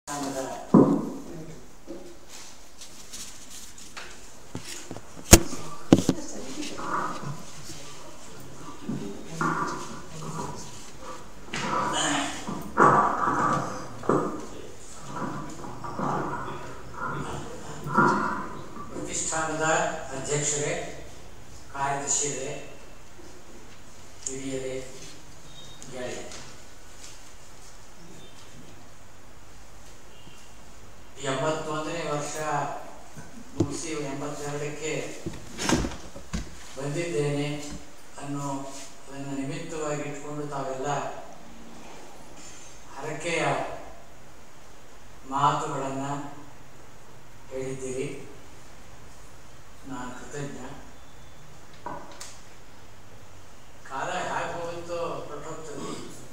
ನಾಮದ ಪ್ರತಿಷ್ಠಾನದ ಅಧ್ಯಕ್ಷರೇ ಕಾರ್ಯದರ್ಶಿಯರೇ ಹಿರಿಯರೇ ಗೆಳೆಯ ಎಂಬತ್ತೊಂದನೇ ವರ್ಷ ಮುಗಿಸಿ ಎಂಬತ್ತೆರಡಕ್ಕೆ ಬಂದಿದ್ದೇನೆ ಅನ್ನೋ ಅದನ್ನು ನಿಮಿತ್ತವಾಗಿ ಇಟ್ಕೊಂಡು ತಾವೆಲ್ಲ ಹರಕೆಯ ಮಾತುಗಳನ್ನು ಹೇಳಿದ್ದೀರಿ ನಾನು ಕೃತಜ್ಞ ಕಾಲ ಹೇಗೆ ಹೋಗುತ್ತೋ ಹೊರಟೋಗ್ತದೆ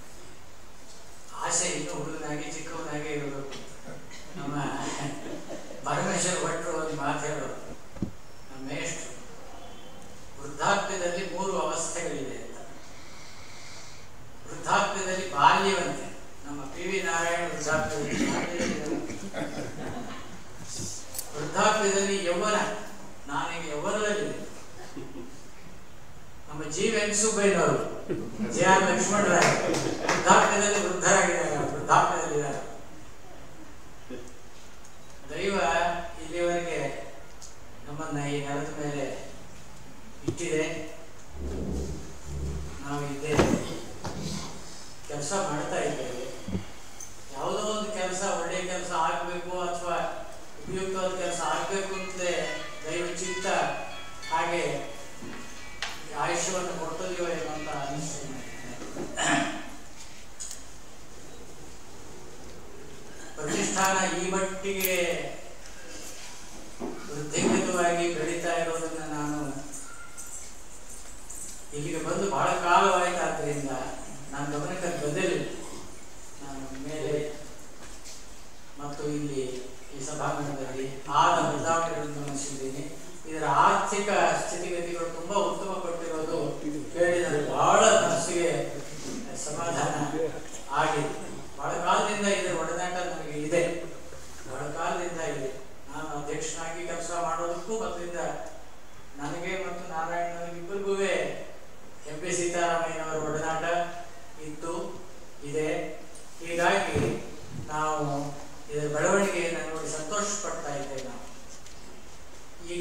ಆಸೆ ಇನ್ನೂ ಹುಡುಗನಾಗಿ ಚಿಕ್ಕವನಾಗಿ ಇರಬೇಕು ನಮ್ಮ ಪರಮೇಶ್ವರ ಭಟ್ರು ಒಂದು ಮಾತು ಹೇಳೋರು ನಮ್ಮ ಮೇಷ್ಟ್ರು ವೃದ್ಧಾಪ್ಯದಲ್ಲಿ ಮೂರು ಅವಸ್ಥೆಗಳಿವೆ ಅಂತ ವೃದ್ಧಾಪ್ಯದಲ್ಲಿ ಬಾಲ್ಯವಂತೆ ನಮ್ಮ ಪಿ ವಿ ನಾರಾಯಣ ವೃದ್ಧಾಪ್ಯದಲ್ಲಿ ಬಾಲ್ಯದಲ್ಲಿ ವೃದ್ಧಾಪ್ಯದಲ್ಲಿ ಯೌವನ ನಾನೀಗ ಯೌವನದಲ್ಲಿದೆ ನಮ್ಮ ಜಿ ವೆಂಕಸುಬ್ಬಯ್ಯನವರು ಜೆ ಆರ್ ಲಕ್ಷ್ಮಣರಾಯ ವೃದ್ಧಾಪ್ಯದಲ್ಲಿ ವೃದ್ಧರಾಗಿದ್ದಾರೆ ವೃದ್ಧಾಪ್ಯದಲ್ಲಿದ್ದಾರೆ ದೈವ ಇಲ್ಲಿವರೆಗೆ ನಮ್ಮನ್ನ ಈ ನೆಲದ ಮೇಲೆ ಇಟ್ಟಿದೆ ನಾವು ಇದ್ದೇವೆ ಕೆಲಸ ಮಾಡ್ತಾ ಇದ್ದೇವೆ ಯಾವುದೋ ಒಂದು ಕೆಲಸ ಒಳ್ಳೆಯ ಕೆಲಸ ಆಗಬೇಕು ಅಥವಾ ಉಪಯುಕ್ತವಾದ ಕೆಲಸ ಆಗಬೇಕು ಅಂತಲೇ ದೈವ ಚಿತ್ತ ಹಾಗೆ ಈ ಆಯುಷ್ಯವನ್ನು ಕೊಡ್ತದೆಯೋ ಏನೋ ಅಂತ ಅನಿಸ್ತದೆ ನನಗೆ. ಪ್ರತಿಷ್ಠಾನ ಈ ಮಟ್ಟಿಗೆ ವೃದ್ಧಿಂಗತವಾಗಿ ಬೆಳೀತಾ ಇರೋದನ್ನ ನಾನು ಇಲ್ಲಿಗೆ ಬಂದು ಬಹಳ ಕಾಲವಾಯಿತಾದ್ರಿಂದ ನನ್ನ ಗಮನಕ್ಕೆ ಅದು ಬಂದಿರಲಿಲ್ಲ ನಾನು ಮೇಲೆ ಮತ್ತು ಇಲ್ಲಿ ಈ ಸಭಾಂಗಣದಲ್ಲಿ ಆದ ಬದಲಾವಣೆಗಳನ್ನು ಗಮನಿಸಿದ್ದೀನಿ ಇದರ ಆರ್ಥಿಕ ಸ್ಥಿತಿಗತಿಗಳು ತುಂಬಾ ಉತ್ತಮಪಟ್ಟಿರೋದು ಕೇಳಿ ನನಗೆ ಬಹಳ ಮನಸ್ಸಿಗೆ ಸಮಾಧಾನ ಆಗಿದೆ ಬಹಳ ಕಾಲದಿಂದ ಇದರ ಒಡನಾಟ ನನಗೆ ಇದೆ ಬಹಳ ಕಾಲದಿಂದ ಇದೆ ನಾನು ಅಧ್ಯಕ್ಷನಾಗಿ ಕೆಲಸ ಮಾಡೋದಕ್ಕೂ ಮೊದಲಿಂದ ನನಗೆ ಮತ್ತು ನಾರಾಯಣ ಇಬ್ಬರಿಗೂ ಎಂ ಪಿ ಸೀತಾರಾಮಯ್ಯನವರ ಒಡನಾಟ ಇತ್ತು ಇದೆ ಹೀಗಾಗಿ ನಾವು ಇದರ ಬೆಳವಣಿಗೆಯನ್ನು ನೋಡಿ ಸಂತೋಷ ಪಡ್ತಾ ಇದ್ದೇವೆ ನಾವು ಈಗ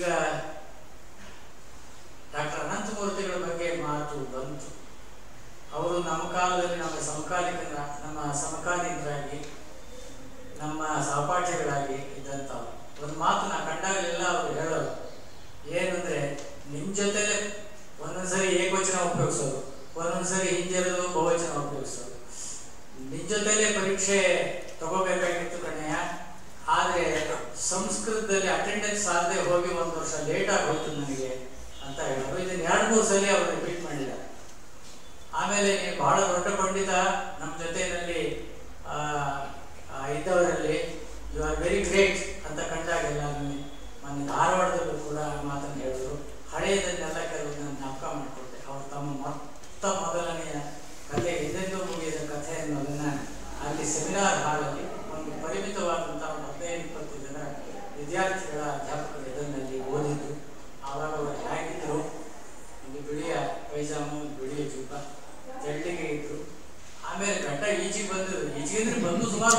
ಡಾಕ್ಟರ್ ಅನಂತಮೂರ್ತಿಗಳ ಬಗ್ಗೆ ಮಾತು ಬಂತು ಅವರು ನಮ್ಮ ಕಾಲದಲ್ಲಿ ನಮ್ಮ ಸಮಕಾಲಿಕ ನಮ್ಮ ಸಮಕಾಲೀನರಾಗಿ ನಮ್ಮ ಸಹಪಾಠಿಗಳಾಗಿ ಇದ್ದಂಥವ್ರು ಒಂದು ಮಾತು ನಾ ಕಂಡಾಗಲೆಲ್ಲ ಅವರು ಹೇಳೋರು ಏನಂದ್ರೆ ನಿಮ್ ಜೊತೆಲೆ ಒಂದೊಂದ್ಸರಿ ಏಕವಚನ ಉಪಯೋಗಿಸೋದು ಒಂದೊಂದ್ಸರಿ ಹಿಂಜರಿದು ಬಹುವಚನ ಉಪಯೋಗಿಸೋದು ನಿನ್ ಜೊತೆಲೆ ಪರೀಕ್ಷೆ ತಗೋಬೇಕಾಗಿತ್ತು ಕಣಯ್ಯ ಆದ್ರೆ ಸಂಸ್ಕೃತದಲ್ಲಿ ಅಟೆಂಡೆನ್ಸ್ ಆಗದೆ ಹೋಗಿ ಒಂದು ವರ್ಷ ಲೇಟ್ ಆಗಿ ಹೋಯ್ತು ನನಗೆ ಅಂತ ಹೇಳೋರು ಇದನ್ನ ಎರಡು ಮೂರು ಸಲ ಅವರು ರಿಪೀಟ್ ಮಾಡಿದ್ದಾರೆ ಆಮೇಲೆ ನೀನು ಬಹಳ ದೊಡ್ಡ ಪಂಡಿತ ನಮ್ಮ ಜೊತೆಯಲ್ಲಿ ಆ, ಆ, ಇದ್ದವರಲ್ಲಿ ಯು ಆರ್ ವೆರಿ ಗ್ರೇಟ್ ಅಂತ ಕಂಡಾಗೆಲ್ಲ ನನಗೆ ಮೊನ್ನೆ ಧಾರವಾಡದಲ್ಲೂ ಕೂಡ ಆ ಮಾತನ್ನು ಹೇಳಿದ್ರು ಹಳೆಯದನ್ನೆಲ್ಲ ಕೆಲವು ನಾನು ಜ್ಞಾಪಕ ಮಾಡಿಕೊಟ್ಟೆ ಅವರು ತಮ್ಮ ಮೊತ್ತ ಮೊದಲನೆಯ ಕಥೆ ಹಿಂದೆಂದೂ ಮುಗಿದ ಕಥೆ ಅನ್ನೋದನ್ನ ಅಲ್ಲಿ ಸೆಮಿನಾರ್ ಹಾಲಲ್ಲಿ ಒಂದು ಪರಿಮಿತವಾದಂತಹ ಒಂದು ಹದಿನೈದು ಇಪ್ಪತ್ತು ಜನ ವಿದ್ಯಾರ್ಥಿಗಳ ಅಧ್ಯಾಪಕರು ಇದನ್ನಲ್ಲಿ ಓದಿದ್ದು ಆವಾಗ ಅವರು ಹೇಗಿದ್ರು ಒಂದು ಬಿಳಿಯ ಪೈಜಾಮು ಒಂದು ಬಿಳಿಯ ಜೂಪ ತೆಳ್ಳಿಗೆ ಇದ್ರು ಆಮೇಲೆ ಗಂಟ ಈಚಿಗೆ ಬಂದ್ರು ಈಚಿಗೆ ಬಂದು ಸುಮಾರು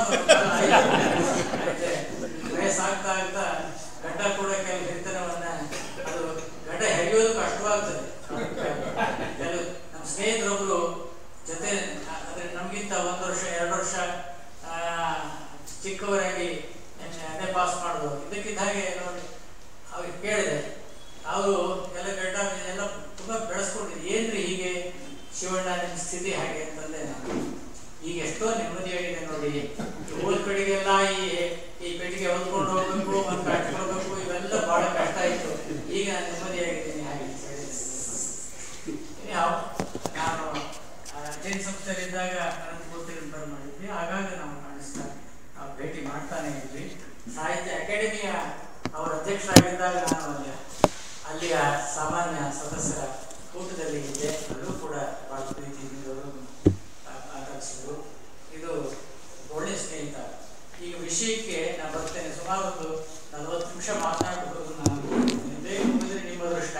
ಮತ್ತೆ ವಯಸ್ಸಾಗ್ತಾ ಆಗ್ತಾ ಗಂಡ ಕೂಡ ಕೆಲವು ಹಿರಿತನವನ್ನ ಅದು ಗಂಡ ಹೆರಿಯೋದು ಕಷ್ಟವಾಗ್ತದೆ ಕೆಲವು ನಮ್ಮ ಸ್ನೇಹಿತರೊಬ್ರು ಜೊತೆ ಅಂದ್ರೆ ನಮ್ಗಿಂತ ಒಂದು ವರ್ಷ ಎರಡು ವರ್ಷ ಆ, ಚಿಕ್ಕವರಾಗಿ ಎಣ್ಣೆ ಪಾಸ್ ಮಾಡಿದ್ರು ಇದಕ್ಕಿದ್ದ ಹಾಗೆ ನೋಡಿ ಅವ್ರಿಗೆ ಕೇಳಿದೆ ಅವರು ಎಲ್ಲ ಗಡ್ಡ ಎಲ್ಲ ತುಂಬಾ ಬೆಳೆಸ್ಕೊಂಡಿದ್ರು ಏನ್ರಿ ಹೀಗೆ ಶಿವಣ್ಣ ನಿಮ್ಮ ಸ್ಥಿತಿ ಹಾಗೆ ಅಂತಂದೆ ನಾನು ಈಗ ಎಷ್ಟೋ ನೆಮ್ಮದಿಯಾಗಿದೆ ನೋಡಿ ಊರ್ ಕಡೆಗೆಲ್ಲ ಈ ಈ ಪೆಟ್ಟಿಗೆ ಹೊತ್ಕೊಂಡು ಹೋಗ್ಬೇಕು ಒಂದು ಕಟ್ಕೊಳ್ಬೇಕು ಇವೆಲ್ಲ ಬಹಳ ಕಷ್ಟ ಇತ್ತು ಈಗ ನಾನು ನೆಮ್ಮದಿಯಾಗಿದ್ದೀನಿ ಹಾಗೆ ಅಂತ ಹೇಳಿದೆ. Anyhow, ನಾನು ಜೈನ್ ಸಂಸ್ಥೆಯಲ್ಲಿದ್ದಾಗ ಅನಂತಮೂರ್ತಿ ಬರ ಮಾಡಿದ್ವಿ ಆಗಾಗ ನಾವು ಕಾಣಿಸ್ತಾ ನಾವು ಭೇಟಿ ಮಾಡ್ತಾನೆ ಇದ್ವಿ ಸಾಹಿತ್ಯ ಅಕಾಡೆಮಿಯ ಅವರ ಅಧ್ಯಕ್ಷರಾಗಿದ್ದಾಗ ನಾನು ಅಲ್ಲಿ ಅಲ್ಲಿಯ ಸಾಮಾನ್ಯ ಸದಸ್ಯರ ಕೂಟದಲ್ಲಿ ಇದ್ದೆ ಅಲ್ಲೂ ಕೂಡ ಬಹಳ ಪ್ರೀತಿಯಿಂದ ಅವರು ಮಾತಾಡಿಸಿದ್ರು ಇದು ಒಳ್ಳೆ ಸ್ನೇಹಿತ ಈಗ ವಿಷಯಕ್ಕೆ ನಾನು ಬರ್ತೇನೆ ಸುಮಾರು ಒಂದು ನಲವತ್ತು ನಿಮಿಷ ಮಾತನಾಡಬಹುದು ನಾನು ಬೇಗ ಮುಗಿದ್ರೆ ನಿಮ್ಮ ಅದೃಷ್ಟ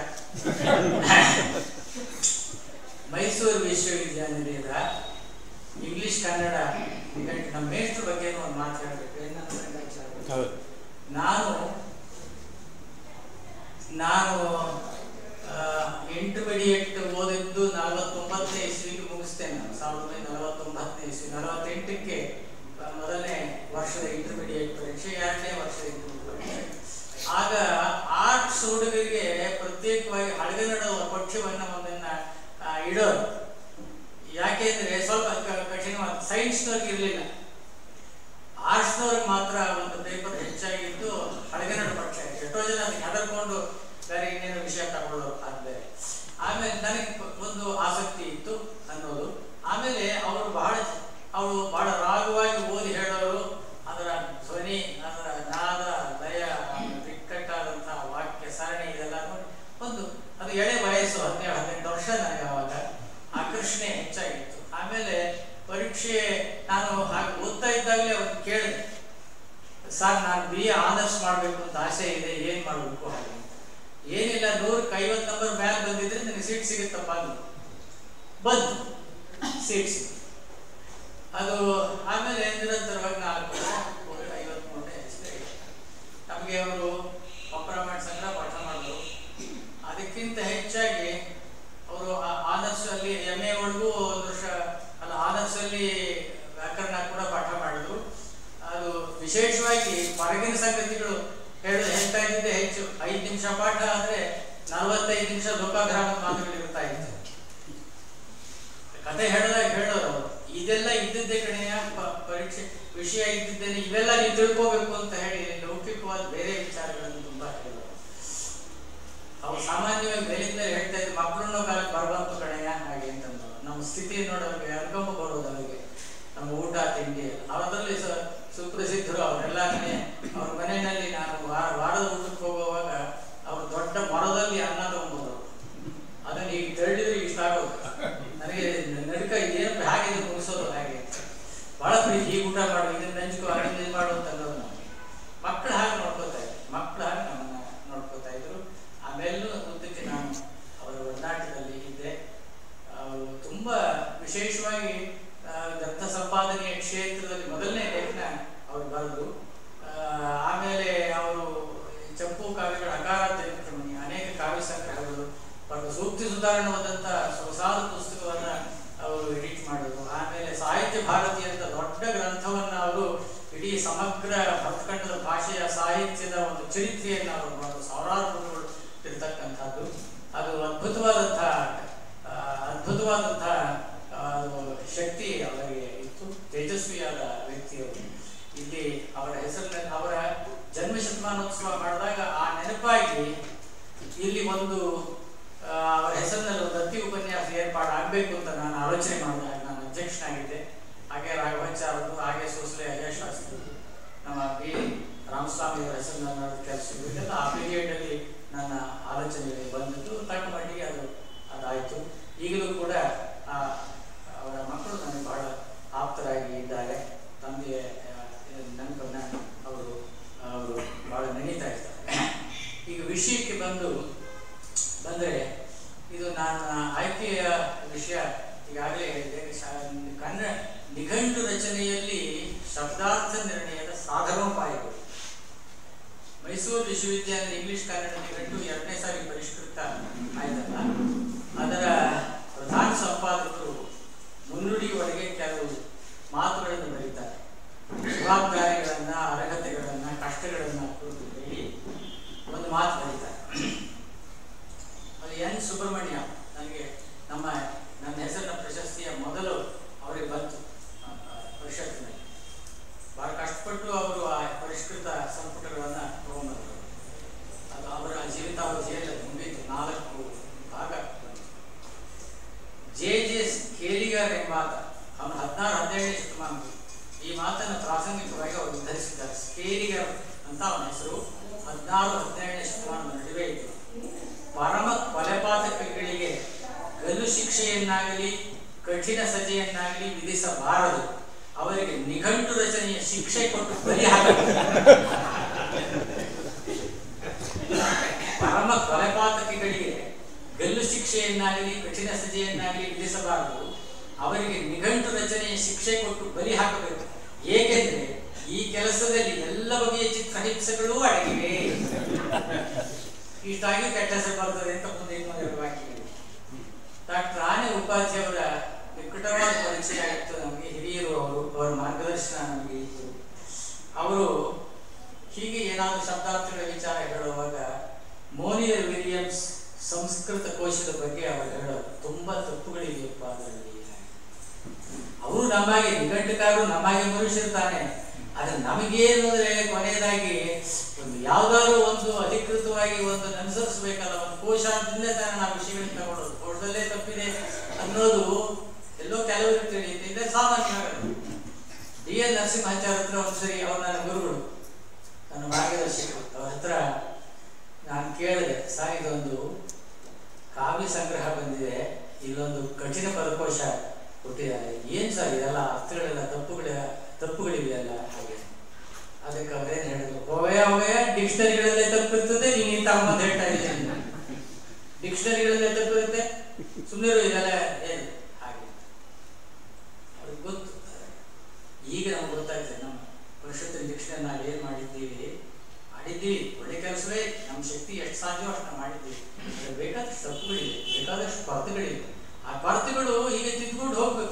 ಮೈಸೂರು ವಿಶ್ವವಿದ್ಯಾನಿಲಯದ ಇಂಗ್ಲಿಷ್ ಕನ್ನಡ ನಿಘಂಟು ನಮ್ಮ ಮೇಷ್ಟ್ರ ಬಗ್ಗೆ ಒಂದು ಮಾತು ಹೇಳಬೇಕು ಏನಂತ ಹೌದು ನಾನು ನಾನು ಆ, ಇಂಟರ್ಮಿಡಿಯೇಟ್ ಓದಿದ್ದು ನಲವತ್ತೊಂಬತ್ತನೇ ಇಸ್ವಿಗೆ ಮುಗಿಸ್ತೇನೆ ನಾನು ಸಾವಿರದ ಒಂಬೈನೂರ ನಲವತ್ತೊಂಬತ್ತನೇ ಇಸ್ವಿ ನಲವತ್ತೆಂಟಕ್ಕೆ ಆ, ಮೊದಲನೇ ವರ್ಷದ ಇಂಟರ್ಮಿಡಿಯೇಟ್ ಪರೀಕ್ಷೆ ಎರಡನೇ ವರ್ಷದ ಇಂಟರ್ಮಿಡಿಯೇಟ್ ಪರೀಕ್ಷೆ ಆಗ ಆರ್ಟ್ಸ್ ಹುಡುಗರಿಗೆ ಪ್ರತ್ಯೇಕವಾಗಿ ಹಳಗನ್ನಡ ಪಕ್ಷವನ್ನ ಒಂದನ್ನ ಆ, ಇಡೋರು ಯಾಕೆಂದ್ರೆ ಸ್ವಲ್ಪ ಕ- ಕಠಿಣವಾದ ಸೈನ್ಸ್ನವ್ರಿಗೆ ಇರಲಿಲ್ಲ ಆರ್ಟ್ಸ್ನವ್ರಿಗೆ ಮಾತ್ರ ಒಂದು ಪೇಪರ್ ಹೆಚ್ಚಾಗಿದ್ದು ಹಳಗನ್ನಡ ಪಕ್ಷ ಎಷ್ಟೋ ಜನ ಅದಕ್ಕೆ ಹೆದರ್ಕೊಂಡು ಬೇರೆ ಇನ್ನೇನು ವಿಷಯ ತಗೊಳ್ಳೋರು ಅದು ಬೇರೆ ಆಮೇಲೆ ನನಗೆ ಪ- ಒಂದು ಆಸಕ್ತಿ ಇತ್ತು ಅನ್ನೋದು ಆಮೇಲೆ ಅವರು ಬಹಳ ಅವರು ಬಹಳ ರಾಗವಾಗಿ ಓದಿ ಹೇಳೋರು ಅದರ ಧ್ವನಿ ಅದರ ನಾದ ಲಯ ಬಿಕ್ಕಟ್ಟಾದಂತಹ ವಾಕ್ಯ ಸರಣಿ ಇದೆಲ್ಲ ನೋಡಿ ಒಂದು ಅದು ಎಳೆ ವಯಸ್ಸು ಹದಿನೇಳು ಹದಿನೆಂಟು ವರ್ಷ ನನಗೆ ಅವಾಗ ಆಕರ್ಷಣೆ ಹೆಚ್ಚಾಗಿತ್ತು ಆಮೇಲೆ ಪರೀಕ್ಷೆ ನಾನು ಹಾಗೆ ಓದ್ತಾ ಇದ್ದಾಗಲೇ ಅವ್ರು ಕೇಳಿದೆ ಸರ್ ನಾನು ಬಿ ಎ ಆನರ್ಸ್ ಮಾಡಬೇಕು ಅಂತ ಆಸೆ ಇದೆ ಏನು ಮಾಡಬೇಕು ಹಾಗೆ ಏನಿಲ್ಲ ನೂರಕ್ಕೆ ಐವತ್ತು ನಂಬರ್ ಮ್ಯಾಲೆ ಬಂದಿದ್ರೆ ನನಗೆ ಸೀಟ್ ಸಿಗುತ್ತಪ್ಪ ಅಂದ್ರು ಬಂತು ಸೀಟ್ ಸಿಕ್ತು ಅದು ಆಮೇಲೆ ನಿರಂತರವಾಗಿ ನಾಲ್ಕು ವರ್ಷ ಐವತ್ಮೂರನೇ ಅಷ್ಟೇ ನಮಗೆ ಅವರು ಕಂಪ್ರಮೈಂಟ್ ಸಂಗ್ರಹ ಪಾಠ ಮಾಡಿದ್ರು ಅದಕ್ಕಿಂತ ಹೆಚ್ಚಾಗಿ ಅವರು ಆನರ್ಸ್ ಅಲ್ಲಿ ಎಮ್ ಎ ಒಳಗೂ ಒಂದು ವರ್ಷ ಅಲ್ಲ ಆನರ್ಸ್ ಅಲ್ಲಿ ವ್ಯಾಕರಣ ಕೂಡ ಪಾಠ ಮಾಡಿದ್ರು ಅದು ವಿಶೇಷವಾಗಿ ಹೊರಗಿನ ಸಂಗತಿಗಳು ಹೇಳು ಹೇಳ್ತಾ ಇದ್ದಿದ್ದೆ ಹೆಚ್ಚು ಐದು ನಿಮಿಷ ಪಾಠ ಆದ್ರೆ ನಲವತ್ತೈದು ನಿಮಿಷ ಲೋಕಾಗ್ರಾಮದ ಮಾತುಗಳು ಇರ್ತಾ ಇತ್ತು ಕತೆ ಹೇಳಿದಾಗ ಹೇಳೋರು ಅವರು ಇದೆಲ್ಲ ಇದ್ದಿದ್ದೇ ಕಡೆಯ ಪ- ಪರೀಕ್ಷೆ ವಿಷಯ ಇದ್ದಿದ್ದೇನೆ ಇವೆಲ್ಲ ನೀವು ತಿಳ್ಕೋಬೇಕು ಅಂತ ಹೇಳಿ ಲೌಕಿಕವಾದ ಬೇರೆ ವಿಚಾರಗಳನ್ನು ತುಂಬಾ ಹೇಳಿದ್ರು ಅವ್ರು ಸಾಮಾನ್ಯವಾಗಿ ಮೇಲಿಂದ ಹೇಳ್ತಾ ಇದ್ರು ಮಕ್ಕಳನ್ನೋ ಕಾಲಕ್ಕೆ ಬರಬಾರ್ದು ಕಣಯ್ಯ ಹಾಗೆ ಅಂತಂದ್ರು ನಮ್ಮ ಸ್ಥಿತಿ ನೋಡೋರಿಗೆ ಅನುಕಂಪ ಬರೋದು ಅವರಿಗೆ ನಮ್ಮ ಊಟ ತಿಂಡಿ ಅವರಲ್ಲಿ ಸ- ಸುಪ್ರಸಿದ್ಧರು ಅವರೆಲ್ಲಾನೇ ಅವ್ರ ಮನೆಯಲ್ಲಿ ನಾನು ವಾರ ವಾರದ ಊಟಕ್ಕೆ ಹೋಗುವಾಗ ಅವ್ರು ದೊಡ್ಡ ಮರದಲ್ಲಿ ಅನ್ನ ತಗೊಂಡ್ಬಂದ್ರು ಅದನ್ನ ಈಗ ತಳ್ಳಿದ್ರೆ ಇಷ್ಟ ಆಗೋದು ನನಗೆ ನಡುಕ ಏನು ಹಾಗೆ ಇದು ಮುಗಿಸೋದು ಹಾಗೆ ಅಂತ. ಬಹಳ ಪ್ರೀತಿ ಈ ಊಟ ಮಾಡು ಇದನ್ನ ನಂಚ್ಕೋ ಅದನ್ನ ಇದು ಮಾಡು ಅಂತ ಅನ್ನೋದು ನಮಗೆ ಮಕ್ಕಳು ಹಾಗೆ ನೋಡ್ಕೋತಾ ಇದ್ರು ಮಕ್ಕಳು ಹಾಗೆ ನಮ್ಮನ್ನ ನೋಡ್ಕೋತಾ ಇದ್ರು ಆಮೇಲೂ ಮುಂದಕ್ಕೆ ನಾನು ಅವರ ಒಡನಾಟದಲ್ಲಿ ಇದ್ದೆ ಅವರು ತುಂಬಾ ವಿಶೇಷವಾಗಿ ಆ, ಗ್ರಂಥ ಸಂಪಾದನೆಯ ಕ್ಷೇತ್ರದಲ್ಲಿ ಮೊದಲನೇ ಲೇಖನ ಅವ್ರು ಬರೆದು ಆ, ಆಮೇಲೆ ಅವರು ಚಂಪು ಕಾವ್ಯಗಳ ಅಕಾರ ಚರಿತ್ರಮಣಿ ಅನೇಕ ಕಾವ್ಯ ಸಂಗ್ರಹಗಳು ಬರೆದು ಸೂಕ್ತಿ ಸುಧಾರಣವಾದಂಥ ಹೊಸಾದ ಪುಸ್ತಕವನ್ನ ಅವರು ಎಡಿಟ್ ಮಾಡಿದ್ರು ಆಮೇಲೆ ಸಾಹಿತ್ಯ ಭಾರತಿ ಅಂತ ದೊಡ್ಡ ಗ್ರಂಥವನ್ನ ಅವರು ಇಡೀ ಸಮಗ್ರ ಭರತಖಂಡದ ಭಾಷೆಯ ಸಾಹಿತ್ಯದ ಒಂದು ಚರಿತ್ರೆಯನ್ನು ಅವರು ಮಾಡಿದ್ರು ಸಾವಿರಾರು ಪುಟಗಳು ಇರ್ತಕ್ಕಂಥದ್ದು ಅದು ಅದ್ಭುತವಾದಂತಹ ಆ, ಅದ್ಭುತವಾದಂತಹ ಆ, ಅದು ಶಕ್ತಿ ಅವರಿಗೆ ಇತ್ತು ತೇಜಸ್ವಿಯಾದ ವ್ಯಕ್ತಿಯವರು ಇಲ್ಲಿ ಅವರ ಹೆಸರಿನ ಅವರ ಜನ್ಮ ಶತಮಾನೋತ್ಸವ ಮಾಡಿದಾಗ ಆ ನೆನಪಾಗಿ ಇಲ್ಲಿ ಒಂದು ಆ, ಅವರ ಹೆಸರಿನಲ್ಲಿ ಒಂದು ಅತಿ ಉಪನ್ಯಾಸ ಏರ್ಪಾಡು ಆಗಬೇಕು ಅಂತ ನಾನು ಆಲೋಚನೆ ಮಾಡಿದಾಗ ನಾನು ಅಧ್ಯಕ್ಷನಾಗಿದ್ದೆ ಹಾಗೆ ರಾಘವಾಚಾರ್ಯರು ಹಾಗೆ ಸೋಸಲೆ ಅಯ್ಯ ಶಾಸ್ತ್ರಿ ನಮ್ಮ ಬಿ ರಾಮಸ್ವಾಮಿ ಅವರ ಹೆಸರಿನಲ್ಲಿ ನಡೆದ ಕೆಲಸ ಇದೆಲ್ಲ ಆ ಪೀರಿಯಡ್ ಅಲ್ಲಿ ನನ್ನ ಆಲೋಚನೆಗೆ ಬಂದಿದ್ದು ತಕ್ಕ ಮಟ್ಟಿಗೆ ಅದು ಅದಾಯಿತು ಈಗಲೂ ಕೂಡ ಆ ಅವರ ಮಕ್ಕಳು ನನಗೆ ಬಹಳ ಆಪ್ತರಾಗಿ ಇದ್ದಾರೆ ತಂದೆ ನೆನಪನ್ನ ಅವರು ಅವರು ಬಹಳ ನೆನೀತಾ ಇರ್ತಾರೆ ಈಗ ವಿಷಯಕ್ಕೆ ಬಂದು ಬಂದರೆ ಇದು ನನ್ನ ಆಯ್ಕೆಯ ವಿಷಯ ಈಗಾಗಲೇ ಹೇಳಿದೆ ಶ- ಕನ್ನಡ ನಿಘಂಟು ರಚನೆಯಲ್ಲಿ ಶಬ್ದಾರ್ಥ ನಿರ್ಣಯದ ಸಾಧನೋಪಾಯಗಳು ಮೈಸೂರು ವಿಶ್ವವಿದ್ಯಾಲಯ ಇಂಗ್ಲಿಷ್ ಕನ್ನಡ ನಿಘಂಟು ಎರಡನೇ ಸಾರಿ ಪರಿಷ್ಕೃತ ಆಯ್ತಲ್ಲ ಅದರ ಪ್ರಧಾನ ಸಂಪಾದಕರು ಮುನ್ನುಡಿಯೊಳಗೆ ಕೆಲವು ಮಾತುಗಳನ್ನು ಬರೀತಾರೆ ಜವಾಬ್ದಾರಿಗಳನ್ನ ಅರ್ಹತೆಗಳನ್ನ ಕಷ್ಟಗಳನ್ನ ಕುರಿತು ಹೇಳಿ ಒಂದು ಮಾತು ಬರೀತಾರೆ ಅದು ಎನ್ ಸುಬ್ರಹ್ಮಣ್ಯ ನನಗೆ ನಮ್ಮ ನನ್ನ ಹೆಸರಿನ ಪ್ರಶಸ್ತಿಯ ಮೊದಲು ಅವರಿಗೆ ಬಂತು ಆ, ಆ, ಪರಿಷತ್ತಿನಲ್ಲಿ ಬಹಳ ಕಷ್ಟಪಟ್ಟು ಅವರು ಆ ಪರಿಷ್ಕೃತ ಸಂಪುಟಗಳನ್ನು ತಗೊಂಡ್ಬಂದರು ಅದು ಅವರ ಜೀವಿತಾವಧಿಯಲ್ಲಿ ಅದು ಮುಗಿಯಿತು ನಾಲ್ಕು ಭಾಗ ಬಂತು. ಜೆ ಜೆ ಕೇಲಿಗರ್ ಎಂಬಾತ ಅವನು ಹದಿನಾರು ಹದಿನೇಳನೇ ಶತಮಾನ ಈ ಮಾತನ್ನು ಪ್ರಾಸಂಗಿಕವಾಗಿ ಅವರು ಉದ್ಧರಿಸಿದ್ದಾರೆ ಸ್ಕೇಲಿಗರ್ ಅಂತ ಅವನ ಹೆಸರು ಹದಿನಾರು ಹದಿನೇಳನೇ ಶತಮಾನದ ನಡುವೆ ಇತ್ತು ಪರಮ ಕೊಲೆಪಾತಕಗಳಿಗೆ ಗಲ್ಲು ಶಿಕ್ಷೆಯನ್ನಾಗಲಿ ಕಠಿಣ ಸಜೆಯನ್ನಾಗಲಿ ವಿಧಿಸಬಾರದು ಅವರಿಗೆ ನಿಘಂಟು ರಚನೆಯ ಶಿಕ್ಷೆ ಕೊಟ್ಟು ಬಲಿ ಹಾಕಬೇಕು ಪರಮ ಕೊಲೆಪಾತಕಿಗಳಿಗೆ ಗಲ್ಲು ಶಿಕ್ಷೆಯನ್ನಾಗಲಿ ಕಠಿಣ ಸಜೆಯನ್ನಾಗಲಿ ವಿಧಿಸಬಾರದು ಅವರಿಗೆ ನಿಘಂಟು ರಚನೆಯ ಶಿಕ್ಷೆ ಕೊಟ್ಟು ಬಲಿ ಹಾಕಬೇಕು ಏಕೆಂದರೆ ಈ ಕೆಲಸದಲ್ಲಿ ಎಲ್ಲ ಬಗೆಯ ಚಿತ್ರಹಿಂಸೆಗಳೂ ಅಡಗಿವೆ ಇಷ್ಟಾಗಿ ಕೆಟ್ಟ ಹೆಸರು ಬರ್ತದೆ ಅಂತ ಮುಂದೆ ಇನ್ನೊಂದು ವಾಕ್ಯಗಳಿವೆ ಡಾಕ್ಟರ್ ಆನೆ ಉಪಾಧ್ಯ ಅವರ ನಿಕಟವಾದ ಪರಿಚಯ ಇತ್ತು ನಮಗೆ ಹಿರಿಯರು ಅವರು ಅವರ ಮಾರ್ಗದರ್ಶನ ನಮಗೆ ಇತ್ತು ಅವರು ಹೀಗೆ ಏನಾದರೂ ಶಬ್ದಾರ್ಥಗಳ ವಿಚಾರ ಹೇಳುವಾಗ ಮೋನಿಯರ್ ವಿಲಿಯಮ್ಸ್ ಸಂಸ್ಕೃತ ಕೋಶದ ಬಗ್ಗೆ ಅವರು ಹೇಳೋದು ತುಂಬಾ ತಪ್ಪುಗಳಿವೆಯಪ್ಪ ಅದರಲ್ಲಿ ಅವರು ನಮ್ಮಾಗೆ ನಿಘಂಟುಕಾರರು ನಮ್ಮಾಗೆ ಮನುಷ್ಯರು ತಾನೆ ಆದ್ರೆ ನಮಗೇನು ಅಂದ್ರೆ ಕೊನೆಯದಾಗಿ ಒಂದು ಯಾವ್ದಾದ್ರು ಒಂದು ಅಧಿಕೃತವಾಗಿ ಒಂದು ಅನುಸರಿಸಬೇಕಲ್ಲ ಒಂದು ಕೋಶ ಅಂತಂದ್ರೆ ತಾನೆ ನಾವು ವಿಷಯಗಳನ್ನ ತಗೊಳ್ಳೋದು ಕೋಶದಲ್ಲೇ ತಪ್ಪಿದೆ ಅನ್ನೋದು ಎಲ್ಲೋ ಕೆಲವರು ತಿಳಿಯುತ್ತೆ ಇದೆ ಸಾಮಾನ್ಯವಾಗಲ್ಲ ಡಿ ಎನ್ ನರಸಿಂಹಾಚಾರ್ಯ ಹತ್ರ ಒಂದ್ಸರಿ ಅವ್ರು ನನ್ನ ಗುರುಗಳು ನನ್ನ ಮಾರ್ಗದರ್ಶಕರು ಅವ್ರ ಹತ್ರ ನಾನು ಕೇಳಿದೆ ಸರ್ ಇದೊಂದು ಕಾವ್ಯ ಸಂಗ್ರಹ ಬಂದಿದೆ ಇಲ್ಲೊಂದು ಕಠಿಣ ಪದಕೋಶ ಕೊಟ್ಟಿದ್ದಾರೆ ಏನ್ ಸರ್ ಇದೆಲ್ಲ ಅರ್ಥಗಳೆಲ್ಲ ತಪ್ಪುಗಳ ತಪ್ಪುಗಳಿವೆಯಲ್ಲ ಹಾಗೆ ಅದಕ್ಕೆ ಅವರೇನು ಹೇಳಿದ್ರು ಹೋಗಯ್ಯ ಹೋಗಯ್ಯ ಡಿಕ್ಷನರಿಗಳಲ್ಲೇ ತಪ್ಪಿರ್ತದೆ ನೀನು ಇಂಥ ಮುಂದೆ ಹೇಳ್ತಾ ಇದ್ದೀನಿ ಡಿಕ್ಷನರಿಗಳಲ್ಲೇ ತಪ್ಪಿರುತ್ತೆ ಸುಮ್ಮನೆ ಇದೆಲ್ಲ ಏನು ಹಾಗೆ ಅವ್ರಿಗೆ ಗೊತ್ತು ಈಗ ನಮ್ಗೆ ಗೊತ್ತಾಗ್ತದೆ ನಮ್ಮ ಪರಿಷತ್ತಿನ ಡಿಕ್ಷನರಿ ನಾವು ಏನು ಮಾಡಿದ್ದೀವಿ ಮಾಡಿದ್ದೀವಿ ಒಳ್ಳೆ ಕೆಲಸವೇ ನಮ್ಮ ಶಕ್ತಿ ಎಷ್ಟು ಸಾಧ್ಯವೋ ಅಷ್ಟು ನಾವು ಮಾಡಿದ್ದೀವಿ ಅದ್ರಲ್ಲಿ ಬೇಕಾದಷ್ಟು ತಪ್ಪುಗಳಿವೆ ಬೇಕಾದಷ್ಟು ಕೊರತೆಗಳಿವೆ ಆ ಕೊರತೆಗಳು ಹೀಗೆ ತಿದ್ದುಕೊಂಡು ಹೋಗ್ಬೇಕು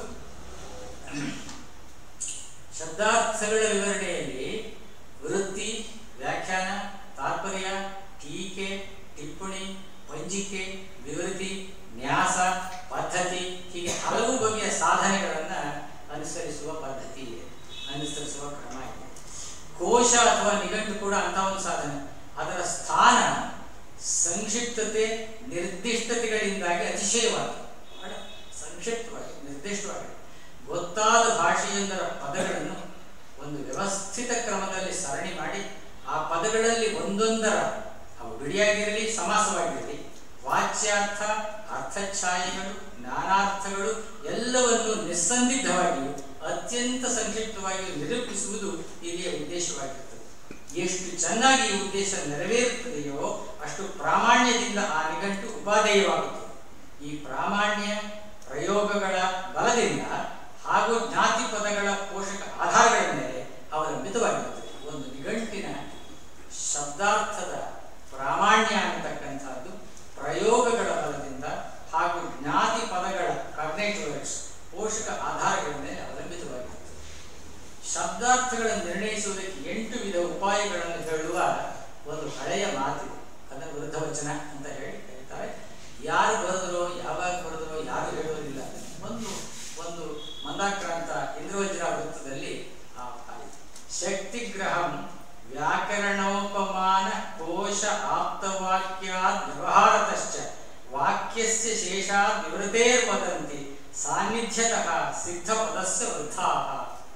ಶಬ್ದಾರ್ಥಗಳ ವಿವರಣೆಯಲ್ಲಿ ವೃತ್ತಿ ವ್ಯಾಖ್ಯಾನ ತಾತ್ಪರ್ಯ ಟೀಕೆ ಟಿಪ್ಪಣಿ ಪಂಜಿಕೆ ವಿವೃತಿ ನ್ಯಾಸ ಪದ್ಧತಿ ಹೀಗೆ ಹಲವು ಬಗೆಯ ಸಾಧನೆಗಳನ್ನ ಅನುಸರಿಸುವ ಪದ್ಧತಿ ಇದೆ ಅನುಸರಿಸುವ ಕ್ರಮ ಇದೆ ಕೋಶ ಅಥವಾ ನಿಘಂಟು ಕೂಡ ಅಂತ ಒಂದು ಸಾಧನೆ ಅದರ ಸ್ಥಾನ ಸಂಕ್ಷಿಪ್ತತೆ ನಿರ್ದಿಷ್ಟತೆಗಳಿಂದಾಗಿ ಅತಿಶಯವಾಗಿದೆ ಬಹಳ ಸಂಕ್ಷಿಪ್ತವಾಗಿ ನಿರ್ದಿಷ್ಟವಾಗಿ ಗೊತ್ತಾದ ಭಾಷೆಯೊಂದರ ಪದಗಳನ್ನು ಒಂದು ವ್ಯವಸ್ಥಿತ ಕ್ರಮದಲ್ಲಿ ಸರಣಿ ಮಾಡಿ ಆ ಪದಗಳಲ್ಲಿ ಒಂದೊಂದರ ಅವು ಬಿಡಿಯಾಗಿರಲಿ ಸಮಾಸವಾಗಿರಲಿ ವಾಚ್ಯಾರ್ಥ ಅರ್ಥಛಾಯೆಗಳು ನಾನಾರ್ಥಗಳು ಎಲ್ಲವನ್ನು ನಿಸ್ಸಂದಿಗ್ಧವಾಗಿಯೂ ಅತ್ಯಂತ ಸಂಕ್ಷಿಪ್ತವಾಗಿ ನಿರೂಪಿಸುವುದು ಇಲ್ಲಿಯ ಉದ್ದೇಶವಾಗಿರುತ್ತದೆ ಎಷ್ಟು ಚೆನ್ನಾಗಿ ಈ ಉದ್ದೇಶ ನೆರವೇರುತ್ತದೆಯೋ ಅಷ್ಟು ಪ್ರಾಮಾಣ್ಯದಿಂದ ಆ ನಿಘಂಟು ಉಪಾದೇಯವಾಗುತ್ತದೆ ಈ ಪ್ರಾಮಾಣ್ಯ ಪ್ರಯೋಗಗಳ ಬಲದಿಂದ ಹಾಗೂ ಜ್ಞಾತಿ ಪದಗಳ ಪೋಷಕ ಆಧಾರಗಳ ಮೇಲೆ ಅವಲಂಬಿತವಾಗಿರುತ್ತದೆ ಒಂದು ನಿಘಂಟಿನ ಶಬ್ದಾರ್ಥದ ಪ್ರಾಮಾಣ್ಯ ಅನ್ನತಕ್ಕಂಥದ್ದು ಪ್ರಯೋಗಗಳ ಬಲದಿಂದ ಹಾಗೂ ಜ್ಞಾತಿ ಪದಗಳ ಕಾಗ್ನೇಟ್ ವರ್ಡ್ಸ್ ಪೋಷಕ ಆಧಾರಗಳ ಮೇಲೆ ಅವಲಂಬಿತವಾಗಿರುತ್ತದೆ ಶಬ್ದಾರ್ಥಗಳನ್ನು ನಿರ್ಣಯಿಸುವುದಕ್ಕೆ ಎಂಟು ವಿಧ ಉಪಾಯಗಳನ್ನು ಹೇಳುವ ಒಂದು ಹಳೆಯ ಮಾತಿದೆ ಅದನ್ನು ವೃದ್ಧ ವಚನ ಅಂತ ಹೇಳಿ ಹೇಳ್ತಾರೆ ಯಾರು ಬರೆದರೋ ಯಾವಾಗ ಬರೆದರೋ ಯಾರು ಹೇಳೋದಿಲ್ಲ ಒಂದು ಒಂದು ಮಂದಾಕ್ರಾಂತ ಇಂದ್ರವಜ್ರ ವೃತ್ತದಲ್ಲಿ ಆ ಆಗಿದೆ. ಶಕ್ತಿಗ್ರಹಂ ವ್ಯಾಕರಣೋಪಮಾನ ಕೋಶ ಆಪ್ತವಾಕ್ಯಾದ್ ವ್ಯವಹಾರತಶ್ಚ ವಾಕ್ಯಸ್ಯ ಶೇಷಾದ್ ವಿವೃತೇರ್ವದಂತಿ ಸಾನ್ನಿಧ್ಯತಃ ಸಿದ್ಧ ಪದಸ್ಯ ವೃದ್ಧಾಃ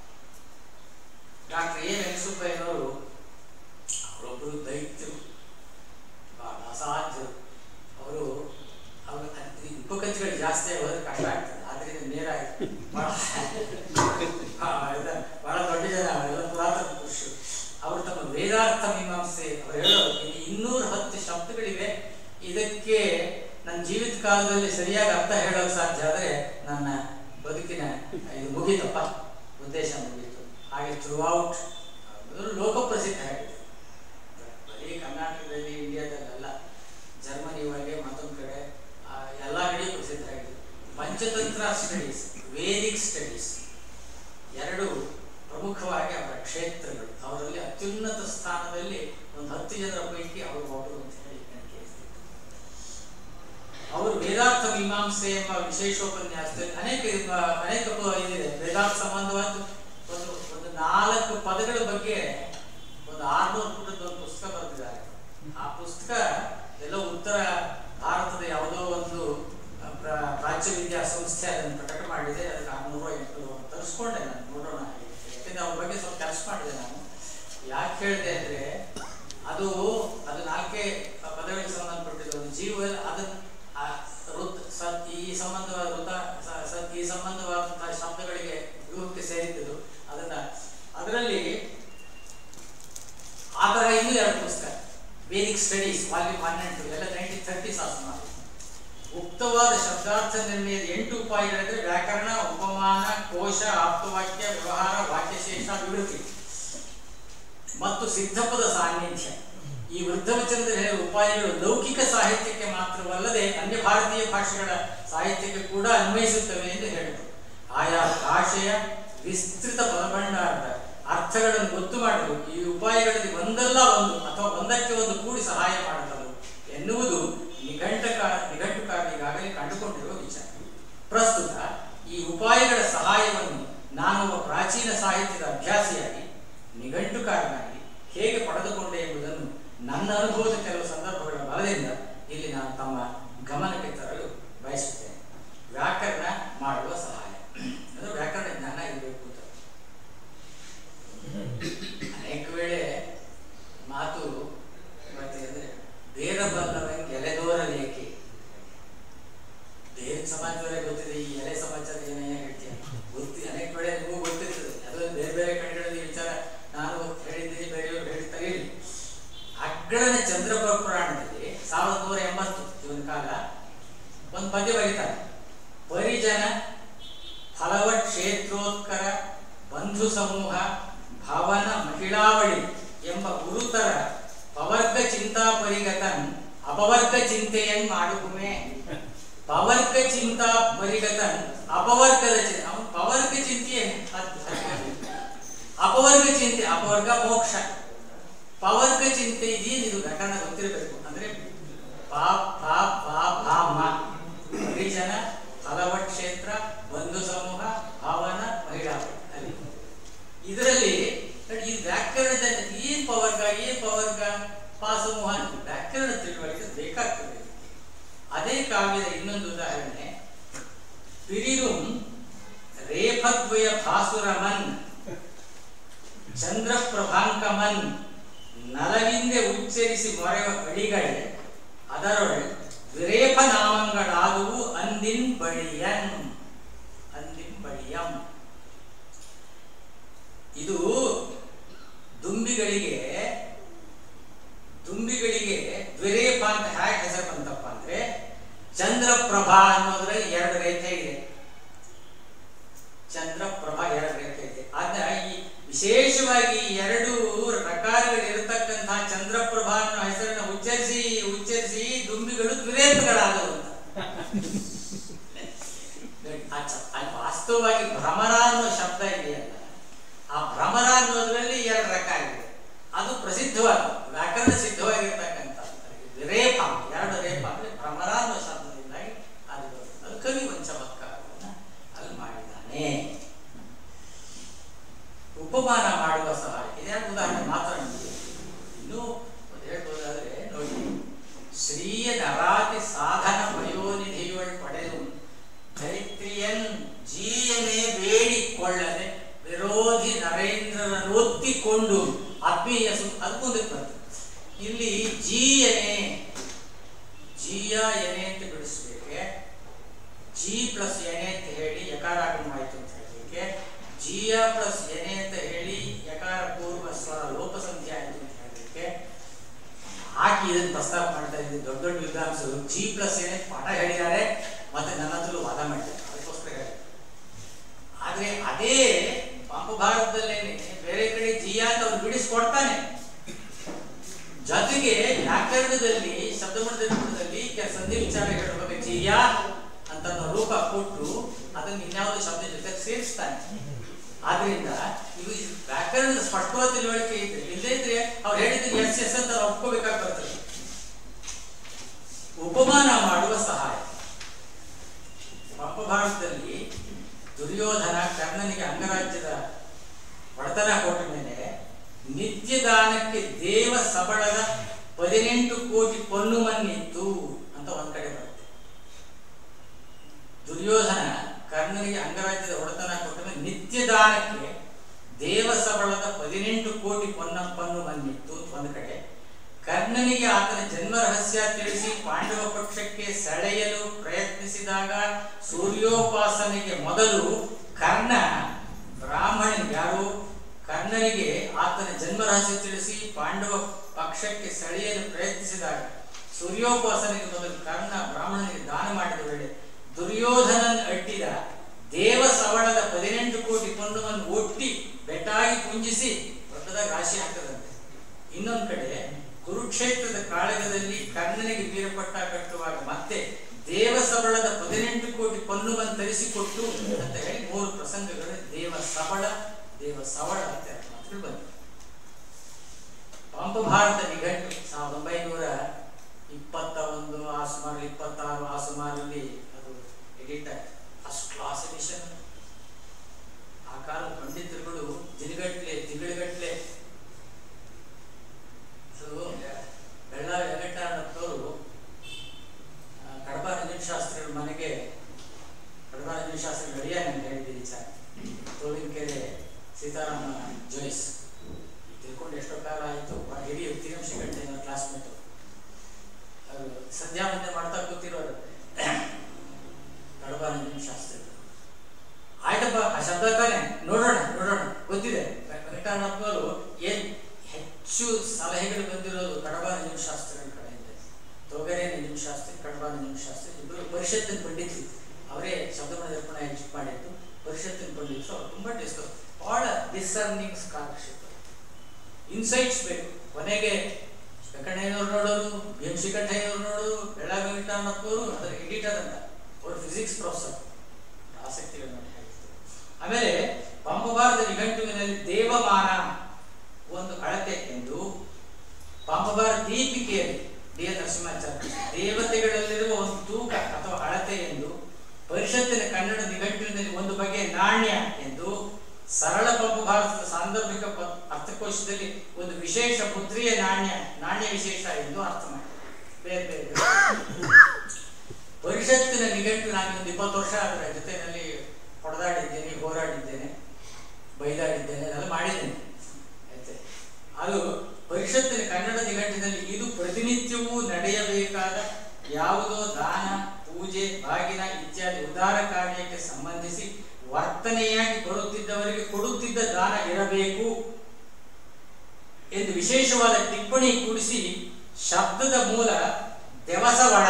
ಡಾಕ್ಟರ್ ಎ ವೆಂಕಟಸುಬ್ಬಯ್ಯನವರು ಅವರೊಬ್ಬರು ದೈತ್ಯರು ಬಹಳ ಅಸಾಧ್ಯರು ಅವರು ಅವ್ರ ಉಪಕಥೆಗಳು ಜಾಸ್ತಿ ಆಗೋದ್ರೆ ಕಷ್ಟ ಆಗ್ತದೆ ಆದ್ರಿಂದ ನೇರ ಆಯ್ತು ಬಹಳ ಹಾ, ಇದು ಬಹಳ ದೊಡ್ಡ ಜನ ಅವರೆಲ್ಲ ಪುರಾತನ ಪುರುಷರು ಅವರು ತಮ್ಮ ವೇದಾರ್ಥ ಮೀಮಾಂಸೆ ಅವರು ಹೇಳೋದು ಇಲ್ಲಿ ಇನ್ನೂರ ಹತ್ತು ಶಬ್ದಗಳಿವೆ ಇದಕ್ಕೆ ನನ್ನ ಜೀವಿತ ಕಾಲದಲ್ಲಿ ಸರಿಯಾಗಿ ಅರ್ಥ ಹೇಳೋಕೆ ಸಾಧ್ಯ ಆದರೆ ನನ್ನ ಬದುಕಿನ ಇದು ಮುಗೀತಪ್ಪ ಉದ್ದೇಶ ಮುಗೀತು ಹಾಗೆ ಥ್ರೂ ಔಟ್ ಲೋಕಪ್ರಸಿದ್ಧ ಆಗಿದೆ ಬರೀ ಕರ್ನಾಟಕದಲ್ಲಿ ಇಂಡಿಯಾದಲ್ಲ ಜರ್ಮನಿ ಒಳಗೆ ಮತ್ತೊಂದು ಕಡೆ ಆ, ಎಲ್ಲ ಕಡೆ ಪ್ರಸಿದ್ಧ ಆಗಿದೆ ಪಂಚತಂತ್ರ ಸ್ಟಡೀಸ್ ವೇದಿಕ್ ಸ್ಟಡೀಸ್ ಎರಡು ಪ್ರಮುಖವಾಗಿ ಅವರ ಕ್ಷೇತ್ರಗಳು ಅವರಲ್ಲಿ ಅತ್ಯುನ್ನತ ಸ್ಥಾನದಲ್ಲಿ ಒಂದು ಹತ್ತು ಜನರ ಪೈಕಿ ಅವರು ಒಬ್ಬರು ಅಂತ ಹೇಳಿ ನನಗೆ ಅನಿಸ್ತಿತ್ತು. ಅವರು ವೇದಾರ್ಥ ಮೀಮಾಂಸೆ ಎಂಬ ವಿಶೇಷೋಪನ್ಯಾಸದಲ್ಲಿ ಅನೇಕ ಇರುವ- ಅನೇಕ ಪ- ಇದಿದೆ ವೇದಾಂತ ಸಂಬಂಧವಾದ ಒಂದು ಒಂದು ನಾಲ್ಕು ಪದಗಳ ಬಗ್ಗೆ ಒಂದು ಆರ್ನೂರು ಪುಟದ ಒಂದು ಪುಸ್ತಕ ಬರೆದಿದ್ದಾರೆ ಆ ಪುಸ್ತಕ ಎಲ್ಲೋ ಉತ್ತರ ಭಾರತದ ಯಾವುದೋ ಒಂದು ಆ, ಪ್ರ- ಪ್ರಾಚ್ಯ ವಿದ್ಯಾ ಸಂಸ್ಥೆ ಅದನ್ನು ಪ್ರಕಟ ಮಾಡಿದೆ ಅದಕ್ಕೆ ಆರ್ನೂರು ಎಂಟುನೂರು ತರಿಸ್ಕೊಂಡೆ ನಾನು ನೋಡೋಣ ಹಾಗೆ. ಯಾಕಂದ್ರೆ ಅವ್ರ ಬಗ್ಗೆ ಸ್ವಲ್ಪ ಕೆಲಸ ಮಾಡಿದೆ ನಾನು ಯಾಕೆ ಹೇಳಿದೆ ಅಂದ್ರೆ ಅದು ಅದು ನಾಲ್ಕೇ ಪದಗಳಿಗೆ ಸಂಬಂಧಪಟ್ಟಿದ್ದು ಒಂದು ಜೀವ ಅದನ್ನ ಆ ಋತ್ ಸತ್ ಈ ಸಂಬಂಧವಾದ ಋತ ಸ- ಸತ್ ಈ ಸಂಬಂಧವಾದಂತಹ ಶಬ್ದಗಳಿಗೆ ವ್ಯೂಹಕ್ಕೆ ಸೇರಿದ್ದು ಅದರಲ್ಲಿ ಆ ಥರ ಇನ್ನೂ ಎರಡು ಪುಸ್ತಕ Vedic studies volume one and two ಎಲ್ಲ ನೈನ್ಟೀನ್ ಥರ್ಟಿ ಸುಮಾರು ಉಕ್ತವಾದ ಶಬ್ದಾರ್ಥ ನಿರ್ಣಯದ ಎಂಟು ಉಪಾಯಗಳಿದ್ರೆ ವ್ಯಾಕರಣ ಉಪಮಾನ ಕೋಶ ಆಪ್ತವಾಕ್ಯ ವ್ಯವಹಾರ ವಾಕ್ಯಶೇಷ ವಿವೃತಿ ಮತ್ತು ಸಿದ್ಧಪದ ಸಾನ್ನಿಧ್ಯ ಈ ವೃದ್ಧವಚನದಲ್ಲಿ ಹೇಳಿದ ಉಪಾಯಗಳು ಲೌಕಿಕ ಸಾಹಿತ್ಯಕ್ಕೆ ಮಾತ್ರವಲ್ಲದೆ ಅನ್ಯ ಭಾರತೀಯ ಭಾಷೆಗಳ ಸಾಹಿತ್ಯಕ್ಕೆ ಕೂಡ ಅನ್ವಯಿಸುತ್ತವೆ ಎಂದು ಹೇಳಿದರು ಆಯಾ ಭಾಷೆಯ ವಿಸ್ತೃತ ಪದಭಂಡಾರದ ಅರ್ಥಗಳನ್ನು ಗೊತ್ತು ಮಾಡಲು ಈ ಉಪಾಯಗಳಲ್ಲಿ ಒಂದಲ್ಲ ಒಂದು ಅಥವಾ ಒಂದಕ್ಕೆ ಒಂದು ಕೂಡಿ ಸಹಾಯ ಮಾಡಬಲ್ಲವು ಎನ್ನುವುದು ನಿಘಂಟಕಾರ ನಿಘಂಟುಕಾರ ಈಗಾಗಲೇ ಕಂಡುಕೊಂಡಿರುವ ವಿಚಾರ ಪ್ರಸ್ತುತ ಈ ಉಪಾಯಗಳ ಸಹಾಯವನ್ನು ನಾನು ಒಬ್ಬ ಪ್ರಾಚೀನ ಸಾಹಿತ್ಯದ ಅಭ್ಯಾಸಿಯಾಗಿ ನಿಘಂಟುಕಾರನಾಗಿ ಹೇಗೆ ಪಡೆದುಕೊಂಡೆ ಎಂಬುದನ್ನು ನನ್ನ ಅನುಭವದ ಕೆಲವು ಸಂದರ್ಭಗಳ ಬಲದಿಂದ ಇಲ್ಲಿ ನಾನು ತಮ್ಮ ಗಮನಕ್ಕೆ ತರಲು ಬಯಸುತ್ತೇನೆ ವ್ಯಾಕರಣ ಮಾಡುವ ಸಹಾಯ ಅದು ವ್ಯಾಕರಣ ಜ್ಞಾನ ಇರಬೇಕು ಅಂತ ಅನೇಕ ವೇಳೆ ಮಾತು ಮತ್ತೆ ಅಂದ್ರೆ ಬೇರ ಬಲ್ಲವನ್ ಎಲೆದೋರಲೇಕೆ ಬೇರೆ ಸಮಾಜದವರೇ ಗೊತ್ತಿದೆ ಈ ಎಲೆ ಸಮಾಚಾರ ಏನೇನು ಹೇಳ್ತೀಯ ಗೊತ್ತಿ ಅನೇಕ ವೇಳೆ ನಿಮಗೂ ಗೊತ್ತಿರ್ತದೆ ಅದು ಬೇರೆ ಬೇರೆ ಕಡೆಗಳಲ್ಲಿ ವಿಚಾರ ನಾನು ಹೇಳಿದ್ದೀನಿ ಬೇರೆಯವರು ಹೇಳ್ತಾರೆ ಇರಲಿ ಅಗ್ಗಳನ ಚಂದ್ರಪ್ರ ಪುರಾಣದಲ್ಲಿ ಸಾವಿರದ ನೂರ ಎಂಬತ್ತು ಇವನ ಕಾಲ ಒಂದು ಪದ್ಯ ಬರೀತಾರೆ ಪರಿಜನ ಫಲವ ಕ್ಷೇತ್ರೋತ್ಕರ ಬಂಧು ಸಮೂಹ ಭವನ ಮಹಿಳಾವಳಿ ಎಂಬ ಗುರುತರ ಪವರ್ಗ ಚಿಂತಾ ಪರಿಗತನ್ ಅಪವರ್ಗ ಚಿಂತೆಯನ್ ಮಾಡುವುಮೆ ಪವರ್ಗ ಚಿಂತಾ ಪರಿಗತನ್ ಅಪವರ್ಗದ ಚಿಂತೆ ಅವನು ಪವರ್ಗ ಚಿಂತೆಯನ್ ಅಪವರ್ಗ ಚಿಂತೆ ಅಪವರ್ಗ ಮೋಕ್ಷ ಪವರ್ಗ ಚಿಂತೆ ಇದೇನು ಇದು ವ್ಯಾಕರಣ ಗೊತ್ತಿರಬೇಕು ಅಂದ್ರೆ ಪಾ ಪಾ ಪಾ ಭಾ ಮ ಪರಿಜನ ಫಲವ ಕ್ಷೇತ್ರ ಬಂಧು ಸಮೂಹ ಭಾವನ ಮಹಿಳಾ ಅಲ್ಲಿ ಇದರಲ್ಲಿ ನೋಡಿ, ಈ ವ್ಯಾಕರಣದ ಏನ್ ಪವರ್ಗ ಏನ್ ಪವರ್ಗ ಪಾ ಸಮೂಹ ಅಂತ ವ್ಯಾಕರಣ ತಿಳುವಳಿಕೆ ಬೇಕಾಗ್ತದೆ ಅದೇ ಕಾವ್ಯದ ಇನ್ನೊಂದು ಉದಾಹರಣೆ ಪಿರಿರುಂ ರೇಫದ್ವಯ ಭಾಸುರಮನ್ ಚಂದ್ರಪ್ರಭಾಂಕಮನ್ ನಲವಿಂದೆ ಉಚ್ಚರಿಸಿ ಮೊರೆವ ಕಡಿಗಳೇ ಅದರೊಳ್ ವಿರೇಫ ನಾಮಗಳಾದುವು ಅಂದಿನ್ ಬಳಿಯನ್ ಅಂದಿನ್ ಬಳಿಯಂ ಇದು ದುಂಬಿಗಳಿಗೆ ದುಂಬಿಗಳಿಗೆ ದ್ವಿರೇಫ ಅಂತ ಹೇಗೆ ಹೆಸರು ಬಂತಪ್ಪ ಅಂದ್ರೆ ಚಂದ್ರಪ್ರಭಾ ಅನ್ನೋದ್ರಲ್ಲಿ ಎರಡು ರೇಖೆ ಇದೆ ಚಂದ್ರಪ್ರಭಾ ಎರಡು ರೇಖೆ ಇದೆ ಆದ್ರೆ ಈ ವಿಶೇಷವಾಗಿ ಈ ಎರಡು ರಕಾರಗಳು ಇರತಕ್ಕಂತಹ ಚಂದ್ರಪ್ರಭಾ ಅನ್ನೋ ಹೆಸರನ್ನು ಉಚ್ಚರಿಸಿ ಉಚ್ಚರಿಸಿ ದುಂಬಿಗಳು ದ್ವಿರೇಫಗಳಾದವು ಅಂತ ನೋಡಿ, ಆ ಚ- ಅಲ್ಲಿ ವಾಸ್ತವವಾಗಿ ಭ್ರಮರ ಅನ್ನೋ ಶಬ್ದ ಇದೆಯಲ್ಲ ಆ ಭ್ರಮರ ಅನ್ನೋದ್ರಲ್ಲಿ ಎರಡು ರಕ ಇದೆ ಅದು ಪ್ರಸಿದ್ಧವಾದ ವ್ಯಾಕರಣ ಸಿದ್ಧವಾಗಿರ್ತಕ್ಕಂಥ ರೇಪ ಎರಡು ರೇಪ ಅಂದ್ರೆ ಭ್ರಮರ ಅನ್ನೋ ಶಬ್ದದಿಂದಾಗಿ ಅದು ಬರುತ್ತೆ. ಅದು ಕವಿ ಒಂದು ಚಮತ್ಕಾರವನ್ನ ಅಲ್ಲಿ ಮಾಡಿದ್ದಾನೆ ಉಪಮಾನ ಮಾಡುವ ಸಹಾಯ ಇದ್ಯಾಕೆ ಉದಾಹರಣೆ ಮಾತ್ರ ನಿಮಗೆ ಇನ್ನೂ ಒಂದು ಹೇಳ್ಬೋದಾದ್ರೆ ನೋಡಿ ಶ್ರೀಯ ನರಾತಿ ಸಾಧನ ವಯೋನಿಧಿಯೊಳ್ ಪಡೆದು ದೈತ್ರಿಯನ್ ಜೀಯನೇ ಬೇಡಿಕೊಳ್ಳದೆ ವಿರೋಧಿ ನರೇಂದ್ರನನ್ನು ಒತ್ತಿಕೊಂಡು ಆತ್ಮೀಯ ಸು ಅದು ಮುಂದಕ್ಕೆ ಬರ್ತದೆ ಇಲ್ಲಿ ಜೀಯನೆ ಜೀಯ ಎನೆ ಅಂತ ಬಿಡಿಸ್ಬೇಕೆ ಜಿ ಪ್ಲಸ್ ಎನೆ ಅಂತ ಹೇಳಿ ಯಕಾರಾಗಮ ಆಯ್ತು ಅಂತ ಹೇಳಲಿಕ್ಕೆ ಜಿಯ ಪ್ಲಸ್ ಎನೆ ಅಂತ ಹೇಳಿ ಯಕಾರ ಪೂರ್ವ ಸ್ವರ ಲೋಪ ಸಂಖ್ಯೆ ಆಯ್ತು ಅಂತ ಹೇಳಲಿಕ್ಕೆ ಹಾಕಿ ಇದನ್ನು ಪ್ರಸ್ತಾಪ ಮಾಡ್ತಾ ಇದ್ದೀನಿ ದೊಡ್ಡ ದೊಡ್ಡ ವಿದ್ವಾಂಸರು ಜಿ ಪ್ಲಸ್ ಎನೆ ಪಾಠ ಹೇಳಿದ್ದಾರೆ ಮತ್ತೆ ನನ್ನ ಹತ್ರಲೂ ವಾದ ಮಾಡಿದ್ದಾರೆ ಅದಕ್ಕೋಸ್ಕರ ಹೇಳಿ ಆದ್ರೆ ಅದೇ ಪಾಪ ಭಾರತದಲ್ಲೇನೆ ಬೇರೆ ಕಡೆ ಜಿಯ ಅಂತ ಅವ್ನು ಬಿಡಿಸ್ಕೊಡ್ತಾನೆ ಜೊತೆಗೆ ವ್ಯಾಕರಣದಲ್ಲಿ ಶಬ್ದಮಂಡಲದಲ್ಲಿ ಕೆಲ ಸಂಧಿ ವಿಚಾರ ಹೇಳುವಾಗ ಜಿಯ ಅಂತ ಅನ್ನೋ ರೂಪ ಕೊಟ್ಟು ಅದನ್ನ ಇನ್ಯಾವುದೋ ಶಬ್ದ ಜೊತೆ ಸೇರಿಸ್ತಾನೆ ಆದ್ರಿಂದ ಇದು ಇದು ವ್ಯಾಕರಣದ ಸ್ಪಷ್ಟವಾದ ತಿಳುವಳಿಕೆ ಇದ್ರೆ ಇಲ್ಲದೇ ಇದ್ರೆ ಅವ್ರು ಹೇಳಿದ್ರೆ ಎಸ್ ಎಸ್ ಅಂತ ನಾವು ಒಪ್ಕೋಬೇಕಾಗಿ ಬರ್ತದೆ ಉಪಮಾನ ಮಾಡುವ ಸಹಾಯ ಪಾಪ ಭಾರತದಲ್ಲಿ ದುರ್ಯೋಧನ ಕರ್ಣನಿಗೆ ಅಂಗರಾಜ್ಯದ ಒಡೆತನ ಕೊಟ್ಟ ಮೇಲೆ ನಿತ್ಯ ದಾನಕ್ಕೆ ದೇವ ಸಬಳದ ಹದಿನೆಂಟು ಕೋಟಿ ಪೊನ್ನು ಮನ್ನಿತ್ತು ಅಂತ ಒಂದ್ ಕಡೆ ಬರುತ್ತೆ ದುರ್ಯೋಧನ ಕರ್ಣನಿಗೆ ಅಂಗರಾಜ್ಯದ ಒಡೆತನ ಕೊಟ್ಟ ಮೇಲೆ ನಿತ್ಯ ದಾನಕ್ಕೆ ದೇವ ಸಬಳದ ಹದಿನೆಂಟು ಕೋಟಿ ಪೊನ್ನ ಪನ್ನು ಮನ್ನಿತ್ತು ಅಂತ ಒಂದ್ ಕಡೆ ಕರ್ಣನಿಗೆ ಆತನ ಜನ್ಮ ರಹಸ್ಯ ತಿಳಿಸಿ ಪಾಂಡವ ಪಕ್ಷಕ್ಕೆ ಸೆಳೆಯಲು ಪ್ರಯತ್ನಿಸಿದಾಗ ಸೂರ್ಯೋಪಾಸನೆಗೆ ಮೊದಲು ಕರ್ಣ ಬ್ರಾಹ್ಮಣನ್ ಯಾರು ಕರ್ಣನಿಗೆ ಆತನ ಜನ್ಮರಹಸ್ಯ ತಿಳಿಸಿ ಪಾಂಡವ ಪಕ್ಷಕ್ಕೆ ಸೆಳೆಯಲು ಪ್ರಯತ್ನಿಸಿದಾಗ ಸೂರ್ಯೋಪಾಸನೆಗೆ ಮೊದಲು ಕರ್ಣ ಬ್ರಾಹ್ಮಣನಿಗೆ ದಾನ ಮಾಡಿದ ವೇಳೆ ದುರ್ಯೋಧನನ್ ಅಡ್ಡಿದ ದೇವ ಸವಳದ ಹದಿನೆಂಟು ಕೋಟಿ ಪೊನ್ನವನ್ನು ಒಟ್ಟಿ ಬೆಟ್ಟಾಗಿ ಪುಂಜಿಸಿ ದೊಡ್ಡದಾಗಿ ರಾಶಿ ಹಾಕದಂತೆ ಇನ್ನೊಂದು ಕಡೆ ಕುರುಕ್ಷೇತ್ರದ ಕಾಳಗದಲ್ಲಿ ಕರ್ಣನಿಗೆ ವೀರಪಟ್ಟ ಕಟ್ಟುವಾಗ ಮತ್ತೆ ದೇವ ಸಬಳದ ಹದಿನೆಂಟು ಕೋಟಿ ಪೊನ್ನುವನ್ನು ತರಿಸಿಕೊಟ್ಟು ಅಂತ ಹೇಳಿ ಮೂರು ಪ್ರಸಂಗಗಳು ದೇವ ಸಬಳ ದೇವ ಸವಳ ಅಂತ ಎರಡು ಮಾತುಗಳು ಬಂದಿವೆ ಪಂಪ ಭಾರತ ನಿಘಂಟು ಸಾವಿರದ ಒಂಬೈನೂರ ಇಪ್ಪತ್ತ ಒಂದು ಆ ಸುಮಾರು ಇಪ್ಪತ್ತಾರು ಆ ಸುಮಾರಲ್ಲಿ ಅದು ಎಡಿಟ್ ಆಯ್ತು ಫಸ್ಟ್ ಕ್ಲಾಸ್ ಎಡಿಷನ್ ಆ ಕಾಲ ಪಂಡಿತರುಗಳು ದಿನಗಟ್ಲೆ ತಿಂಗಳಿಗಟ್ಲೆ ಅದು ಬೆಳ್ಳಾರಿ ವೆಂಕಟರಮಣಪ್ಪನವರು ಕಡಬ ರಂಜನ್ ಶಾಸ್ತ್ರಿಗಳ ಮನೆಗೆ ಕಡಬ ರಂಜನ್ ಶಾಸ್ತ್ರಿ ಗಡಿಯಾರ ಅಂತ ಹೇಳಿದ್ದೀನಿ ಸರ್ ತೋಳಿನಕೆರೆ ಸೀತಾರಾಮ ಜೋಯ್ಸ್ ತಿಳ್ಕೊಂಡು ಎಷ್ಟೋ ಕಾಲ ಆಯಿತು ಹಿರಿಯ ತಿರಂಶಿ ಗಂಟೆ ನನ್ನ ಕ್ಲಾಸ್ಮೇಟು ಅವರು ಸಂಧ್ಯಾ ಮುಂದೆ ಮಾಡ್ತಾ ಕೂತಿರೋರು ಕಡಬ ರಂಜನ್ ಶಾಸ್ತ್ರಿ ಆಯ್ತಪ್ಪ ಆ ಶಬ್ದ ತಾನೆ ನೋಡೋಣ ನೋಡೋಣ ಗೊತ್ತಿದೆ ವೆಂಕಟರಮಣಪ್ಪನವರು ಏನ್ ಹೆಚ್ಚು ಸಲಹೆಗಳು ಬಂದಿರೋದು ಕಡಬ ಶಾಸ್ತ್ರಿಗಳ ಕಡೆಯಿಂದ ತೊಗರೆ ಶಾಸ್ತ್ರಿ ಕಡಬ ಶಾಸ್ತ್ರಿ ಇಬ್ಬರು ಪರಿಷತ್ತಿನ ಪಂಡಿತರು ಅವರೇ ಶಬ್ದಮಣ ದರ್ಪಣ ಹೆಚ್ಚು ಮಾಡಿದ್ದು ಪರಿಷತ್ತಿನ ಪಂಡಿತರು ಅವ್ರು ತುಂಬಾ ಡಿಸ್ಕಸ್ ಬಹಳ ಡಿಸರ್ನಿಂಗ್ ಸ್ಕಾಲರ್ಶಿಪ್ ಇನ್ಸೈಟ್ಸ್ ಬೇಕು ಕೊನೆಗೆ ವೆಂಕಣ್ಣಯ್ಯನವ್ರು ನೋಡೋರು ಬಿ ಎಂ ಶ್ರೀಕಂಠಯ್ಯನವ್ರು ನೋಡೋರು ಬೆಳಗಾವಿ ವೆಂಕಟರಮಣಪ್ಪನವರು ಅದರ ಎಡಿಟರ್ ಅಂತ ಅವರು ಫಿಸಿಕ್ಸ್ ಪ್ರೊಫೆಸರ್ ಆಸಕ್ತಿಗಳು ನೋಡಿ ಹೇಳ್ತಿದ್ರು. ಆಮೇಲೆ ಪಂಪಭಾರದ ನಿಘಂಟುವಿನಲ್ಲಿ ದೇವಮಾನ ಒಂದು ಅಳತೆ ಎಂದು ಪಾಂಪಭಾರ ದೀಪಿಕೆಯಲ್ಲಿ ಡಿ ಎನ್ ನರಸಿಂಹಾಚಾರ್ಯ ದೇವತೆಗಳಲ್ಲಿರುವ ಒಂದು ತೂಕ ಅಥವಾ ಅಳತೆ ಎಂದು ಪರಿಷತ್ತಿನ ಕನ್ನಡ ನಿಘಂಟಿನಲ್ಲಿ ಒಂದು ಬಗೆಯ ನಾಣ್ಯ ಎಂದು ಸರಳ ಪಂಪ ಭಾರತದ ಸಾಂದರ್ಭಿಕ ಪ- ಅರ್ಥಕೋಶದಲ್ಲಿ ಒಂದು ವಿಶೇಷ ಮುದ್ರೆಯ ನಾಣ್ಯ ನಾಣ್ಯ ವಿಶೇಷ ಎಂದು ಅರ್ಥ ಮಾಡಿ ಬೇರೆ ಬೇರೆ ಬೇರೆ. ಪರಿಷತ್ತಿನ ನಿಘಂಟು ನಾನು ಒಂದು ಇಪ್ಪತ್ತು ವರ್ಷ ಅದರ ಜೊತೆಯಲ್ಲಿ ಹೊಡೆದಾಡಿದ್ದೇನೆ ಹೋರಾಡಿದ್ದೇನೆ ಬೈದಾಡಿದ್ದೇನೆ ಅದೆಲ್ಲ ಮಾಡಿದ್ದೇನೆ ಆಯ್ತೆ ಅದು ಪರಿಷತ್ತಿನ ಕನ್ನಡ ನಿಘಂಟಿನಲ್ಲಿ ಇದು ಪ್ರತಿನಿತ್ಯವೂ ನಡೆಯಬೇಕಾದ ಯಾವುದೋ ದಾನ ಪೂಜೆ ಬಾಗಿನ ಇತ್ಯಾದಿ ಉದಾರ ಕಾರ್ಯಕ್ಕೆ ಸಂಬಂಧಿಸಿ ವರ್ತನೆಯಾಗಿ ಬರುತ್ತಿದ್ದವರಿಗೆ ಕೊಡುತ್ತಿದ್ದ ದಾನ ಇರಬೇಕು ಎಂದು ವಿಶೇಷವಾದ ಟಿಪ್ಪಣಿ ಕೂಡಿಸಿ ಶಬ್ದದ ಮೂಲ ದೆವಸವಳ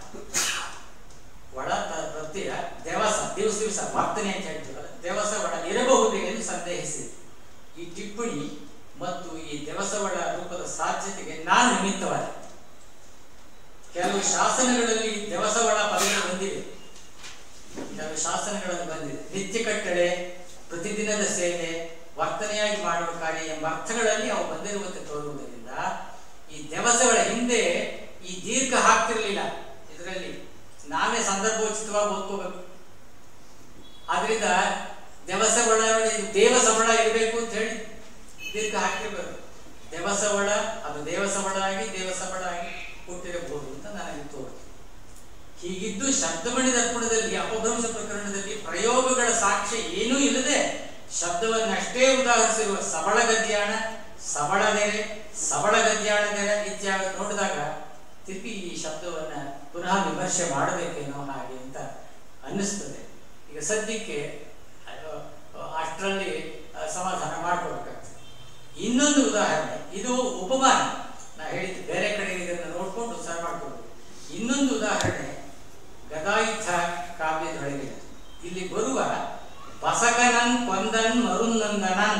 ಒಳ ತ- ಪ್ರತ್ಯಯ ದೆವಸ ದಿವಸ ದಿವಸ ವರ್ತನೆ ಅಂತ ಹೇಳ್ತೀವಲ್ಲ ದೆವಸವಳ ಇರಬಹುದು ಎಂದು ಸಂದೇಹಿಸಿದೆ ಈ ಟಿಪ್ಪಣಿ ಮತ್ತು ಈ ದೆವಸವಳ ರೂಪದ ಸಾಧ್ಯತೆಗೆ ನಾನು ನಿಮಿತ್ತವಾದೆ ಕೆಲವು ಶಾಸನಗಳಲ್ಲಿ ದೆವಸವಳ ಪದಗಳು ಬಂದಿವೆ ಕೆಲವು ಶಾಸನಗಳಲ್ಲಿ ಬಂದಿದೆ ನಿತ್ಯ ಕಟ್ಟಳೆ ಪ್ರತಿದಿನದ ಸೇವೆ ವರ್ತನೆಯಾಗಿ ಮಾಡುವ ಕಾರ್ಯ ಎಂಬ ಅರ್ಥಗಳಲ್ಲಿ ಅವು ಬಂದಿರುವಂತೆ ತೋರುವುದರಿಂದ ಈ ದೆವಸಗಳ ಹಿಂದೆ ಈ ದೀರ್ಘ ಹಾಕ್ತಿರ್ಲಿಲ್ಲ ಇದರಲ್ಲಿ ನಾವೇ ಸಂದರ್ಭೋಚಿತವಾಗಿ ಓದ್ಕೋಬೇಕು ಆದ್ರಿಂದ ದೆವಸವಳ ಇದು ದೇವಸವಳ ಇರಬೇಕು ಅಂತ ಹೇಳಿ ದೀರ್ಘ ಹಾಕಿರ್ಬೇಕು ದೇವಸವಳ ಅದು ದೇವಸವಳ ಆಗಿ ದೇವಸವಳ ಆಗಿ ಹುಟ್ಟಿರಬಹುದು ಅಂತ ನನಗೆ ತೋರಿತು ಹೀಗಿದ್ದು ಶಬ್ದಮಣಿ ದರ್ಪಣದಲ್ಲಿ ಅಪಭ್ರಂಶ ಪ್ರಕರಣದಲ್ಲಿ ಪ್ರಯೋಗಗಳ ಸಾಕ್ಷ್ಯ ಏನೂ ಇಲ್ಲದೆ ಶಬ್ದವನ್ನಷ್ಟೇ ಉದಾಹರಿಸಿರುವ ಸಬಳ ಗದ್ಯಾಣ ಸಬಳ ನೆರೆ ಸಬಳ ಗದ್ಯಾಣ ನೆರೆ ಇತ್ಯಾದಿ ನೋಡಿದಾಗ ತಿರುಗಿ ಈ ಶಬ್ದವನ್ನ ಪುನಃ ವಿಮರ್ಶೆ ಮಾಡಬೇಕೇನೋ ಹಾಗೆ ಅಂತ ಅನ್ನಿಸ್ತದೆ ಈಗ ಸದ್ಯಕ್ಕೆ ಅದು, ಅಷ್ಟರಲ್ಲಿ ಆ, ಸಮಾಧಾನ ಮಾಡ್ಕೋಬೇಕಾಗ್ತದೆ ಇನ್ನೊಂದು ಉದಾಹರಣೆ ಇದು ಉಪಮಾನ ನಾ ಹೇಳಿದ್ದು ಬೇರೆ ಕಡೆ ಇದನ್ನು ನೋಡ್ಕೊಂಡು ಸರ್ ಮಾಡ್ಕೋಬೇಕು ಇನ್ನೊಂದು ಉದಾಹರಣೆ ಗದಾಯುದ್ಧ ಕಾವ್ಯದೊಳಗೆ ಇಲ್ಲಿ ಬರುವ ಬಸಕನನ್ ಕೊಂದನ್ ಮರುನಂದನನ್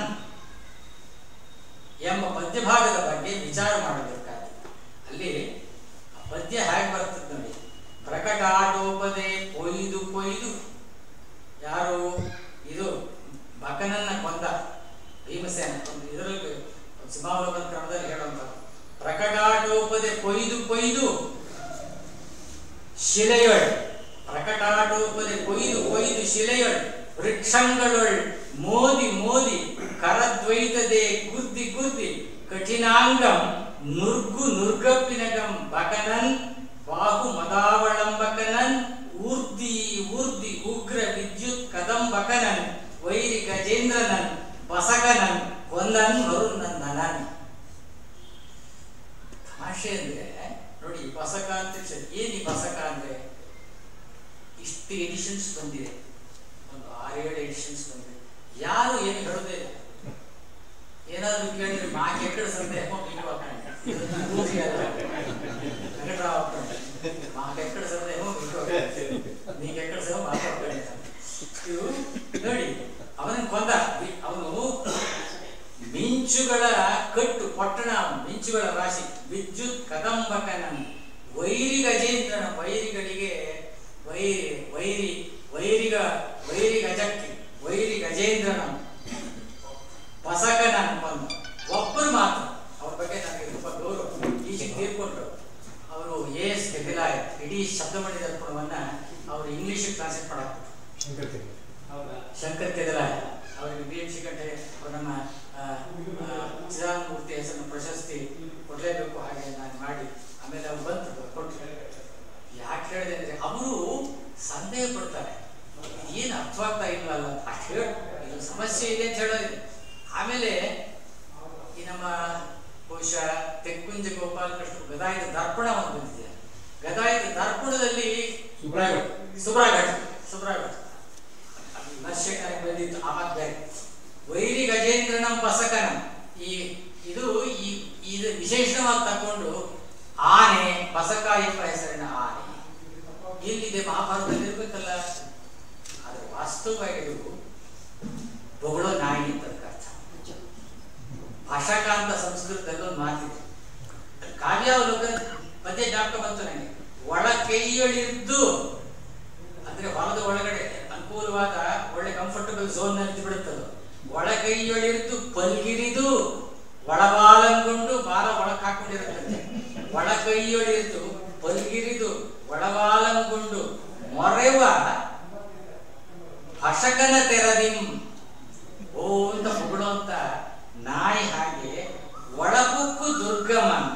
ಎಂಬ ಪದ್ಯಭಾಗದ ಬಗ್ಗೆ ವಿಚಾರ ಮಾಡಬೇಕಾಗಿದೆ ಅಲ್ಲಿ ಆ ಪದ್ಯ ಹೇಗೆ ಬರ್ತದೆ ನೋಡಿ ಪ್ರಕಟಾಟೋಪದೆ ಕೊಯ್ದು ಕೊಯ್ದು ಯಾರು ಇದು ಬಕನನ್ನ ಕೊಂದ ಭೀಮಸೇನ ಒಂದು ಇದರಲ್ಲಿ ಸಿಂಹಾವಲೋಕನ ಕ್ರಮದಲ್ಲಿ ಹೇಳುವಂಥದ್ದು ಪ್ರಕಟಾಟೋಪದೆ ಕೊಯ್ದು ಕೊಯ್ದು ಶಿಲೆಯೊಳ್ ಪ್ರಕಟಾಟೋಪದೆ ಕೊಯ್ದು ಕೊಯ್ದು ಶಿಲೆಯೊಳ್ ವೃಕ್ಷಗಳೊಳ್ ಮೋದಿ ಮೋದಿ ಕರದ್ವೈತದೆ ಗುದ್ದಿ ಗುದ್ದಿ ಕಠಿಣಾಂಗಂ ನುರ್ಗು ನುರ್ಗಪ್ಪಿನಗಂ ಬಕನನ್ ಬಾಹು ಮದಾವಳಂಬಕನನ್ ಊರ್ದಿ ಊರ್ದಿ ಉಗ್ರ ವಿದ್ಯುತ್ ಕದಂಬಕನನ್ ವೈರಿ ಗಜೇಂದ್ರನನ್ ಬಸಕನನ್ ಕೊಂದನ್ ಮರುನಂದನನ್ ತಮಾಷೆ ಅಂದ್ರೆ ನೋಡಿ ಬಸಕ ಅಂತ ಹೇಳಿ ಏನ್ ಈ ಬಸಕ ಅಂದ್ರೆ ಇಷ್ಟು ಎಡಿಷನ್ಸ್ ಬಂದಿದೆ ಒಂದು ಆರೇಳು ಎಡಿಷನ್ಸ್ ಬಂದಿದೆ ಯಾರು ಏನು ಹೇಳೋದೇ ಇಲ್ಲ ಏನಾದ್ರು ಕೇಳಿದ್ರೆ ಮಾ ಕೆಕ್ಕಡ ಸಂತೆ మా ఎక్కడ సరేమో ఇంకో నీకు ఎక్కడ సరే మాట్లాడుకోండి ಇವು ನೋಡಿ ಅವನನ್ನು ಕೊಂದ ಅವನು ಮಿಂಚುಗಳ ಕಟ್ಟು ಪಟ್ಟಣ ಮಿಂಚುಗಳ ರಾಶಿ ವಿದ್ಯುತ್ ಕದಂಬಕನ ವೈರಿ ಗಜೇಂದ್ರನ ವೈರಿಗಳಿಗೆ ವೈರಿ ವೈರಿ ವೈರಿಗ ವೈರಿ ಗಜಕ್ಕೆ ವೈರಿ ಗಜೇಂದ್ರನ ಬಸಕನ ಕೊಂದ ಒಬ್ಬರು ಮಾತ್ರ ಅವ್ರ ಬಗ್ಗೆ ನನಗೆ ತುಂಬ ಗೌರವ ಈಚೆಗೆ ತೀರ್ಕೊಂಡ್ರು ಅವರು ಎ ಎಸ್ ಗೆದಿಲಾಯತ್ ಇಡೀ ಶಬ್ದಮಣಿ ದರ್ಪಣವನ್ನ ಅವರು ಇಂಗ್ಲಿಷ್ ಟ್ರಾನ್ಸ್ಲೇಟ್ ಮಾಡಾಕ್ಬಿಟ್ರು ಶಂಕರ್ ಕೆದಲಾಯ ಅವರಿಗೆ ಬಿ ಎಂ ಶಿಖಂಡೆ ಅವರು ನಮ್ಮ ಆ, ಆ, ಚಿದಾನಂದಮೂರ್ತಿ ಹೆಸರನ್ನು ಪ್ರಶಸ್ತಿ ಕೊಡಲೇಬೇಕು ಹಾಗೆ ನಾನು ಮಾಡಿ ಆಮೇಲೆ ಅವ್ರು ಬಂತು ಕೊಟ್ಟರು ಯಾಕೆ ಹೇಳಿದೆ ಅಂದ್ರೆ ಅವರು ಸಂದೇಹ ಪಡ್ತಾರೆ ಏನು ಅರ್ಥವಾಗ್ತಾ ಇಲ್ವಲ್ಲ ಅಂತ ಅಷ್ಟ್ ಹೇಳಿ ಇದು ಸಮಸ್ಯೆ ಇದೆ ಅಂತ ಹೇಳೋದಿದೆ ಆಮೇಲೆ ಈ ನಮ್ಮ ಬಹುಶಃ ತೆಕ್ಕುಂಜ ಗೋಪಾಲಕೃಷ್ಣ ಗದಾಯದ ದರ್ಪಣ ಒಂದು ಬಂದಿದೆ ಗದಾಯದ ದರ್ಪಣದಲ್ಲಿ ಸುಬ್ರಾಯಘಟ್. ಸುಬ್ರಾಘಟ್ ಸುಬ್ರಾಘಟ್ ನಶೇಖರಕ್ಕೆ ಬಂದಿತ್ತು ಆವಾಗ ಬೇರೆ ವೈರಿ ಗಜೇಂದ್ರನಂ ಬಸಕನಂ ಈ ಇದು ಈ ಇದು ವಿಶೇಷವಾಗಿ ತಕೊಂಡು ಆನೆ ಬಸಕ ಎಂಬ ಹೆಸರಿನ ಆನೆ ಇಲ್ಲಿದೆ ಮಹಾಭಾರತದಲ್ಲಿ ಇರ್ಬೇಕಲ್ಲ ಆದ್ರೆ ವಾಸ್ತವವಾಗಿ ಇದು ಬೊಗಳೋ ನಾಯಿ ಅಂತ ಅದಕ್ಕೆ ಅರ್ಥ ಭಾಷಾಕ ಅಂತ ಸಂಸ್ಕೃತದಲ್ಲಿ ಒಂದು ಮಾತಿದೆ ಕಾವ್ಯಾವಲೋಕನ ಮಧ್ಯೆ ಜ್ಞಾಪಕ ಬಂತು ನನಗೆ ಒಳ ಕೈಯೊಳಿದ್ದು ಅಂದ್ರೆ ಹೊಲದ ಒಳಗಡೆ ಅನುಕೂಲವಾದ ಒಳ್ಳೆ ಕಂಫರ್ಟಬಲ್ ಝೋನ್ ನಲ್ಲಿ ಬಿಡುತ್ತದು ಒಳ ಕೈಯೊಳಿದ್ದು ಪಲ್ಗಿರಿದು ಒಳಬಾಲಂಗೊಂಡು ಬಾಲ ಒಳಕ್ ಹಾಕೊಂಡಿರುತ್ತಂತೆ ಒಳ ಕೈಯೊಳಿದ್ದು ಪಲ್ಗಿರಿದು ಒಳಬಾಲಂಗೊಂಡು ಮೊರೆವ ಹಷಕನ ತೆರದಿಂ ಓ ಅಂತ ಹೊಗಳುವಂತ ನಾಯಿ ಹಾಗೆ ಒಳಬುಕ್ಕು ದುರ್ಗಮನ್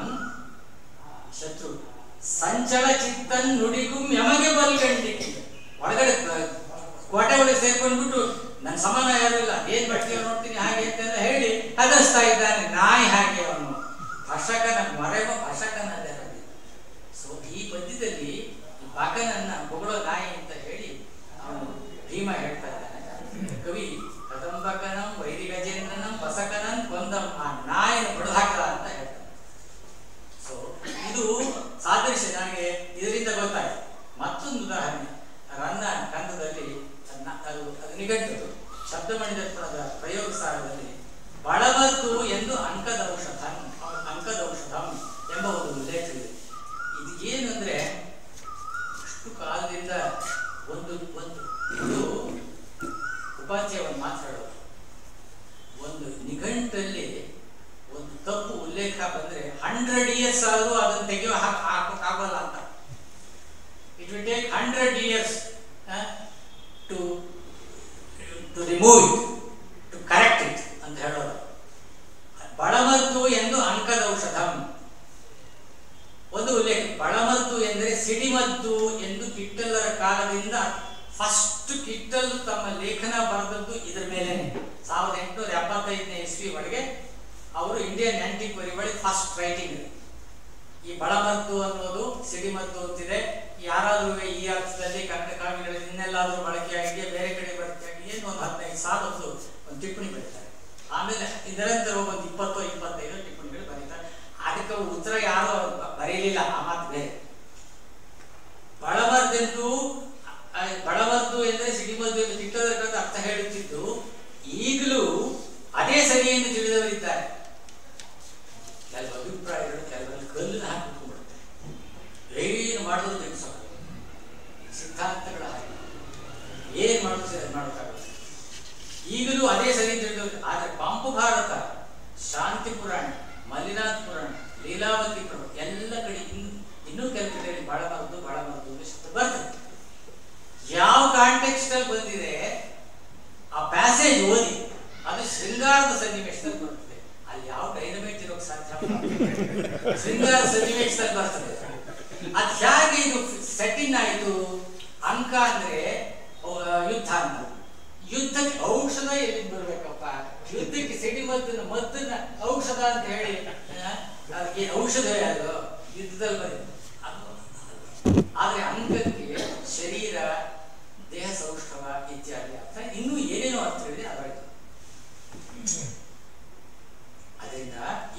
ಶತ್ರು ಸಂಚಲ ಚಿತ್ತನ್ ನುಡಿಗುಂ ಯಮಗೆ ಬಲ್ಗಂಡಿಕೆ ಒಳಗಡೆ ಕ- ಕೋಟೆ ಒಳಗೆ ಸೇರ್ಕೊಂಡ್ಬಿಟ್ಟು ನನ್ನ ಸಮಾನ ಯಾರು ಇಲ್ಲ ಏನ್ ಮಾಡ್ತೀವಿ ನೋಡ್ತೀನಿ ಹಾಗೆ ಅಂತೆಲ್ಲ ಹೇಳಿ ಹದಸ್ತಾ ಇದ್ದಾನೆ ನಾಯಿ ಹಾಗೆ ಅವನು ಭಷಕನ ಮರೆವ ಭಷಕನ ಸೊ ಈ ಪದ್ಯದಲ್ಲಿ ಈ ಬಾಕನನ್ನ ಹೊಗಳೋ ನಾಯಿ ಅಂತ ಹೇಳಿ ಅವನು ಭೀಮ ಹೇಳ್ತಾ ಇದ್ದಾನೆ ಕವಿ ಕದಂಬಕನಂ ವೈರಿ ಗಜೇಂದ್ರನಂ ಬಸಕನನ್ ಕೊಂದಂ ಆ ನಾಯಿನ ಬಡದಾಕದ ಅಂತ ಹೇಳ್ತಾನೆ ಸೊ ಇದು ಸಾದೃಶ್ಯ ನನಗೆ ಇದರಿಂದ ಗೊತ್ತಾಯ್ತು ಮತ್ತೊಂದು ಉದಾಹರಣೆ ರನ್ನ ಕಂದದಲ್ಲಿ ನ- ಅದು ಅದು ನಿಘಂಟು ಶಬ್ದಮಣಿ ದರ್ಪಣದ ಪ್ರಯೋಗ ಸಾರದಲ್ಲಿ ಬಳವತ್ತು ಎಂದು ಅಂಕದ ಔಷಧ ಅಂಕದ ಔಷಧಂ ಎಂಬ ಒಂದು ಉಲ್ಲೇಖವಿದೆ ಇದು ಏನು ಅಂದ್ರೆ ಅಷ್ಟು ಕಾಲದಿಂದ ಒಂದು ಒಂದು ಇದು ಉಪಾಧ್ಯಾಯ ಒಂದು ಮಾತಾಡೋದು ಒಂದು ನಿಘಂಟಲ್ಲಿ ಒಂದು ತಪ್ಪು ಉಲ್ಲೇಖ ಬಂದ್ರೆ ಹಂಡ್ರೆಡ್ ಇಯರ್ಸ್ ಆದ್ರೂ ಅದನ್ನ ತೆಗೆಯೋ ಹಾಕ್ ಹಾಕೋಕ್ಕಾಗಲ್ಲ ಅಂತ it will take hundred years to to remove it to correct it ಅಂತ ಹೇಳೋದು ಬಳಮದ್ದು ಎಂದು ಅಂಕದ ಔಷಧಂ ಒಂದು ಉಲ್ಲೇಖ ಬಳಮದ್ದು ಎಂದರೆ ಸಿಡಿಮದ್ದು ಎಂದು ಕಿಟ್ಟಲ್ಲರ ಕಾಲದಿಂದ ಫಸ್ಟ್ ಕಿಟ್ಟಲ್ ತಮ್ಮ ಲೇಖನ ಬರೆದದ್ದು ಇದರ ಮೇಲೆ ಸಾವಿರದ ಎಂಟುನೂರ ಎಪ್ಪತ್ತೈದನೇ ಇಸ್ವಿ ಒಳಗೆ ಅವರು ಇಂಡಿಯನ್ ಆಂಟಿಕ್ವರಿ ಒಳಗೆ ಫಸ್ಟ್ ರೈಟಿಂಗ್ ಈ ಬಳಮದ್ದು ಅನ್ನೋದು ಸಿಡಿಮದ್ದು ಅಂತಿದೆ ಯಾರಾದ್ರೂ ಈ ಅರ್ಥದಲ್ಲಿ ಕನ್ನಡ ಕಾವ್ಯಗಳಲ್ಲಿ ಇನ್ನೆಲ್ಲಾದ್ರೂ ಬಳಕೆಯಾಗಿ ಬೇರೆ ಕಡೆ ಬಳಕೆಯಾಗಿ ಏನು ಒಂದು ಹದಿನೈದು ಸಾಲದ್ದು ಒಂದು ಟಿಪ್ಪಣಿ ಬರೀತಾರೆ ಆಮೇಲೆ ಇದರಂತರ ಒಂದು ಇಪ್ಪತ್ತು ಇಪ್ಪತ್ತೈದು ಟಿಪ್ಪಣಿಗಳು ಬರೀತಾರೆ ಅದಕ್ಕೆ ಅವ್ರು ಉತ್ತರ ಯಾರು ಅವ್ರು ಬ- ಬರೀಲಿಲ್ಲ ಆ ಮಾತು ಬೇರೆ ಬಳಮದ್ದೆಂದು ಆ, ಬಳಮದ್ದು ಎಂದರೆ ಸಿಡಿಮದ್ದು ಎಂದು ತಿಟ್ಟದಕ್ಕಂತ ಅರ್ಥ ಹೇಳುತ್ತಿದ್ದು ಈಗಲೂ ಅದೇ ಸರಿ ಎಂದು ತಿಳಿದವರಿದ್ದಾರೆ ಕೆಲವು ಅಭಿಪ್ರಾಯಗಳು ಕೆಲವರಲ್ಲಿ ಕಲ್ಲನ್ನು ಹಾಕಿಬಿಡುತ್ತೆ ಏನು ಮಾಡಿದ್ರು ತಿಳಿಸೋದು ಸಿದ್ಧಾಂತಗಳ ಹಾಗೆ ಏನ್ ಮಾಡಿದ್ರು ಸರಿ ಮಾಡೋಕ್ಕಾಗಲ್ಲ ಈಗಲೂ ಅದೇ ಸರಿ ತಿಳಿದವರು ಆದ್ರೆ ಪಂಪ ಭಾರತ ಶಾಂತಿ ಪುರಾಣ ಮಲ್ಲಿನಾಥ್ ಪುರಾಣ ಲೀಲಾವತಿ ಪುರಾಣ ಎಲ್ಲ ಕಡೆ ಇನ್- ಇನ್ನೂ ಕೆಲವು ಕಡೆಯಲ್ಲಿ ಬಹಳ ಮರದು ಬಹಳ ಮರದು ಅಂತ ಶಬ್ದ ಬರ್ತದೆ ಯಾವ ಕಾಂಟೆಕ್ಸ್ಟ್ ಅಲ್ಲಿ ಬಂದಿದೆ ಆ ಪ್ಯಾಸೇಜ್ ಓದಿ ಅದು ಶೃಂಗಾರದ ಸನ್ನಿವೇಶದಲ್ಲಿ ಬರ್ತದೆ ಅಲ್ಲಿ ಯಾವ ಡೈನಮೈಟ್ ಇರೋಕ್ ಸಾಧ್ಯ ಇಲ್ಲ. ಶೃಂಗಾರ ಸನ್ನಿವೇಶದಲ್ಲಿ ಬರ್ತದೆ ಅದ್ ಹೇಗೆ ಇದು ಸೆಟ್ಟಿನ್ ಆಯ್ತು ಅಂಕ ಅಂದ್ರೆ ಅಹ್, ಯುದ್ಧ ಅಂತ ಯುದ್ಧಕ್ಕೆ ಔಷಧ ಎಲ್ಲಿಂದ ಬರ್ಬೇಕಪ್ಪ ಯುದ್ಧಕ್ಕೆ ಸಿಡಿಮದ್ದನ್ನ ಮದ್ದನ್ನ ಔಷಧ ಅಂತ ಹೇಳಿ ಆ, ಅದಕ್ಕೆ ಔಷಧ ಯಾರು ಯುದ್ಧದಲ್ಲಿ ಬರೀ ಅದು ಆದ್ರೆ ಅಂಕಕ್ಕೆ ಶರೀರ ದೇಹ ಸೌಷ್ಠವ ಇತ್ಯಾದಿ ಅರ್ಥ ಇನ್ನೂ ಏನೇನೋ ಅರ್ಥಗಳಿದೆ ಅದಾಯ್ತು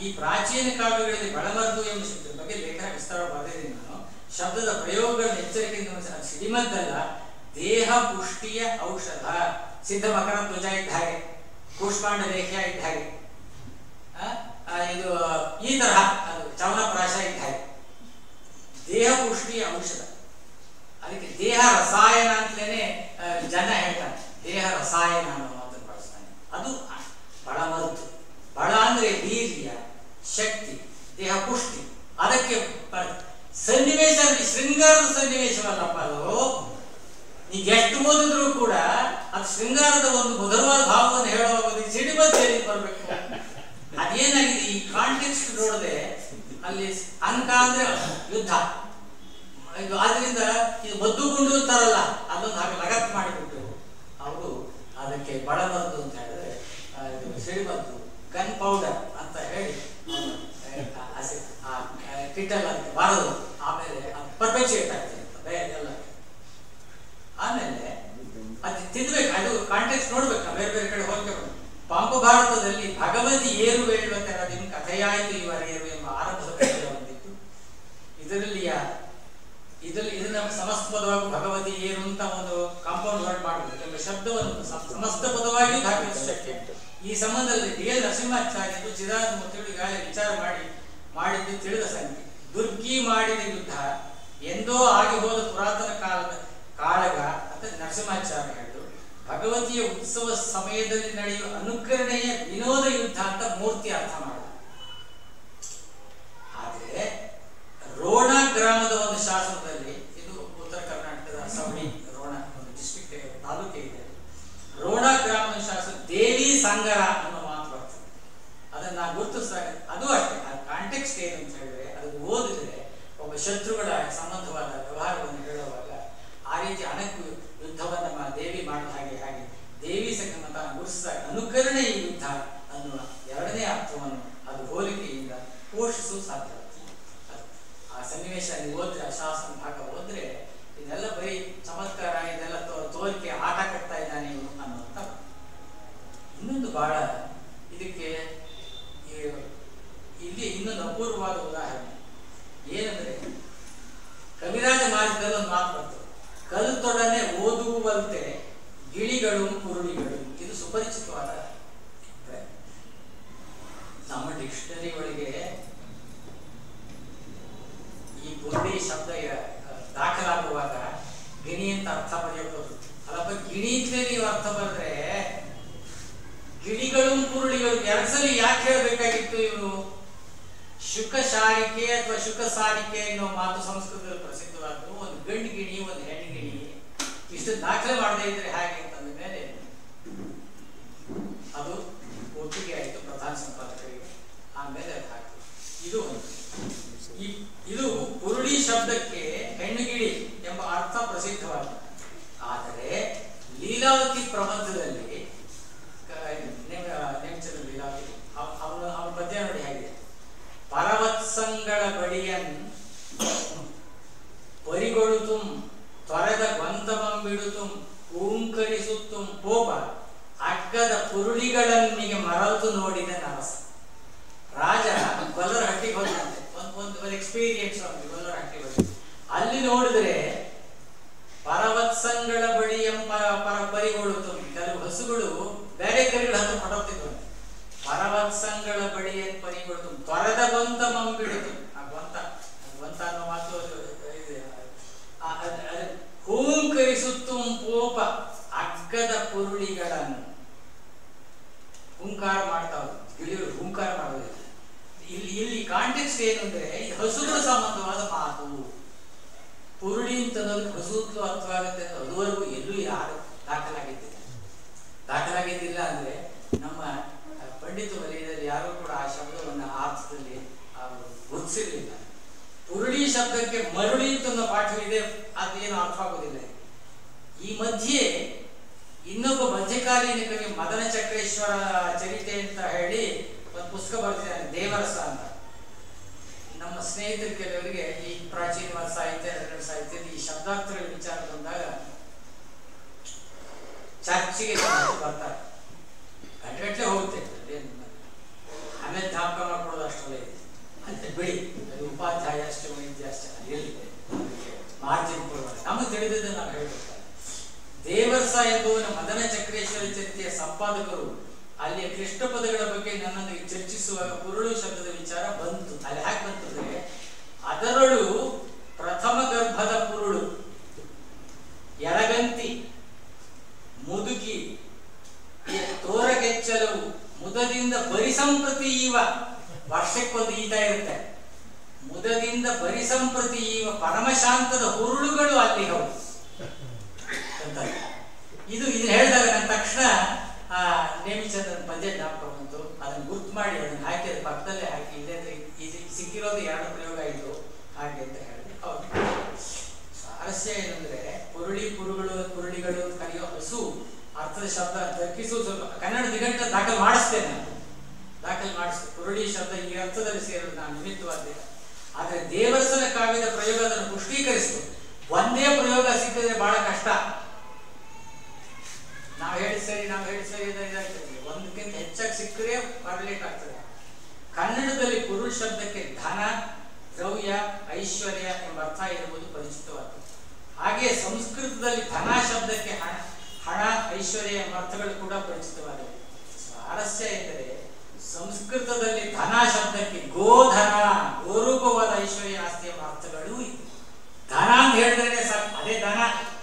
ಈ ಪ್ರಾಚೀನ ಕಾವ್ಯಗಳಲ್ಲಿ ಬಳಮರದು ಎಂಬ ಶಬ್ದದ ಬಗ್ಗೆ ಲೇಖನ ವಿಸ್ತಾರ ಬರೆದಿದ್ದೀನಿ ನಾನು ಶಬ್ದದ ಪ್ರಯೋಗಗಳನ್ನು ಎಚ್ಚರಿಕೆಯಿಂದ ಗಮನಿಸಿ. ಅದು ಸಿಡಿಮದ್ದಲ್ಲ ದೇಹ ಪುಷ್ಟಿಯ ಔಷಧ ಸಿದ್ಧ ಮಕರ ಧ್ವಜ ಇದ್ದ ಹಾಗೆ ಕೂಷ್ಮಾಂಡ ಲೇಖ್ಯ ಇದ್ದ ಹಾಗೆ ಆ, ಆ, ಇದು ಈ ತರಹ ಅದು ಚವನಪ್ರಾಶ ಇದ್ದ ಹಾಗೆ ದೇಹ ಪುಷ್ಟಿಯ ಔಷಧ ಅದಕ್ಕೆ ದೇಹ ರಸಾಯನ ಅಂತಲೇ ಜನ ಹೇಳ್ತಾನೆ ದೇಹ ರಸಾಯನ ಅನ್ನೋ ಮಾತನ್ನು ಬಳಸ್ತಾನೆ ಅದು ಬಳ ಮರುತು ಬಳ ಅಂದ್ರೆ ವೀರ್ಯ ಶಕ್ತಿ ದೇಹ ಪುಷ್ಟಿ ಅದಕ್ಕೆ ಬ- ಸನ್ನಿವೇಶ ಅಂದ್ರೆ ಶೃಂಗಾರದ ಸನ್ನಿವೇಶವಲ್ಲಪ್ಪ ಅದು ಈಗ ಎಷ್ಟು ಓದಿದ್ರು ಕೂಡ ಅದು ಶೃಂಗಾರದ ಒಂದು ಮಧುರವಾದ ಭಾವವನ್ನು ಹೇಳುವಾಗ ಸಿಡಿಬದ್ದೇರಿ ಬರ್ಬೇಕು ಅದೇನಾಗಿದೆ ಈ ಕಾಂಟೆಕ್ಸ್ಟ್ ನೋಡದೆ ಅಲ್ಲಿ ಅಂಕ ಅಂದ್ರೆ ಯುದ್ಧ ಇದು ಆದ್ರಿಂದ ಇದು ಮದ್ದು ಗುಂಡು ಅಂತಾರಲ್ಲ ಅದೊಂದು ಹಾಗೆ ಲಗತ್ ಮಾಡಿಬಿಟ್ಟು ಅವರು ಅದಕ್ಕೆ ಬಳಮದ್ದು ಅಂತ ಹೇಳಿದ್ರೆ ಆ, ಇದು ಸಿಡಿಮದ್ದು ಗನ್ ಪೌಡರ್ ಅಂತ ಹೇಳಿ ಅವ್ನು, ಆ, ಹಸಿ ಆ ಕಿಟ್ಟಲ್ಲ ಅದಕ್ಕೆ ಬಾರದು ಆಮೇಲೆ ಅದು ಪರ್ಪೆಚುಯೇಟ್ ಆಗ್ತದೆ ಅಂತ ಬೇರೆ ಎಲ್ಲ ಆಮೇಲೆ ಅದು ತಿನ್ಬೇಕು ಅದು ಕಾಂಟೆಕ್ಸ್ಟ್ ನೋಡ್ಬೇಕು ನಾವು ಬೇರೆ ಬೇರೆ ಕಡೆ ಹೋಲಿಕೆ ಮಾಡಿ ಪಾಂಪ ಭಾರತದಲ್ಲಿ ಭಗವತಿ ಏರು ಹೇಳುವಂತೆ ನಿಮ್ ಕಥೆಯಾಯಿತು ಇವರ ಏರು ಎಂಬ ಆರಂಭದ ಕಥೆ ಬಂದಿತ್ತು ಇದರಲ್ಲಿ ಯಾ- ಇದರಲ್ಲಿ ಇದನ್ನ ಸಮಸ್ತ ಪದವಾಗಿ ಭಗವತಿ ಏರು ಅಂತ ಒಂದು ಕಾಂಪೌಂಡ್ ವರ್ಡ್ ಮಾಡಬೇಕು ಎಂಬ ಶಬ್ದವನ್ನು ಸ- ಸಮಸ್ತ ಪದವಾಗಿಯೂ ದಾಖಲಿಸ ಶಕ್ಯ ಈ ಸಂಬಂಧದಲ್ಲಿ ಡಿ ಎಲ್ ನರಸಿಂಹಾಚಾರ್ಯರು ಚಿದಾನಂದ ಮೂರ್ತಿಗಳು ಈಗಾಗಲೇ ವಿಚಾರ ಮಾಡಿ ಮಾಡಿದ್ದು ತಿಳಿದ ಸಂಗತಿ ದುರ್ಗಿ ಮಾಡಿದ ಯುದ್ಧ ಎಂದೋ ಆಗಿ ಹೋದ ಪುರಾತನ ಕಾಲದ ಕಾಳಗ ಅಂತ ನರಸಿಂಹಾಚಾರ್ಯ ಹೇಳಿದ್ರು ಭಗವತಿಯ ಉತ್ಸವ ಸಮಯದಲ್ಲಿ ನಡೆಯುವ ಅನುಕರಣೆಯ ವಿನೋದ ಯುದ್ಧ ಅಂತ ಮೂರ್ತಿ ಅರ್ಥ ಮಾಡಿದ ಆದ್ರೆ ರೋಣ ಗ್ರಾಮದ ಒಂದು ಶಾಸನದಲ್ಲಿ ಇದು ಉತ್ತರ ಕರ್ನಾಟಕದ ಸವಣಿ ರೋಣ ಒಂದು ಡಿಸ್ಟ್ರಿಕ್ಟ್ ತಾಲೂಕೆ ಇದೆ ರೋಣ ಗ್ರಾಮದ ಶಾಸನ ದೇವಿ ಸಂಗರ ಅನ್ನೋ ಮಾತು ಬರ್ತದೆ ಅದನ್ನ ನಾವು ಗುರುತಿಸಿದಾಗ ಅದು ಅಷ್ಟೇ ಆ ಕಾಂಟೆಕ್ಸ್ಟ್ ಏನು ಅಂತ ಹೇಳಿದ್ರೆ ಅದನ್ನು ಓದಿದ್ರೆ ಒಬ್ಬ ಶತ್ರುಗಳ ಸಂಬಂಧವಾದ ವ್ಯವಹಾರವನ್ನು ಹೇಳುವಾಗ ಆ ರೀತಿ ಅಣಕು ಯುದ್ಧವನ್ನ ಮ- ದೇವಿ ಮಾಡಿದ ಹಾಗೆ ಹಾಗೆ ದೇವಿ ಸಂಗಮ ತಾನು ಗುರುತಿಸಿದಾಗ ಅನುಕರಣೆ ಈ ಯುದ್ಧ ಅನ್ನುವ ಎರಡನೇ ಅರ್ಥವನ್ನು ಅದು ಹೋಲಿಕೆಯಿಂದ ಪೋಷಿಸಲು ಸಾಧ್ಯ ಅದು ಆ ಸನ್ನಿವೇಶ ನೀವು ಓದಿದ್ರೆ ಆ ಶಾಸನ ಭಾಗ ಓದಿದ್ರೆ ಇದೆಲ್ಲ ಬರೀ ಚಮತ್ಕಾರ ಇದೆಲ್ಲ ತೋ- ತೋರಿಕೆ ಆಟ ಕಟ್ತಾ ಇದ್ದಾನೆ ಇವನು ಅನ್ನುವಂಥ ಇನ್ನೊಂದು ಬಹಳ ಇದಕ್ಕೆ ಈ- ಇಲ್ಲಿ ಇನ್ನೊಂದು ಅಪೂರ್ವವಾದ ಉದಾಹರಣೆ ಏನಂದ್ರೆ ಕವಿರಾಜ ಮಾರ್ಗದಲ್ಲಿ ಒಂದು ಮಾತು ಬರ್ತದೆ ಕಲ್ತೊಡನೆ ಓದುವಂತೆ ಗಿಳಿಗಳು ಕುರುಳಿಗಳು ಇದು ಸುಪರಿಚಿತವಾದ ಪ್ರಯತ್ನ. ನಮ್ಮ ಡಿಕ್ಷನರಿ ಒಳಗೆ ಈ ಬುದ್ಧಿ ಶಬ್ದ ಯ- ದಾಖಲಾಗುವಾಗ ಗಿಣಿ ಅಂತ ಅರ್ಥ ಬರೆಯಬಹುದು ಅಲ್ಲಪ್ಪ ಗಿಣಿ ಅಂತಲೇ ನೀವು ಅರ್ಥ ಬರೆದ್ರೆ ಗಿಳಿಗಳು ಕುರುಳಿಗಳು ಎರಡ್ ಸಲ ಯಾಕೆ ಹೇಳ್ಬೇಕಾಗಿತ್ತು ಇವನು ಶುಕ ಶಾರಿಕೆ ಅಥವಾ ಶುಕ ಸಾರಿಕೆ ಅನ್ನೋ ಮಾತು ಸಂಸ್ಕೃತದಲ್ಲಿ ಪ್ರಸಿದ್ಧವಾದ್ದು ಒಂದು ಗಂಡು ಗಿಣಿ ಒಂದು ಹೆಣ್ಣು ಗಿಣಿ ಇಷ್ಟು ದಾಖಲೆ ಮಾಡದೇ ಇದ್ರೆ ಹಾಗೆ ಅಂತಂದ ಮೇಲೆ ಅದು ಒಪ್ಪಿಗೆ ಆಯಿತು ಪ್ರಧಾನ ಸಂಪಾದಕರಿಗೆ ಆಮೇಲೆ ಅದು ಹಾಕಿದ್ರು ಇದು ಒಂದು ಈ- ಇದು ಕುರುಳಿ ಶಬ್ದಕ್ಕೆ ಹೆಣ್ಣುಗಿಳಿ ಎಂಬ ಅರ್ಥ ಪ್ರಸಿದ್ಧವಾಗಿದೆ ಆದರೆ ಲೀಲಾವತಿ ಪ್ರಬಂಧದಲ್ಲಿ ಕ- ನೇಮ- ನೇಮಚಂದ್ರ ಲೀಲಾವತಿ ಅವ- ಅವನ ಅವನ ಪದ್ಯ ನೋಡಿ ಹೇಗಿದೆ ಪರವತ್ಸಂಗಳ ಬಡಿಯನ್ ಪರಿಗೊಳುತುಂ ತೊರೆದ ಗೊಂತಮಂಬಿಡುತುಂ ಹೂಂಕರಿಸುತ್ತುಂ ಪೋಪ ಅಗ್ಗದ ಪುರುಳಿಗಳನ್ನಿಗೆ ಮರತು ನೋಡಿದ ನರಸ ರಾಜ ಗೊಲ್ಲರ ಹಟ್ಟಿಗೆ ಹೋದಂತೆ ಒಂದು ಒಂದು ಒಂದು ಎಕ್ಸ್ಪೀರಿಯನ್ಸ್ ಅವನಿಗೆ ಗೊಲ್ಲರ ಹಟ್ಟಿಗೆ ಹೋದ ಅಲ್ಲಿ ನೋಡಿದ್ರೆ ಪರವತ್ಸಂಗಳ ಬಳಿ ಎಂಬ ಪರ ಪರಿಗೊಳ್ಳುತ್ತು ಕೆಲವು ಹಸುಗಳು ಬೇರೆ ಕರಿಗಳ ಹತ್ರ ಹೊರಡ್ತಿದ್ವಂತೆ ಪರವತ್ಸಂಗಳ ಬಳಿ ಅಂತ ಪರಿಗೊಳ್ತು ತೊರೆದ ಗೊಂತ ಮಂಬಿಡಿತು ಆ ಗೊಂತ ಆ ಗೊಂತ ಅನ್ನೋ ಮಾತು ಅದು ಇದೆ ಆ- ಅದ್- ಅದ್ ಹೂಂಕರಿಸುತ್ತು ಪೋಪ ಅಗ್ಗದ ಪುರುಳಿಗಳನ್ನು ಹುಂಕಾರ ಮಾಡ್ತಾವ್ ಗಿಳಿಗಳು ಹುಂಕಾರ ಮಾಡೋದಿಲ್ಲ ಇಲ್ಲಿ ಇಲ್ಲಿ ಕಾಂಟೆಕ್ಸ್ಟ್ ಏನು ಅಂದ್ರೆ ಈ ಹಸುಗಳ ಸಂಬಂಧವಾದ ಮಾತು ಪುರುಳಿ ಅಂತ ಅನ್ನೋದಕ್ಕೆ ಹಸುತ್ಲು ಅರ್ಥವಾಗುತ್ತೆ ಅಂತ ಅದುವರೆಗೂ ಎಲ್ಲೂ ಯಾರು ದಾಖಲಾಗಿದ್ದಿಲ್ಲ ದಾಖಲಾಗಿದ್ದಿಲ್ಲ ಅಂದ್ರೆ ನಮ್ಮ ಆ, ಪಂಡಿತ ವಲಯದಲ್ಲಿ ಯಾರು ಕೂಡ ಆ ಶಬ್ದವನ್ನು ಆ ಅರ್ಥದಲ್ಲಿ ಅವರು ಗುರುತಿಸಿರ್ಲಿಲ್ಲ ಪುರುಳಿ ಶಬ್ದಕ್ಕೆ ಮರುಳಿ ಅಂತ ಅನ್ನೋ ಪಾಠವಿದೆ ಅದೇನು ಅರ್ಥವಾಗೋದಿಲ್ಲ ಈ ಮಧ್ಯೆ ಇನ್ನೊಬ್ಬ ಮಧ್ಯಕಾಲೀನ ಕವಿ ಮದನ ಚಕ್ರೇಶ್ವರ ಚರಿತೆ ಅಂತ ಹೇಳಿ ಒಂದು ಪುಸ್ತಕ ಬರೆದಿದ್ದಾನೆ ದೇವರಸ ಅಂತ ನಮ್ಮ ಸ್ನೇಹಿತರು ಕೆಲವರಿಗೆ ಈ ಪ್ರಾಚೀನವಾದ ಸಾಹಿತ್ಯ ನಗರ ಸಾಹಿತ್ಯದ ಈ ಶಬ್ದಾರ್ಥಗಳ ವಿಚಾರ ಬಂದಾಗ ಚರ್ಚಿಗೆ ಬರ್ತಾರೆ ಗಂಟೆ ಹೋಗುತ್ತೆ ಅದೇನು ಆಮೇಲೆ ಜ್ಞಾಪಕ ಮಾಡ್ಕೊಳ್ಳೋದು ಅಷ್ಟರಲ್ಲೇ ಇದೆ ಅಂತ ಬಿಡಿ ಅದು ಉಪಾಧ್ಯಾಯ ಅಷ್ಟೇ ವೈದ್ಯ ಅಷ್ಟೇ ಎಲ್ಲಿ ಮಾರ್ಜಿನ್ ಕೊಡುವಾಗ ನಮಗೆ ತಿಳಿದಿದ್ದು ನಾವು ಹೇಳ್ಬೇಕಾದ್ರೆ ದೇವರಸ ಎಂಬುವನ ಮದನ ಚಕ್ರೇಶ್ವರ ಚರಿತೆಯ ಸಂಪಾದಕರು ಅಲ್ಲಿಯ ಕ್ಲಿಷ್ಟ ಪದಗಳ ಬಗ್ಗೆ ನನ್ನೊಂದಿಗೆ ಚರ್ಚಿಸುವಾಗ ಪುರುಳು ಶಬ್ದದ ವಿಚಾರ ಬಂತು ಅಲ್ಲಿ ಯಾಕೆ ಬಂತು ಅಂದ್ರೆ ಅದರಳು ಪ್ರಥಮ ಗರ್ಭದ ಪುರುಳು ಎಳಗಂತಿ ಮುದುಕಿ ತೋರಗೆಚ್ಚಲವು ಮುದದಿಂದ ಬರಿಸಂಪ್ರತಿ ಈವ ವರ್ಷಕ್ಕೊಂದು ಈತ ಇರುತ್ತೆ ಮುದದಿಂದ ಬರಿಸಂಪ್ರತಿ ಈವ ಪರಮಶಾಂತದ ಹುರುಳುಗಳು ಅಲ್ಲಿ ಹೌದು ಅಂತ ಇದು ಇದು ಹೇಳಿದಾಗ ನನ್ನ ತಕ್ಷಣ ಆ ನೇಮಿಚಂದ್ರನ್ ಪದ್ಯ ಜ್ಞಾಪಕ ಬಂತು ಅದನ್ನ ಗುರ್ತು ಮಾಡಿ ಅದನ್ನ ಹಾಕಿ ಅದ್ರ ಪಕ್ಕದಲ್ಲೇ ಹಾಕಿ ಇದೆ ಅಂದ್ರೆ ಇದು ಸಿಕ್ಕಿರೋದು ಎರಡು ಪ್ರಯೋಗ ಇದು ಹಾಗೆ ಅಂತ ಹೇಳಿದೆ ಹೌದು ಸ್ವಾರಸ್ಯ ಏನಂದ್ರೆ ಪುರುಳಿ ಪುರುಗಳು ಪುರುಳಿಗಳು ಅಂತ ಕರೆಯೋ ಹಸು ಅರ್ಥದ ಶಬ್ದ ತರ್ಕಿಸು ಸ್ವಲ್ಪ ಕನ್ನಡ ನಿಘಂಟ ದಾಖಲು ಮಾಡಿಸ್ತೇನೆ ನಾನು ದಾಖಲು ಮಾಡಿಸ್ತೇನೆ ಪುರುಳಿ ಶಬ್ದ ಈ ಅರ್ಥದಲ್ಲಿ ಸೇರೋದು ನಾನು ನಿಮಿತ್ತವಾದ್ದೆ ಆದ್ರೆ ದೇವರಸನ ಕಾವ್ಯದ ಪ್ರಯೋಗ ಅದನ್ನು ಪುಷ್ಟೀಕರಿಸಿತು ಒಂದೇ ಪ್ರಯೋಗ ಸಿಕ್ಕಿದ್ರೆ ಬಹಳ ಕಷ್ಟ ನಾವು ಹೇಳಿ ಸರಿ ನಾವು ಹೇಳಿ ಸರಿ ಅಂತ ಇದಾಗ್ತದೆ ಒಂದಕ್ಕಿಂತ ಹೆಚ್ಚಾಗಿ ಸಿಕ್ಕರೆ ಕಾರ್ಲೇಟ್ ಆಗ್ತದೆ ಕನ್ನಡದಲ್ಲಿ ಪುರುಷ ಶಬ್ದಕ್ಕೆ ಧನ ದ್ರವ್ಯ ಐಶ್ವರ್ಯ ಎಂಬ ಅರ್ಥ ಇರುವುದು ಪರಿಚಿತವಾಗಿದೆ ಹಾಗೆಯೇ ಸಂಸ್ಕೃತದಲ್ಲಿ ಧನ ಶಬ್ದಕ್ಕೆ ಹಣ ಹಣ ಐಶ್ವರ್ಯ ಎಂಬ ಅರ್ಥಗಳು ಕೂಡ ಪರಿಚಿತವಾಗಿವೆ ಸ್ವಾರಸ್ಯ ಎಂದರೆ ಸಂಸ್ಕೃತದಲ್ಲಿ ಧನ ಶಬ್ದಕ್ಕೆ ಗೋಧನ ಗೋರೂಪವಾದ ಐಶ್ವರ್ಯ ಆಸ್ತಿ ಎಂಬ ಅರ್ಥಗಳೂ ಇದೆ ಧನ ಅಂತ ಹೇಳಿದ್ರೆ ಸಾಕು ಅದೇ ಧನ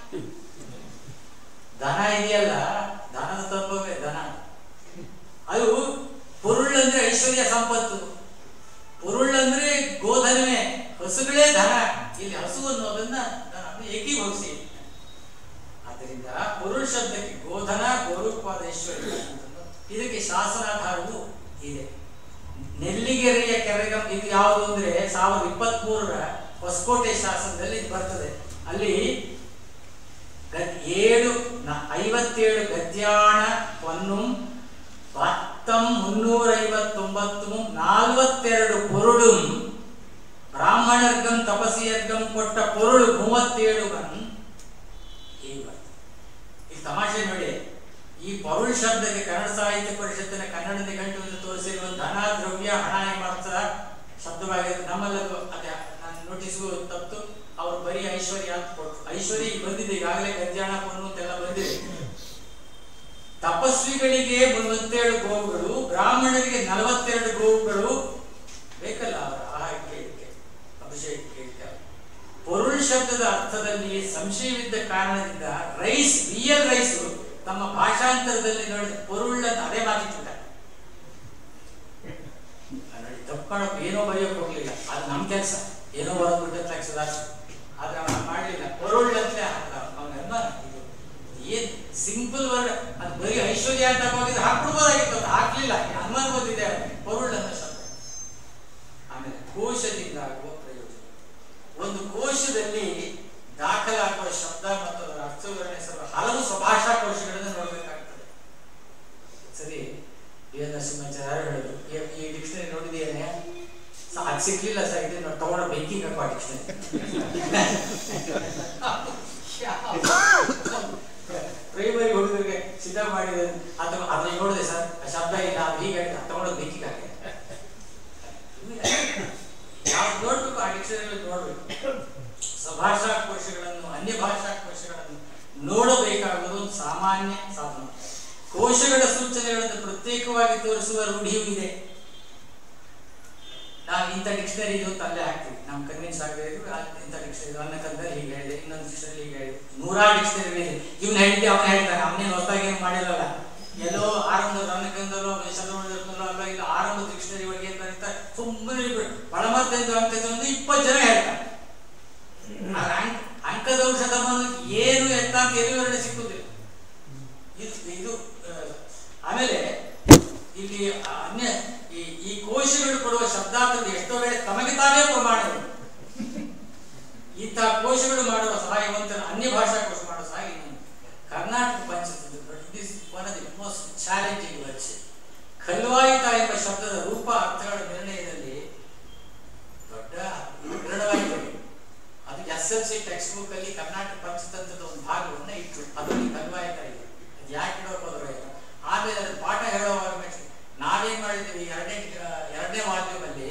ದನ ಇದೆಯಲ್ಲ ದನದ ತತ್ವವೇ ದನ ಅದು ಪುರುಳ್ ಅಂದ್ರೆ ಐಶ್ವರ್ಯ ಸಂಪತ್ತು ಪುರುಳ್ ಅಂದ್ರೆ ಗೋಧನವೇ ಹಸುಗಳೇ ಧನ ಇಲ್ಲಿ ಹಸು ಅನ್ನೋದನ್ನ ದನ ಅಂದ್ರೆ ಏಕೀಭವಿಸಿ ಆದ್ದರಿಂದ ಪುರುಳ್ ಶಬ್ದಕ್ಕೆ ಗೋಧನ ಗೋರೂಪವಾದ ಐಶ್ವರ್ಯ ಅಂತಂದು ಇದಕ್ಕೆ ಶಾಸನಾಧಾರವೂ ಇದೆ ನೆಲ್ಲಿಗೆರೆಯ ಕೆರೆಗಂ ಇದು ಯಾವುದು ಅಂದ್ರೆ ಸಾವಿರದ ಇಪ್ಪತ್ತ್ ಮೂರರ ಹೊಸಕೋಟೆ ಶಾಸನದಲ್ಲಿ ಇದು ಬರ್ತದೆ ಅಲ್ಲಿ ಗದ್ ಏಳು ನ- ಐವತ್ತೇಳು ಗದ್ಯಾಣ ಪೊನ್ನು பத்தம் முன்னூறு ஐம்பத்தொன்பத்தும் நால்வತ್ತೆರಡು பொருளும் ಬ್ರಾಹ್ಮಣರ್ಗಂ ತಪಸಿಯರ್ಗಂ ಕೊಟ್ಟ ಪೊರುಳು ಮೂವತ್ತೇಳು ಗನ್ ಹೀಗೆ ಬರ್ತದೆ ಈ ತಮಾಷೆ ನೋಡಿ ಈ ಪೊರುಳ್ ಶಬ್ದಕ್ಕೆ ಕನ್ನಡ ಸಾಹಿತ್ಯ ಪರಿಷತ್ತಿನ ಕನ್ನಡ ನಿಘಂಟುವನ್ನು ತೋರಿಸಿರುವ ಧನ ದ್ರವ್ಯ ಹಣ ಎಂಬ ಅರ್ಥದ ಶಬ್ದವಾಗಿದೆ ನಮ್ಮಲ್ಲದು ಅದೇ ನಾನು ನೋಟಿಸ್ಗೂ ತಪ್ಪು ಅವರು ಬರೀ ಐಶ್ವರ್ಯ ಅಂತ ಕೊಟ್ಟು ಐಶ್ವರ್ಯ ಈಗ ಬಂದಿದೆ ಈಗಾಗಲೇ ಗದ್ಯಾಣ ಪೊನ್ನು ಅಂತೆಲ್ಲ ಬಂದಿದೆ ತಪಸ್ವಿಗಳಿಗೆ ಮೂವತ್ತೇಳು ಗೋವುಗಳು ಬ್ರಾಹ್ಮಣರಿಗೆ ನಲವತ್ತೆರಡು ಗೋವುಗಳು ಬೇಕಲ್ಲ ಅವರ ಆಹಾರಕ್ಕೆ ಇದಕ್ಕೆ ಅಭಿಷೇಕಕ್ಕೆ ಇದಕ್ಕೆ. ಪೊರುಳ್ ಶಬ್ದದ ಅರ್ಥದಲ್ಲಿ ಸಂಶಯವಿದ್ದ ಕಾರಣದಿಂದ ರೈಸ್ ರಿಯಲ್ ರೈಸ್ ತಮ್ಮ ಭಾಷಾಂತರದಲ್ಲಿ ನೋಡಿ ಪೊರುಳ್ ಅಂತ ಅದೇ ಮಾತಿಟ್ಟ ನೋಡಿ ತಪ್ಪಾಡಕ್ ಏನೋ ಬರೆಯೋಕೆ ಹೋಗ್ಲಿಲ್ಲ ಅದು ನಮ್ ಕೆಲಸ ಏನೋ ಬರೆದ್ಬಿಟ್ಟ ತಕ್ಷದ ಆದ್ರೆ ಅವನ ಮಾಡ್ಲಿಲ್ಲ ಪೊರುಳ್ ಅಂತಲೇ ಹಾಕ್ದ ಅವನ ಅನುಮಾನ ಇದು ಏನ್ ಸಿಂಪಲ್ ವರ್ಡ್ ಅದು ಬರೀ ಐಶ್ವರ್ಯ ಅಂತ ಹೋಗಿದ್ರೆ ಹಾಕ್ಬಿಡ್ಬೋದಾಗಿತ್ತು ಅವ್ನು ಹಾಕ್ಲಿಲ್ಲ ಅನುಮಾನ ಬಂದಿದೆ ಅವನಿಗೆ ಪೊರುಳ್ ಅನ್ನೋ ಶಬ್ದ ಆಮೇಲೆ ಕೋಶದಿಂದ ಆಗುವ ಪ್ರಯೋಜನ ಒಂದು ಕೋಶದಲ್ಲಿ ದಾಖಲಾಗುವ ಶಬ್ದ ಮತ್ತು ಅದರ ಅರ್ಥವಿವರಣೆ ಸಹ ಹಲವು ಸ್ವಭಾಷಾ ಕೋಶಗಳನ್ನು ನೋಡಬೇಕಾಗ್ತದೆ ಸರಿ ಬಿ ಎನ್ ನರಸಿಂಹಾಚಾರ್ಯ ಹೇಳಿದ್ರು ಈ- ಈ ಡಿಕ್ಷನರಿ ನೋಡಿದ್ದೇನೆ ಅದು ಸಿಕ್ಲಿಲ್ಲ ಸರ್ ಇದನ್ನ ತಗೊಂಡ ಬೆಂಕಿಗೆ ಹಾಕುವ ಡಿಕ್ಷನರಿ ಪ್ರೈಮರಿ ಹುಡುಗರಿಗೆ ಸಿದ್ಧ ಮಾಡಿದ ಅಥವಾ ಅದನ್ನ ನೋಡಿದೆ ಸರ್ ಆ ಶಬ್ದ ಇಲ್ಲ ಅದು ಹೀಗೆ ತಗೊಂಡು ಬೆಂಕಿಗೆ ಹಾಕಿದೆ ನಾವು ನೋಡ್ಬೇಕು ಆ ಡಿಕ್ಷನರಿ ನೋಡ್ಬೇಕು ಸಭಾಷಾ ಕೋಶಗಳನ್ನು ಅನ್ಯ ಭಾಷಾ ಕೋಶಗಳನ್ನು ನೋಡಬೇಕಾಗುವುದು ಒಂದು ಸಾಮಾನ್ಯ ಸಾಧನ ಕೋಶಗಳ ಸೂಚನೆಗಳನ್ನು ಪ್ರತ್ಯೇಕವಾಗಿ ತೋರಿಸುವ ರೂಢಿಯೂ ಇದೆ ನಾವು ಇಂಥ ಡಿಕ್ಷನರಿ ಇದು ಅಂತ ಅಲ್ಲೇ ಹಾಕ್ತೀವಿ ನಮ್ ಕನ್ವಿನ್ಸ್ ಆಗದೆ ಇದ್ರು ಆ ಇಂಥ ಡಿಕ್ಷನರಿ ಇದು ಅನ್ನಕಂದ್ರೆ ಹೀಗೆ ಹೇಳಿದೆ ಇನ್ನೊಂದು ಡಿಕ್ಷನರಿ ಹೀಗೆ ಹೇಳಿದೆ ನೂರಾರು ಡಿಕ್ಷನರಿ ಇದೆ ಇವ್ನು ಹೇಳಿದ್ದೆ ಅವನು ಹೇಳ್ತಾನೆ ಅವನೇನು ಹೊಸದಾಗಿ ಏನು ಮಾಡಿರಲ್ಲ ಎಲ್ಲೋ ಆರಂಭದ ಅನ್ನಕಂದಲೋ ಚಂದ್ರಮಂಡಲದಲ್ಲೋ ಅಲ್ಲ ಇಲ್ಲ ಆರಂಭದ ಡಿಕ್ಷನರಿ ಒಳಗೆ ಅಂತ ಅಂತ ಸುಮ್ಮನೆ ಬಳಮರ್ದಿಂದ ಅಂತ ಒಂದು ಇಪ್ಪತ್ತು ಜನ ಹೇಳ್ತಾರೆ ಆ ಅಂಕ ಅಂಕದ ಔಷಧ ಅನ್ನೋದು ಏನು ಎತ್ತ ಅಂತ ಎಲ್ಲಿವರೆಗೆ ಸಿಕ್ಕುದಿಲ್ಲ ಇದು ಇದು ಆ, ಆಮೇಲೆ ಇಲ್ಲಿ ಅನ್ಯ ಈ ಈ ಕೋಶಗಳು ಕೊಡುವ ಶಬ್ದಾರ್ಥಗಳು ಎಷ್ಟೋ ವೇಳೆ ತಮಗೆ ತಾವೇ ಪ್ರಮಾಣ ಉಂಟು. ಇಂತಹ ಕೋಶಗಳು ಮಾಡುವ ಸಹಾಯವಂತರ ಅನ್ಯ ಭಾಷಾ ಕೋಶ ಮಾಡುವ ಸಹಾಯ ಇನ್ನೊಂದು Karnataka Panchatantra this one of the most challenging words ಖಲ್ವಾಯಿತ ಎಂಬ ಶಬ್ದದ ರೂಪ ಅರ್ಥಗಳ ನಿರ್ಣಯದಲ್ಲಿ ದೊಡ್ಡ ವಿವರಣವಾಗಿದೆ ಅದು S L C text book ಅಲ್ಲಿ ಕರ್ನಾಟಕ ಪಂಚತಂತ್ರದ ಒಂದು ಭಾಗವನ್ನ ಇಟ್ಟು ಅದರಲ್ಲಿ ಕಲ್ವಾಯಿತ ಇದೆ ಅದು ಯಾಕೆ ಇಡೋಕೆ ಹೋದ್ರೆ ಆಮೇಲೆ ಅದು ಪಾಠ ಹೇಳುವಾಗ ಮೆಚ್ಚಿ- ನಾವೇನ್ ಮಾಡಿದ್ವಿ ಎರಡನೇ ಎರಡನೇ ವಾಲ್ಯೂಮ್ ಅಲ್ಲಿ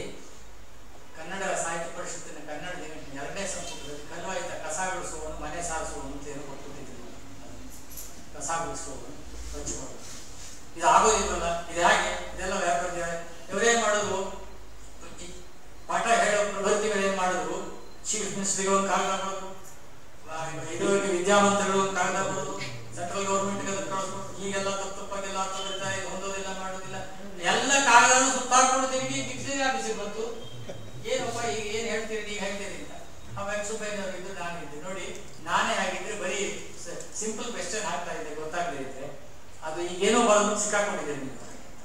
ಅನಿಸ್ತು ಇವತ್ತು ಏನಪ್ಪ ಈಗ ಏನ್ ಹೇಳ್ತೀರಿ ನೀವು ಹೇಳ್ತೀರಿ ಅಂತ ಅವಾಗ ಸುಬ್ಬಯ್ಯನವರು ಇದ್ದು ನಾನು ಇದ್ದೆ ನೋಡಿ ನಾನೇ ಆಗಿದ್ರೆ ಬರೀ ಸಿಂಪಲ್ ಕ್ವೆಶ್ಚನ್ ಹಾಕ್ತಾ ಇದ್ದೆ ಗೊತ್ತಾಗದೇ ಇದ್ರೆ ಅದು ಈಗೇನೋ ಬರೋದು ಸಿಕ್ಕಾಕೊಂಡಿದ್ದೇನೆ ನೀವು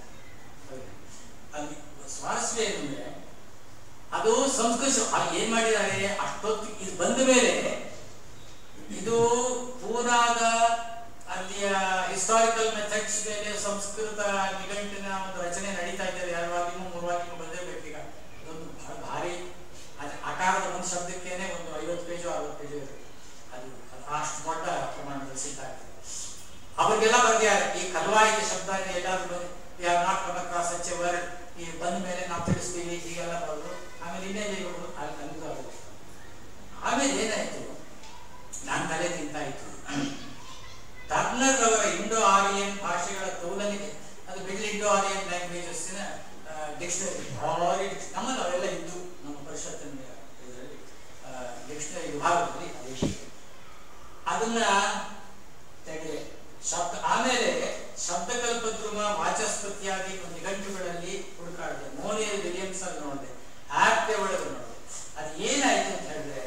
ಅಲ್ಲಿ ಸ್ವಾರಸ್ಯ ಏನಂದ್ರೆ ಅದು ಸಂಸ್ಕೃತ ಅದು ಏನ್ ಮಾಡಿದ್ದಾರೆ ಅಷ್ಟೊತ್ತು ಇದು ಬಂದ ಮೇಲೆ ಇದು ಪೂನಾದ ಅಲ್ಲಿಯ ಹಿಸ್ಟಾರಿಕಲ್ ಮೆಥಡ್ಸ್ ಮೇಲೆ ಸಂಸ್ಕೃತ ನಿಘಂಟಿನ ಒಂದು ರಚನೆ ನಡೀತಾ ಇದ್ದಾರೆ ಎರಡು ವಾಕ್ಯಮು ಮೂರು ವಾಕ್ಯಮು ಬಂದಿರಬೇಕು ಈಗ ಇದೊಂದು ಬಹಳ ಭಾರಿ ಅದ್ ಅಕಾರದ ಒಂದು ಶಬ್ದಕ್ಕೇನೆ ಒಂದು ಐವತ್ತು ಪೇಜು ಅರವತ್ತು ಪೇಜು ಇದೆ ಅದು ಅಷ್ಟು ದೊಡ್ಡ ಪ್ರಮಾಣದಲ್ಲಿ ಸಿಗ್ತಾ ಆಗ್ತದೆ ಅವ್ರಿಗೆಲ್ಲ ಬರ್ದಿದ್ದಾರೆ ಈ ಕಲ್ವಾಯಿತ ಶಬ್ದ ಎಲ್ಲಾದ್ರೂ not come across such a word ಈ ಬಂದ ಮೇಲೆ ನಾವು ತಿಳಿಸ್ತೀವಿ ಹೀಗೆಲ್ಲ ಬರೋದು ಆಮೇಲೆ ಇನ್ನೇನು ಇವರು ಅಲ್ಲಿ ನಮ್ದು ಆಗುತ್ತೆ ಆಮೇಲೆ ಏನಾಯ್ತು ನಾನು ತಲೆ ತಿಂತಾಯಿತು ಟರ್ನರ್ ಅವರ ಇಂಡೋ ಆರಿಯನ್ ಭಾಷೆಗಳ ತೌಲನಿಗೆ ಅದು ಮಿಡ್ಲ್ ಇಂಡೋ ಆರಿಯನ್ ಲ್ಯಾಂಗ್ವೇಜಸ್ಸಿನ ಡಿಕ್ಷನರಿ ಭಾರಿ ನಮ್ಮಲ್ಲಿ ಅವೆಲ್ಲ ಇದ್ದು ನಮ್ಮ ಪರಿಷತ್ತಿನ ಇದರಲ್ಲಿ ಡಿಕ್ಷನರಿ ವಿಭಾಗದಲ್ಲಿ ಅದೇ ಅದನ್ನ ತೆಗೆದೆ ಶಬ್ದ ಆಮೇಲೆ ಶಬ್ದಕಲ್ಪದ್ರುಮ ವಾಚಸ್ಪತಿಯಾದಿ ಒಂದು ನಿಘಂಟುಗಳಲ್ಲಿ ಹುಡುಕಾಡಿದೆ ಮೋನಿಯಲ್ ವಿಲಿಯಮ್ಸ್ ಅಲ್ಲಿ ನೋಡಿದೆ ಆಪ್ತೆ ಒಳಗೆ ನೋಡಿದೆ ಅದು ಏನಾಯ್ತು ಅಂತ ಹೇಳಿದ್ರೆ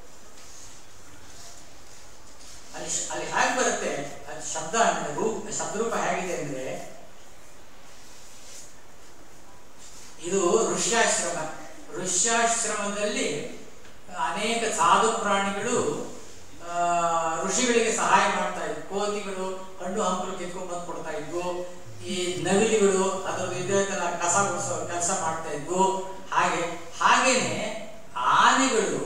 ಅಲ್ಲಿ ಶ- ಅಲ್ಲಿ ಹೇಗೆ ಬರುತ್ತೆ ಅದು ಶಬ್ದ ಅಂದ್ರೆ ರೂಪ ಶಬ್ದರೂಪ ಹೇಗಿದೆ ಅಂದ್ರೆ ಇದು ಋಷ್ಯಾಶ್ರಮ ಋಷ್ಯಾಶ್ರಮದಲ್ಲಿ ಅನೇಕ ಸಾಧು ಪ್ರಾಣಿಗಳು ಆ, ಋಷಿಗಳಿಗೆ ಸಹಾಯ ಮಾಡ್ತಾ ಇದ್ವು ಕೋತಿಗಳು ಹಣ್ಣು ಹಂಪಲು ಕಿತ್ಕೊಂಡ್ ಬಂದು ಕೊಡ್ತಾ ಇದ್ವು ಈ ನವಿಲಿಗಳು ಅದರ ವಿದ್ಯಾರ್ಥಿಗಳ ಕಸ ಗುಡಿಸೋ ಕೆಲಸ ಮಾಡ್ತಾ ಇದ್ವು ಹಾಗೆ ಹಾಗೇನೆ ಆನೆಗಳು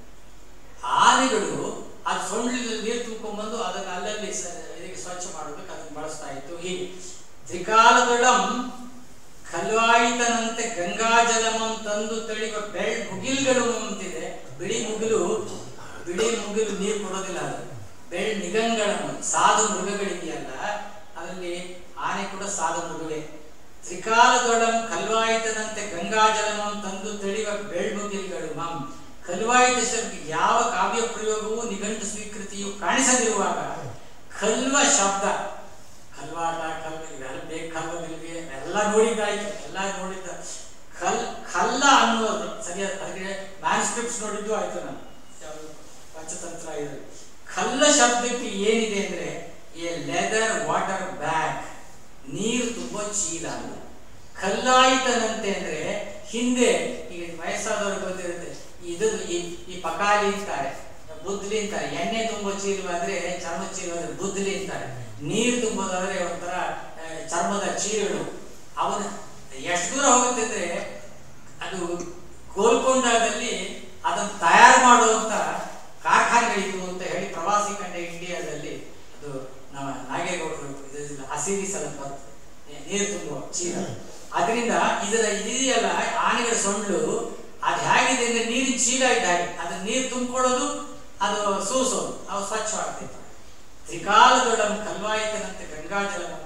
ಆನೆಗಳು ಅದು ಸೊಂಡಿಲಲ್ಲಿ ನೀರು ತುಂಬ್ಕೊಂಡ್ಬಂದು ಅದನ್ನ ಅಲ್ಲಲ್ಲಿ ಸ- ಇದಕ್ಕೆ ಸ್ವಚ್ಛ ಮಾಡೋದಕ್ಕೆ ಅದನ್ನ ಬಳಸ್ತಾ ಇತ್ತು ಹೀಗೆ ತ್ರಿಕಾಲದೊಳಂ ಖಲ್ವಾಯಿತನಂತೆ ಗಂಗಾಜಲಮಂ ತಂದು ತಳಿವ ಬೆಳ್ ಮುಗಿಲ್ಗಳು ಅಂತಿದೆ ಬಿಳಿ ಮುಗಿಲು ಬಿಳಿ ಮುಗಿಲು ನೀರು ಕೊಡೋದಿಲ್ಲ ಅದು ಬೆಳ್ ನಿಗಂಗಳ ಸಾಧು ಮೃಗಗಳಿದೆಯಲ್ಲ ಅದರಲ್ಲಿ ಆನೆ ಕೂಡ ಸಾಧು ಮೃಗವೇ ತ್ರಿಕಾಲದೊಳಂ ಖಲ್ವಾಯಿತನಂತೆ ಗಂಗಾಜಲಮಂ ತಂದು ತಳಿವ ಬೆಳ್ಮುಗಿಲ್ಗಳು ಮಂ ಖಲ್ವಾಯಿತ ಶಬ್ದಕ್ಕೆ ಯಾವ ಕಾವ್ಯ ಪ್ರಯೋಗವೂ ನಿಘಂಟು ಸ್ವೀಕೃತಿಯು ಕಾಣಿಸದಿರುವಾಗ ಖಲ್ವ ಶಬ್ದ ಖಲ್ವಾಟ ಕಲ್ ಇವೆಲ್ಲ ಬೇಕು ಕಲ್ವ ನಿಲ್ಗೆ ಎಲ್ಲ ನೋಡಿದ್ದಾಯ್ತು ಎಲ್ಲ ನೋಡಿದ್ದ ಖಲ್ ಖಲ್ಲ ಅನ್ನೋದು ಸರಿಯಾದ ಅದಕ್ಕೆ ಮ್ಯಾನ್ಸ್ಕ್ರಿಪ್ಟ್ಸ್ ನೋಡಿದ್ದು ಆಯ್ತು ನಾನು ಯಾವುದು ಪಂಚತಂತ್ರ ಇದು ಖಲ್ಲ ಶಬ್ದಕ್ಕೆ ಏನಿದೆ ಅಂದ್ರೆ ಎ ಲೆದರ್ ವಾಟರ್ ಬ್ಯಾಗ್ ನೀರು ತುಂಬೋ ಚೀಲ ಅದು ಕಲ್ಲಾಯಿತನಂತೆ ಅಂದ್ರೆ ಹಿಂದೆ ಈಗ ವಯಸ್ಸಾದವ್ರಿಗೆ ಗೊತ್ತಿರುತ್ತೆ ಇದು ಈ ಈ ಪಕಾಲಿ ಅಂತಾರೆ ಬುದ್ಲಿ ಅಂತಾರೆ ಎಣ್ಣೆ ತುಂಬೋ ಚೀಲವಾದ್ರೆ ಚರ್ಮ ಚೀಲವಾದ್ರೆ ಬುದ್ಲಿ ಅಂತಾರೆ ನೀರು ತುಂಬೋದಾದ್ರೆ ಒಂಥರ ಆ, ಚರ್ಮದ ಚೀಲಗಳು ಅವನ ಎಷ್ಟು ದೂರ ಹೋಗುತ್ತೆ ಅಂದ್ರೆ ಅದು ಗೋಲ್ಕೊಂಡದಲ್ಲಿ ಅದನ್ನು ತಯಾರು ಮಾಡುವಂತ ಕಾರ್ಖಾನೆಗಳಿದ್ವು ಅಂತ ಹೇಳಿ ಪ್ರವಾಸಿ ಕಂಡ ಇಂಡಿಯಾದಲ್ಲಿ ಅದು ನಮ್ಮ ನಾಗೇಗೌಡರು ಇದು ಹಸಿರೀಸ್ ಅಲ್ಲಿ ಬರ್ತದೆ ನೀ- ನೀರು ತುಂಬುವ ಚೀಲ ಅದರಿಂದ ಇದರ ಇದೆಯಲ್ಲ ಆನೆಗಳ ಸೊಂಡ್ಲು ಅದು ಹೇಗಿದೆ ಅಂದ್ರೆ ನೀರಿನ ಚೀಲ ಇದ್ದ ಹಾಗೆ ಅದನ್ನ ನೀರು ತುಂಬಿಕೊಳ್ಳೋದು ಅದು ಸೂಸೋದು ಅವು ಸ್ವಚ್ಛವಾಗ್ತಿತ್ತು ತ್ರಿಕಾಲದೊಡಂ ಕಲ್ವಾಯಿತನಂತೆ ಗಂಗಾಜಲ ಅಂತ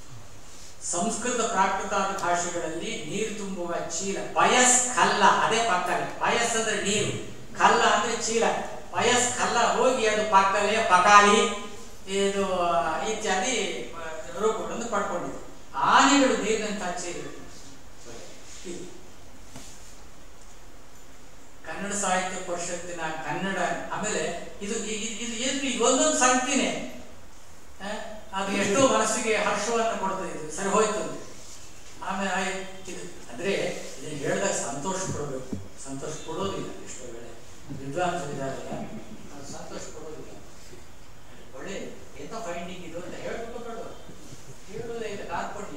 ಸಂಸ್ಕೃತ ಪ್ರಾಕೃತಾದ ಭಾಷೆಗಳಲ್ಲಿ ನೀರು ತುಂಬುವ ಚೀಲ ಪಯಸ್ ಕಲ್ಲ ಅದೇ ಪಕ್ಕಲೆ ಪಯಸ್ ಅಂದ್ರೆ ನೀರು ಕಲ್ಲ ಅಂದ್ರೆ ಚೀಲ ಪಯಸ್ ಕಲ್ಲ ಹೋಗಿ ಅದು ಪಕ್ಕಲೆ ಪಕಾಲಿ ಇದು ಇತ್ಯಾದಿ ಆ, ರೂಪಗಳನ್ನು ಪಡ್ಕೊಂಡಿದೆ ಆನೆಗಳು ನೀರಿನಂತಹ ಚೀಲ ಇದು. ಕನ್ನಡ ಸಾಹಿತ್ಯ ಪರಿಷತ್ತಿನ ಕನ್ನಡ ಆಮೇಲೆ ಇದು ಇದು- ಇದು ಏನು ಇದು ಒಂದೊಂದು ಸಂಗತಿನೇ ಆ, ಅದು ಎಷ್ಟೋ ಮನಸ್ಸಿಗೆ ಹರ್ಷವನ್ನು ಕೊಡ್ತದೆ ಇದು ಸರಿ ಹೋಯ್ತು ಅಂತ. ಆಮೇಲೆ ಆಯ್- ಇದು ಅಂದ್ರೆ ಇದನ್ನ ಹೇಳಿದಾಗ ಸಂತೋಷ ಪಡಬೇಕು ಸಂತೋಷ ಕೊಡೋದಿಲ್ಲ ಎಷ್ಟೋ ವೇಳೆ ವಿದ್ವಾಂಸರು ಇದಾರಲ್ಲ ಅದು ಸಂತೋಷ ಕೊಡೋದಿಲ್ಲ ಒಳ್ಳೆ ಎಂತ ಫೈಂಡಿಂಗ್ ಇದು ಅಂತ ಹೇಳ್ಬೇಕು ಬೇಡ ಹೇಳೋದೇ ಇಲ್ಲ ಕಾರ್ಪಣ್ಯ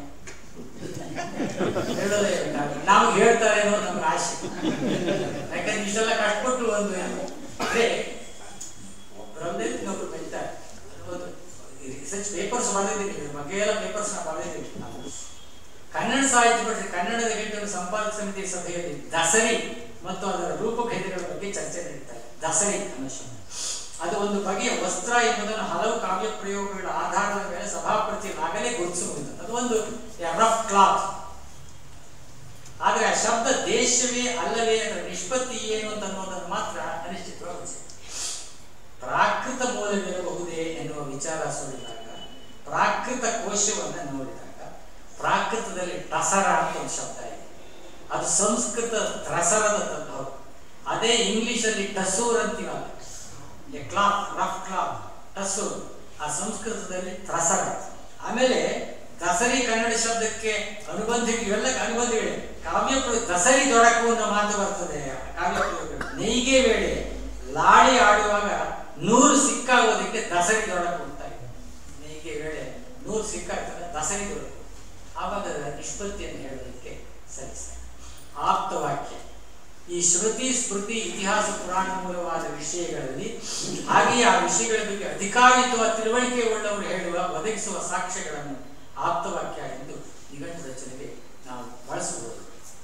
ಹೇಳೋದೇ ಇಲ್ಲ ಕಾರ್ಪಣ್ಯ. ನಾವು ಹೇಳ್ತಾರೆ ಅನ್ನೋ ನಮ್ಗೆ ಆಸೆ ಯಾಕಂದ್ರೆ ಇಷ್ಟೆಲ್ಲ ಕಷ್ಟಪಟ್ಟು ಒಂದು ಅಂದ್ರೆ ಒಬ್ಬರಲ್ಲೇ ಇನ್ನೊಬ್ರು ಬೆಳಿತಾರೆ ಅದು ಒಂದು ರಿಸರ್ಚ್ ಪೇಪರ್ಸ್ ಬರೆದಿದ್ದೀನಿ ಇದ್ರ ಬಗ್ಗೆ ಎಲ್ಲ ಪೇಪರ್ಸ್ ನಾವು ಬರೆದಿದ್ದೀವಿ ನಾವು. ಕನ್ನಡ ಸಾಹಿತ್ಯ ಪರಿಷತ್ ಕನ್ನಡದ ಗಂಟಲು ಸಂಪಾದಕ ಸಮಿತಿ ಸಭೆಯಲ್ಲಿ ದಸರಿ ಮತ್ತು ಅದರ ರೂಪಭೇದಗಳ ಬಗ್ಗೆ ಚರ್ಚೆ ನಡೀತಾರೆ ದಸರಿ ಅನ್ನೋ ಶಬ್ದ ಅದು ಒಂದು ಬಗೆಯ ವಸ್ತ್ರ ಎಂಬುದನ್ನು ಹಲವು ಕಾವ್ಯ ಪ್ರಯೋಗಗಳ ಆಧಾರದ ಮೇಲೆ ಸಭಾಪತಿಯಲ್ಲಾಗಲೇ ಗುರುತಿಸಬಹುದು ಅದು ಒಂದು ರಫ್ ಕ್ಲಾತ್ ಆದ್ರೆ ಆ ಶಬ್ದ ದೇಶವೇ ಅಲ್ಲವೇ ಅದರ ನಿಷ್ಪತ್ತಿ ಏನು ಅಂತ ಅನ್ನೋದನ್ನು ಮಾತ್ರ ಅನಿಶ್ಚಿತವಾಗಿ ಪ್ರಾಕೃತ ಮೂಲವಿರಬಹುದೇ ಎನ್ನುವ ವಿಚಾರ ಸುಳಿದಾಗ ಪ್ರಾಕೃತ ಕೋಶವನ್ನ ನೋಡಿದಾಗ ಪ್ರಾಕೃತದಲ್ಲಿ ಟಸರ ಅಂತ ಒಂದು ಶಬ್ದ ಇದೆ ಅದು ಸಂಸ್ಕೃತ ತ್ರಸರದ ತಂದವರು ಅದೇ ಇಂಗ್ಲಿಷಲ್ಲಿ ಟಸೂರ್ ಅಂತೀವಲ್ಲ ಕ್ಲಾತ್ ರಫ್ ಕ್ಲಾತ್ ಟಸೂರ್ ಆ ಸಂಸ್ಕೃತದಲ್ಲಿ ತ್ರಸರ ಆಮೇಲೆ ದಸರಿ ಕನ್ನಡ ಶಬ್ದಕ್ಕೆ ಅನುಬಂಧ ಇವೆಲ್ಲ ಅನುಬಂಧಗಳಿವೆ ಕಾವ್ಯ ಪ್ರ- ದಸರಿ ದೊರಕು ಅನ್ನೋ ಮಾತು ಬರ್ತದೆ ಕಾವ್ಯ ಪ್ರಯೋಗಗಳು. ನೇಯ್ಗೆ ವೇಳೆ ಲಾಳಿ ಆಡುವಾಗ ನೂರು ಸಿಕ್ಕಾಗೋದಕ್ಕೆ ದಸರಿ ದೊರಕು ಅಂತ ಇದೆ ನೇಯ್ಗೆ ವೇಳೆ ನೂರು ಸಿಕ್ಕಾಗ್ತದೆ ದಸರಿ ದೊರಕು ಆವಾಗ ಅದರ ನಿಷ್ಪತ್ತಿಯನ್ನು ಹೇಳೋದಕ್ಕೆ ಸರಿ ಸರಿ ಆಪ್ತವಾಕ್ಯ ಈ ಶ್ರುತಿ ಸ್ಮೃತಿ ಇತಿಹಾಸ ಪುರಾಣ ಮೂಲವಾದ ವಿಷಯಗಳಲ್ಲಿ ಹಾಗೆಯೇ ಆ ವಿಷಯಗಳ ಬಗ್ಗೆ ಅಧಿಕಾರಿತ್ವ ತಿಳುವಳಿಕೆ ಉಳ್ಳವರು ಹೇಳುವ ಒದಗಿಸುವ ಸಾಕ್ಷ್ಯಗಳನ್ನು ಆಪ್ತವಾಕ್ಯ ಎಂದು ನಿಘಂಟು ರಚನೆಗೆ ನಾವು ಬಳಸಬಹುದು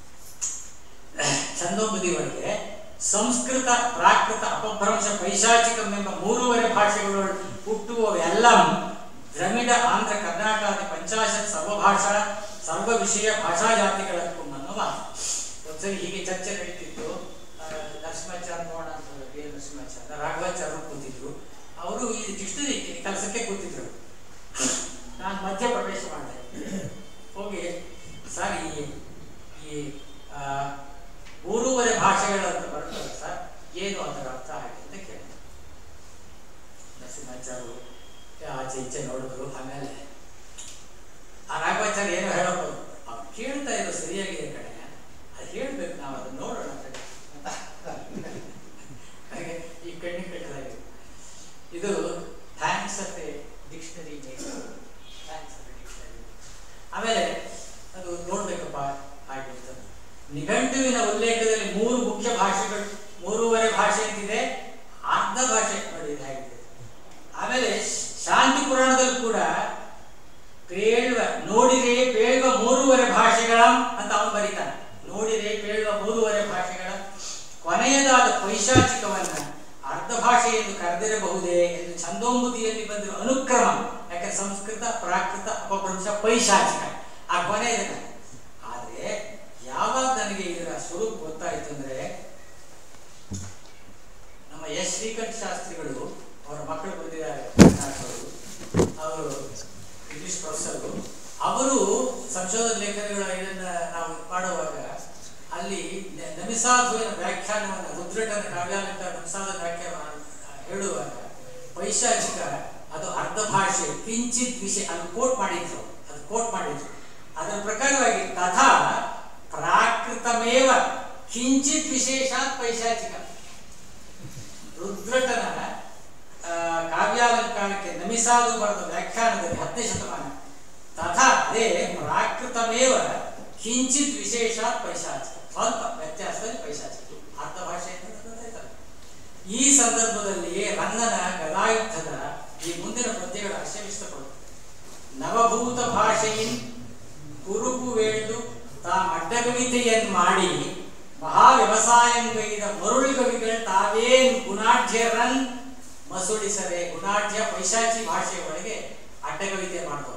ಛಂದೋಬದಿಯವರಿಗೆ ಸಂಸ್ಕೃತ ಪ್ರಾಕೃತ ಅಪಭ್ರಂಶ ಪೈಶಾಚಿಕಮೆಂಬ ಮೂರುವರೆ ಭಾಷೆಗಳು ಹುಟ್ಟುವವೆಲ್ಲ ದ್ರಮಿಡ ಆಂಧ್ರ ಕರ್ನಾಟಕ ಪಂಚಾಶತ್ ಸರ್ವಭಾಷಾ ಸರ್ವ ವಿಷಯ ಭಾಷಾ ಜಾತಿಗಳಕ್ಕೂ ಅನ್ನೋ ಮಾತು ಒಂದ್ಸರಿ ಹೀಗೆ ಚರ್ಚೆ ನಡೀತಿತ್ತು ಆ, ನರಸಿಂಹಾಚಾರ್ಯ ನೋಡ ಅಂತ ಕೆ ನರಸಿಂಹಾಚಾರ್ಯ ರಾಘವಾಚಾರ್ಯ ಕೂತಿದ್ರು ಅವರು ಈ ಡಿಕ್ಷನರಿ ಕೆಲಸಕ್ಕೆ ಕೂತಿದ್ರು ನಾನು ಮಧ್ಯ ಪ್ರವೇಶ ಮಾಡಿದೆ ಹೋಗಿ ಸರ್ ಈ ಈ ಆ, ಮೂರುವರೆ ಭಾಷೆಗಳಂತ ಬರ್ತದೆ ಸರ್ ಏನು ಅದರ ಅರ್ಥ ಆಗಿದೆ ಅಂತ ಕೇಳಿದೆ ನರಸಿಂಹಾಚಾರ್ಯರು ಆಚೆ ಈಚೆ ನೋಡಿದ್ರು ಆಮೇಲೆ ಆ ರಾಘವಾಚಾರ್ಯ ಏನೋ ಹೇಳೋದು ಅವ್ರು ಕೇಳ್ತಾ ಇರೋ ಸರಿಯಾಗಿದೆ ಕಡೆ ಅದು ಹೇಳ್ಬೇಕು ನಾವು ಅದನ್ನ ನೋಡೋಣ ಕಡೆ ಅಂತ ಹಾಗೆ ಈ ಕಣ್ಣಿ ಕಟ್ಟಲಾಗಿದೆ ಇದು thanks of a dictionary thanks of a dictionary ಆಮೇಲೆ ಅದು ನೋಡ್ಬೇಕಪ್ಪ ಹಾಗೆ ಅಂತ ನಿಘಂಟುವಿನ ಉಲ್ಲೇಖದಲ್ಲಿ ಮೂರು ಮುಖ್ಯ ಭಾಷೆಗಳು ಮೂರುವರೆ ಭಾಷೆ ಅಂತಿದೆ ಅರ್ಧ ಭಾಷೆ ನೋಡಿ ಇದು ಹೇಗಿದೆ ಆಮೇಲೆ ಶಾಂತಿ ಪುರಾಣದಲ್ಲಿ ಕೂಡ ಪೇಳುವ ನೋಡಿರೆ ಪೇಳುವ ಮೂರುವರೆ ಭಾಷೆಗಳ ಅಂತ ಅವನು ಬರೀತಾನೆ ನೋಡಿರೆ ಪೇಳುವ ಮೂರುವರೆ ಭಾಷೆಗಳ ಕೊನೆಯದಾದ ಪೈಶಾಚಿಕವನ್ನ ಅರ್ಧ ಭಾಷೆ ಎಂದು ಕರೆದಿರಬಹುದೇ ಎಂದು ಛಂದೋಂಬುದಿಯಲ್ಲಿ ಬಂದಿರುವ ಅನುಕ್ರಮ ಯಾಕಂದ್ರೆ ಸಂಸ್ಕೃತ ಪ್ರಾಕೃತ ಅಪಭ್ರಂಶ ಪೈಶಾಚಿಕ ಆ ಕೊನೆಯದನ್ನ ಆದ್ರೆ ಯಾವಾಗ ನನಗೆ ಇದರ ಸ್ವರೂಪ ಗೊತ್ತಾಯ್ತು ಅಂದ್ರೆ ನಮ್ಮ ಎಸ್ ಶ್ರೀಕಂಠ ಶಾಸ್ತ್ರಿಗಳು ಅವರ ಮಕ್ಕಳು ಬಂದಿದ್ದಾರೆ ಕರ್ನಾಟಕದವರು ಅವರು ಇಂಗ್ಲಿಷ್ ಪ್ರೊಫೆಸರು ಅವರು ಸಂಶೋಧನಾ ಲೇಖನಗಳ ಇದನ್ನ ನಾವು ಮಾಡುವಾಗ ಅಲ್ಲಿ ನ- ನಮಿಸಾಧುವಿನ ವ್ಯಾಖ್ಯಾನವನ್ನು ರುದ್ರಟನ ಕಾವ್ಯಾಲಂಕಾರ ನಮಿಸಾದ ವ್ಯಾಖ್ಯಾನ ಹೇಳುವಾಗ ಪೈಶಾಚಿಕ ಅದು ಅರ್ಧ ಭಾಷೆ ಕಿಂಚಿತ್ ವಿಷಯ ಅದು ಕೋಟ್ ಮಾಡಿದ್ರು ಅದು ಕೋಟ್ ಮಾಡಿದ್ರು ಅದರ ಪ್ರಕಾರವಾಗಿ ತಥಾ ಪ್ರಾಕೃತಮೇವ ಕಿಂಚಿತ್ ವಿಶೇಷಾತ್ ಪೈಶಾಚಿಕ ರುದ್ರಟನ ಆ, ಕಾವ್ಯಾಲಂಕಾರಕ್ಕೆ ನಮಿಸಾದು ಬರೆದ ವ್ಯಾಖ್ಯಾನದಲ್ಲಿ ಹತ್ತನೇ ಶತಮಾನ ತಥಾ ಅದೇ ಪ್ರಾಕೃತಮೇವ ಕಿಂಚಿತ್ ವಿಶೇಷಾತ್ ಪೈಶಾಚಿಕ ಸ್ವಲ್ಪ ವ್ಯತ್ಯಾಸದಲ್ಲಿ ಪೈಶಾಚಿಕ ಅರ್ಥ ಭಾಷೆ ಅಂತ ಗೊತ್ತಾಯ್ತಲ್ಲ ಈ ಸಂದರ್ಭದಲ್ಲಿ ರನ್ನನ ಗದಾಯುದ್ಧದ ಈ ಮುಂದಿನ ಪದ್ಯಗಳ ಆಶಯವಿಷ್ಟಪಡುತ್ತೆ ನವಭೂತ ಭಾಷೆಯಿನ್ ಕುರುಪು ವೇಳ್ದು ತಾಂ ಅಡ್ಡಕವಿತೆಯನ್ನು ಮಾಡಿ ಮಹಾ ವ್ಯವಸಾಯಂಗೈದ ಮರುಳು ಕವಿಗಳು ತಾವೇನ್ ಗುಣಾಢ್ಯರನ್ ಮಸುಳಿಸದೆ ಗುಣಾಢ್ಯ ಪೈಶಾಚಿ ಭಾಷೆಯ ಒಳಗೆ ಅಡ್ಡಕವಿತೆ ಮಾಡಿದವನು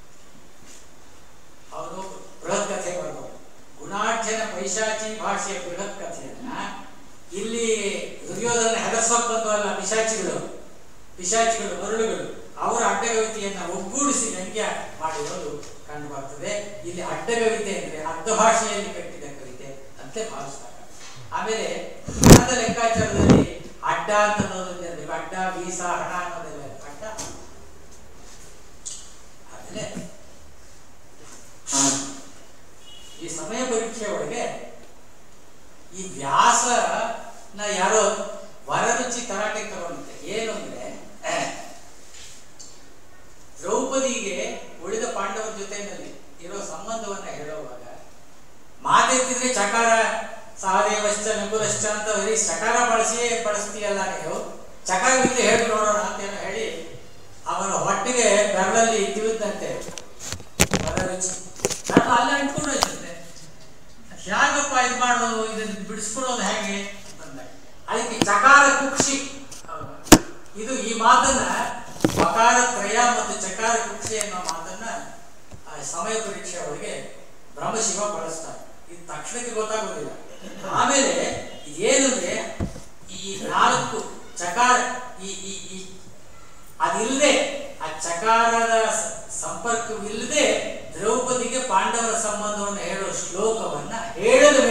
ಅವನು ಬೃಹತ್ ಕಥೆ ಬರೆದವನು ಗುಣಾಢ್ಯನ ಪೈಶಾಚಿ ಭಾಷೆಯ ಬೃಹತ್ ಕಥೆಯನ್ನ ಇಲ್ಲಿ ದುರ್ಯೋಧನ ಹೆದರ್ಸೋಕ್ ಬಂದವಲ್ಲ ಪಿಶಾಚಿಗಳು ಪಿಶಾಚಿಗಳು ಮರುಳುಗಳು ಅವರ ಅಡ್ಡಗವಿತೆಯನ್ನ ಒಗ್ಗೂಡಿಸಿ ವ್ಯಂಗ್ಯ ಮಾಡಿರೋದು ಕಂಡು ಬರ್ತದೆ ಇಲ್ಲಿ ಅಡ್ಡಗವಿತೆ ಅಂದ್ರೆ ಅರ್ಧ ಭಾಷೆಯಲ್ಲಿ ಕಟ್ಟಿದ ಕವಿತೆ ಅಂತ ಭಾವಿಸ್ತಾರೆ ಆಮೇಲೆ ಹಣದ ಲೆಕ್ಕಾಚಾರದಲ್ಲಿ ಅಡ್ಡ ಅಂತ ಅನ್ನೋದೊಂದು ಇರ್ಬೇಕು. ಅಡ್ಡ ಬೀಸ ಹಣ ಅನ್ನೋದೆಲ್ಲ ಇರ್ಬೇಕು. ಅಡ್ಡ ಆಮೇಲೆ ಈ ಸಮಯ ಪರೀಕ್ಷೆ ಒಳಗೆ ಈ ವ್ಯಾಸನ ಯಾರೋ ವರರುಚಿ ತರಾಟೆಗೆ ತಗೊಂಡಿದ್ದೆ ಏನು ಅಂದ್ರೆ ದ್ರೌಪದಿಗೆ ಉಳಿದ ಪಾಂಡವರ ಜೊತೆನಲ್ಲಿ ಇರೋ ಸಂಬಂಧವನ್ನ ಹೇಳುವಾಗ ಮಾತೆತ್ತಿದ್ರೆ ಚಕಾರ ಸಹದೇವಶ್ಚ ನಕುಲಶ್ಚ ಅಂತ ಬರೀ ಚಕಾರ ಬಳಸಿಯೇ ಬಳಸ್ತೀಯಲ್ಲ ನೀವು ಚಕಾರ ಬಿದ್ದು ಹೇಳಿ ನೋಡೋಣ ಅಂತ ಏನೋ ಹೇಳಿ ಅವನ ಹೊಟ್ಟೆಗೆ ಬೆರಳಲ್ಲಿ ತಿವಿದಂತೆ ವರರುಚಿ ನಾನು ಅಲ್ಲೇ ಇಟ್ಕೊಂಡು ಹೋಯ್ತಂತೆ ಹೇಗಪ್ಪ ಇದು ಮಾಡೋದು ಇದನ್ನ ಬಿಡಿಸ್ಕೊಳ್ಳೋದು ಹೇಗೆ ಅಂತಂದಾಗ ಅದಕ್ಕೆ ಚಕಾರ ಕುಕ್ಷಿ ಇದು ಈ ಮಾತನ್ನ ಮಕಾರ ತ್ರಯ ಮತ್ತು ಚಕಾರ ಕುಕ್ಷಿ ಅನ್ನೋ ಮಾತನ್ನ ಆ ಸಮಯ ಪರೀಕ್ಷೆ ಅವರಿಗೆ ಬ್ರಹ್ಮಶಿವ ಬಳಸ್ತಾರೆ ಇದು ತಕ್ಷಣಕ್ಕೆ ಗೊತ್ತಾಗೋದಿಲ್ಲ ಆಮೇಲೆ ಏನಂದ್ರೆ ಈ ನಾಲ್ಕು ಚಕಾರ ಈ ಈ ಈ ಅದಿಲ್ಲದೆ ಆ ಚಕಾರದ ಸ- ಸಂಪರ್ಕವಿಲ್ಲದೆ ದ್ರೌಪದಿಗೆ ಪಾಂಡವರ ಸಂಬಂಧವನ್ನು ಹೇಳುವ ಶ್ಲೋಕವನ್ನ ಹೇಳದ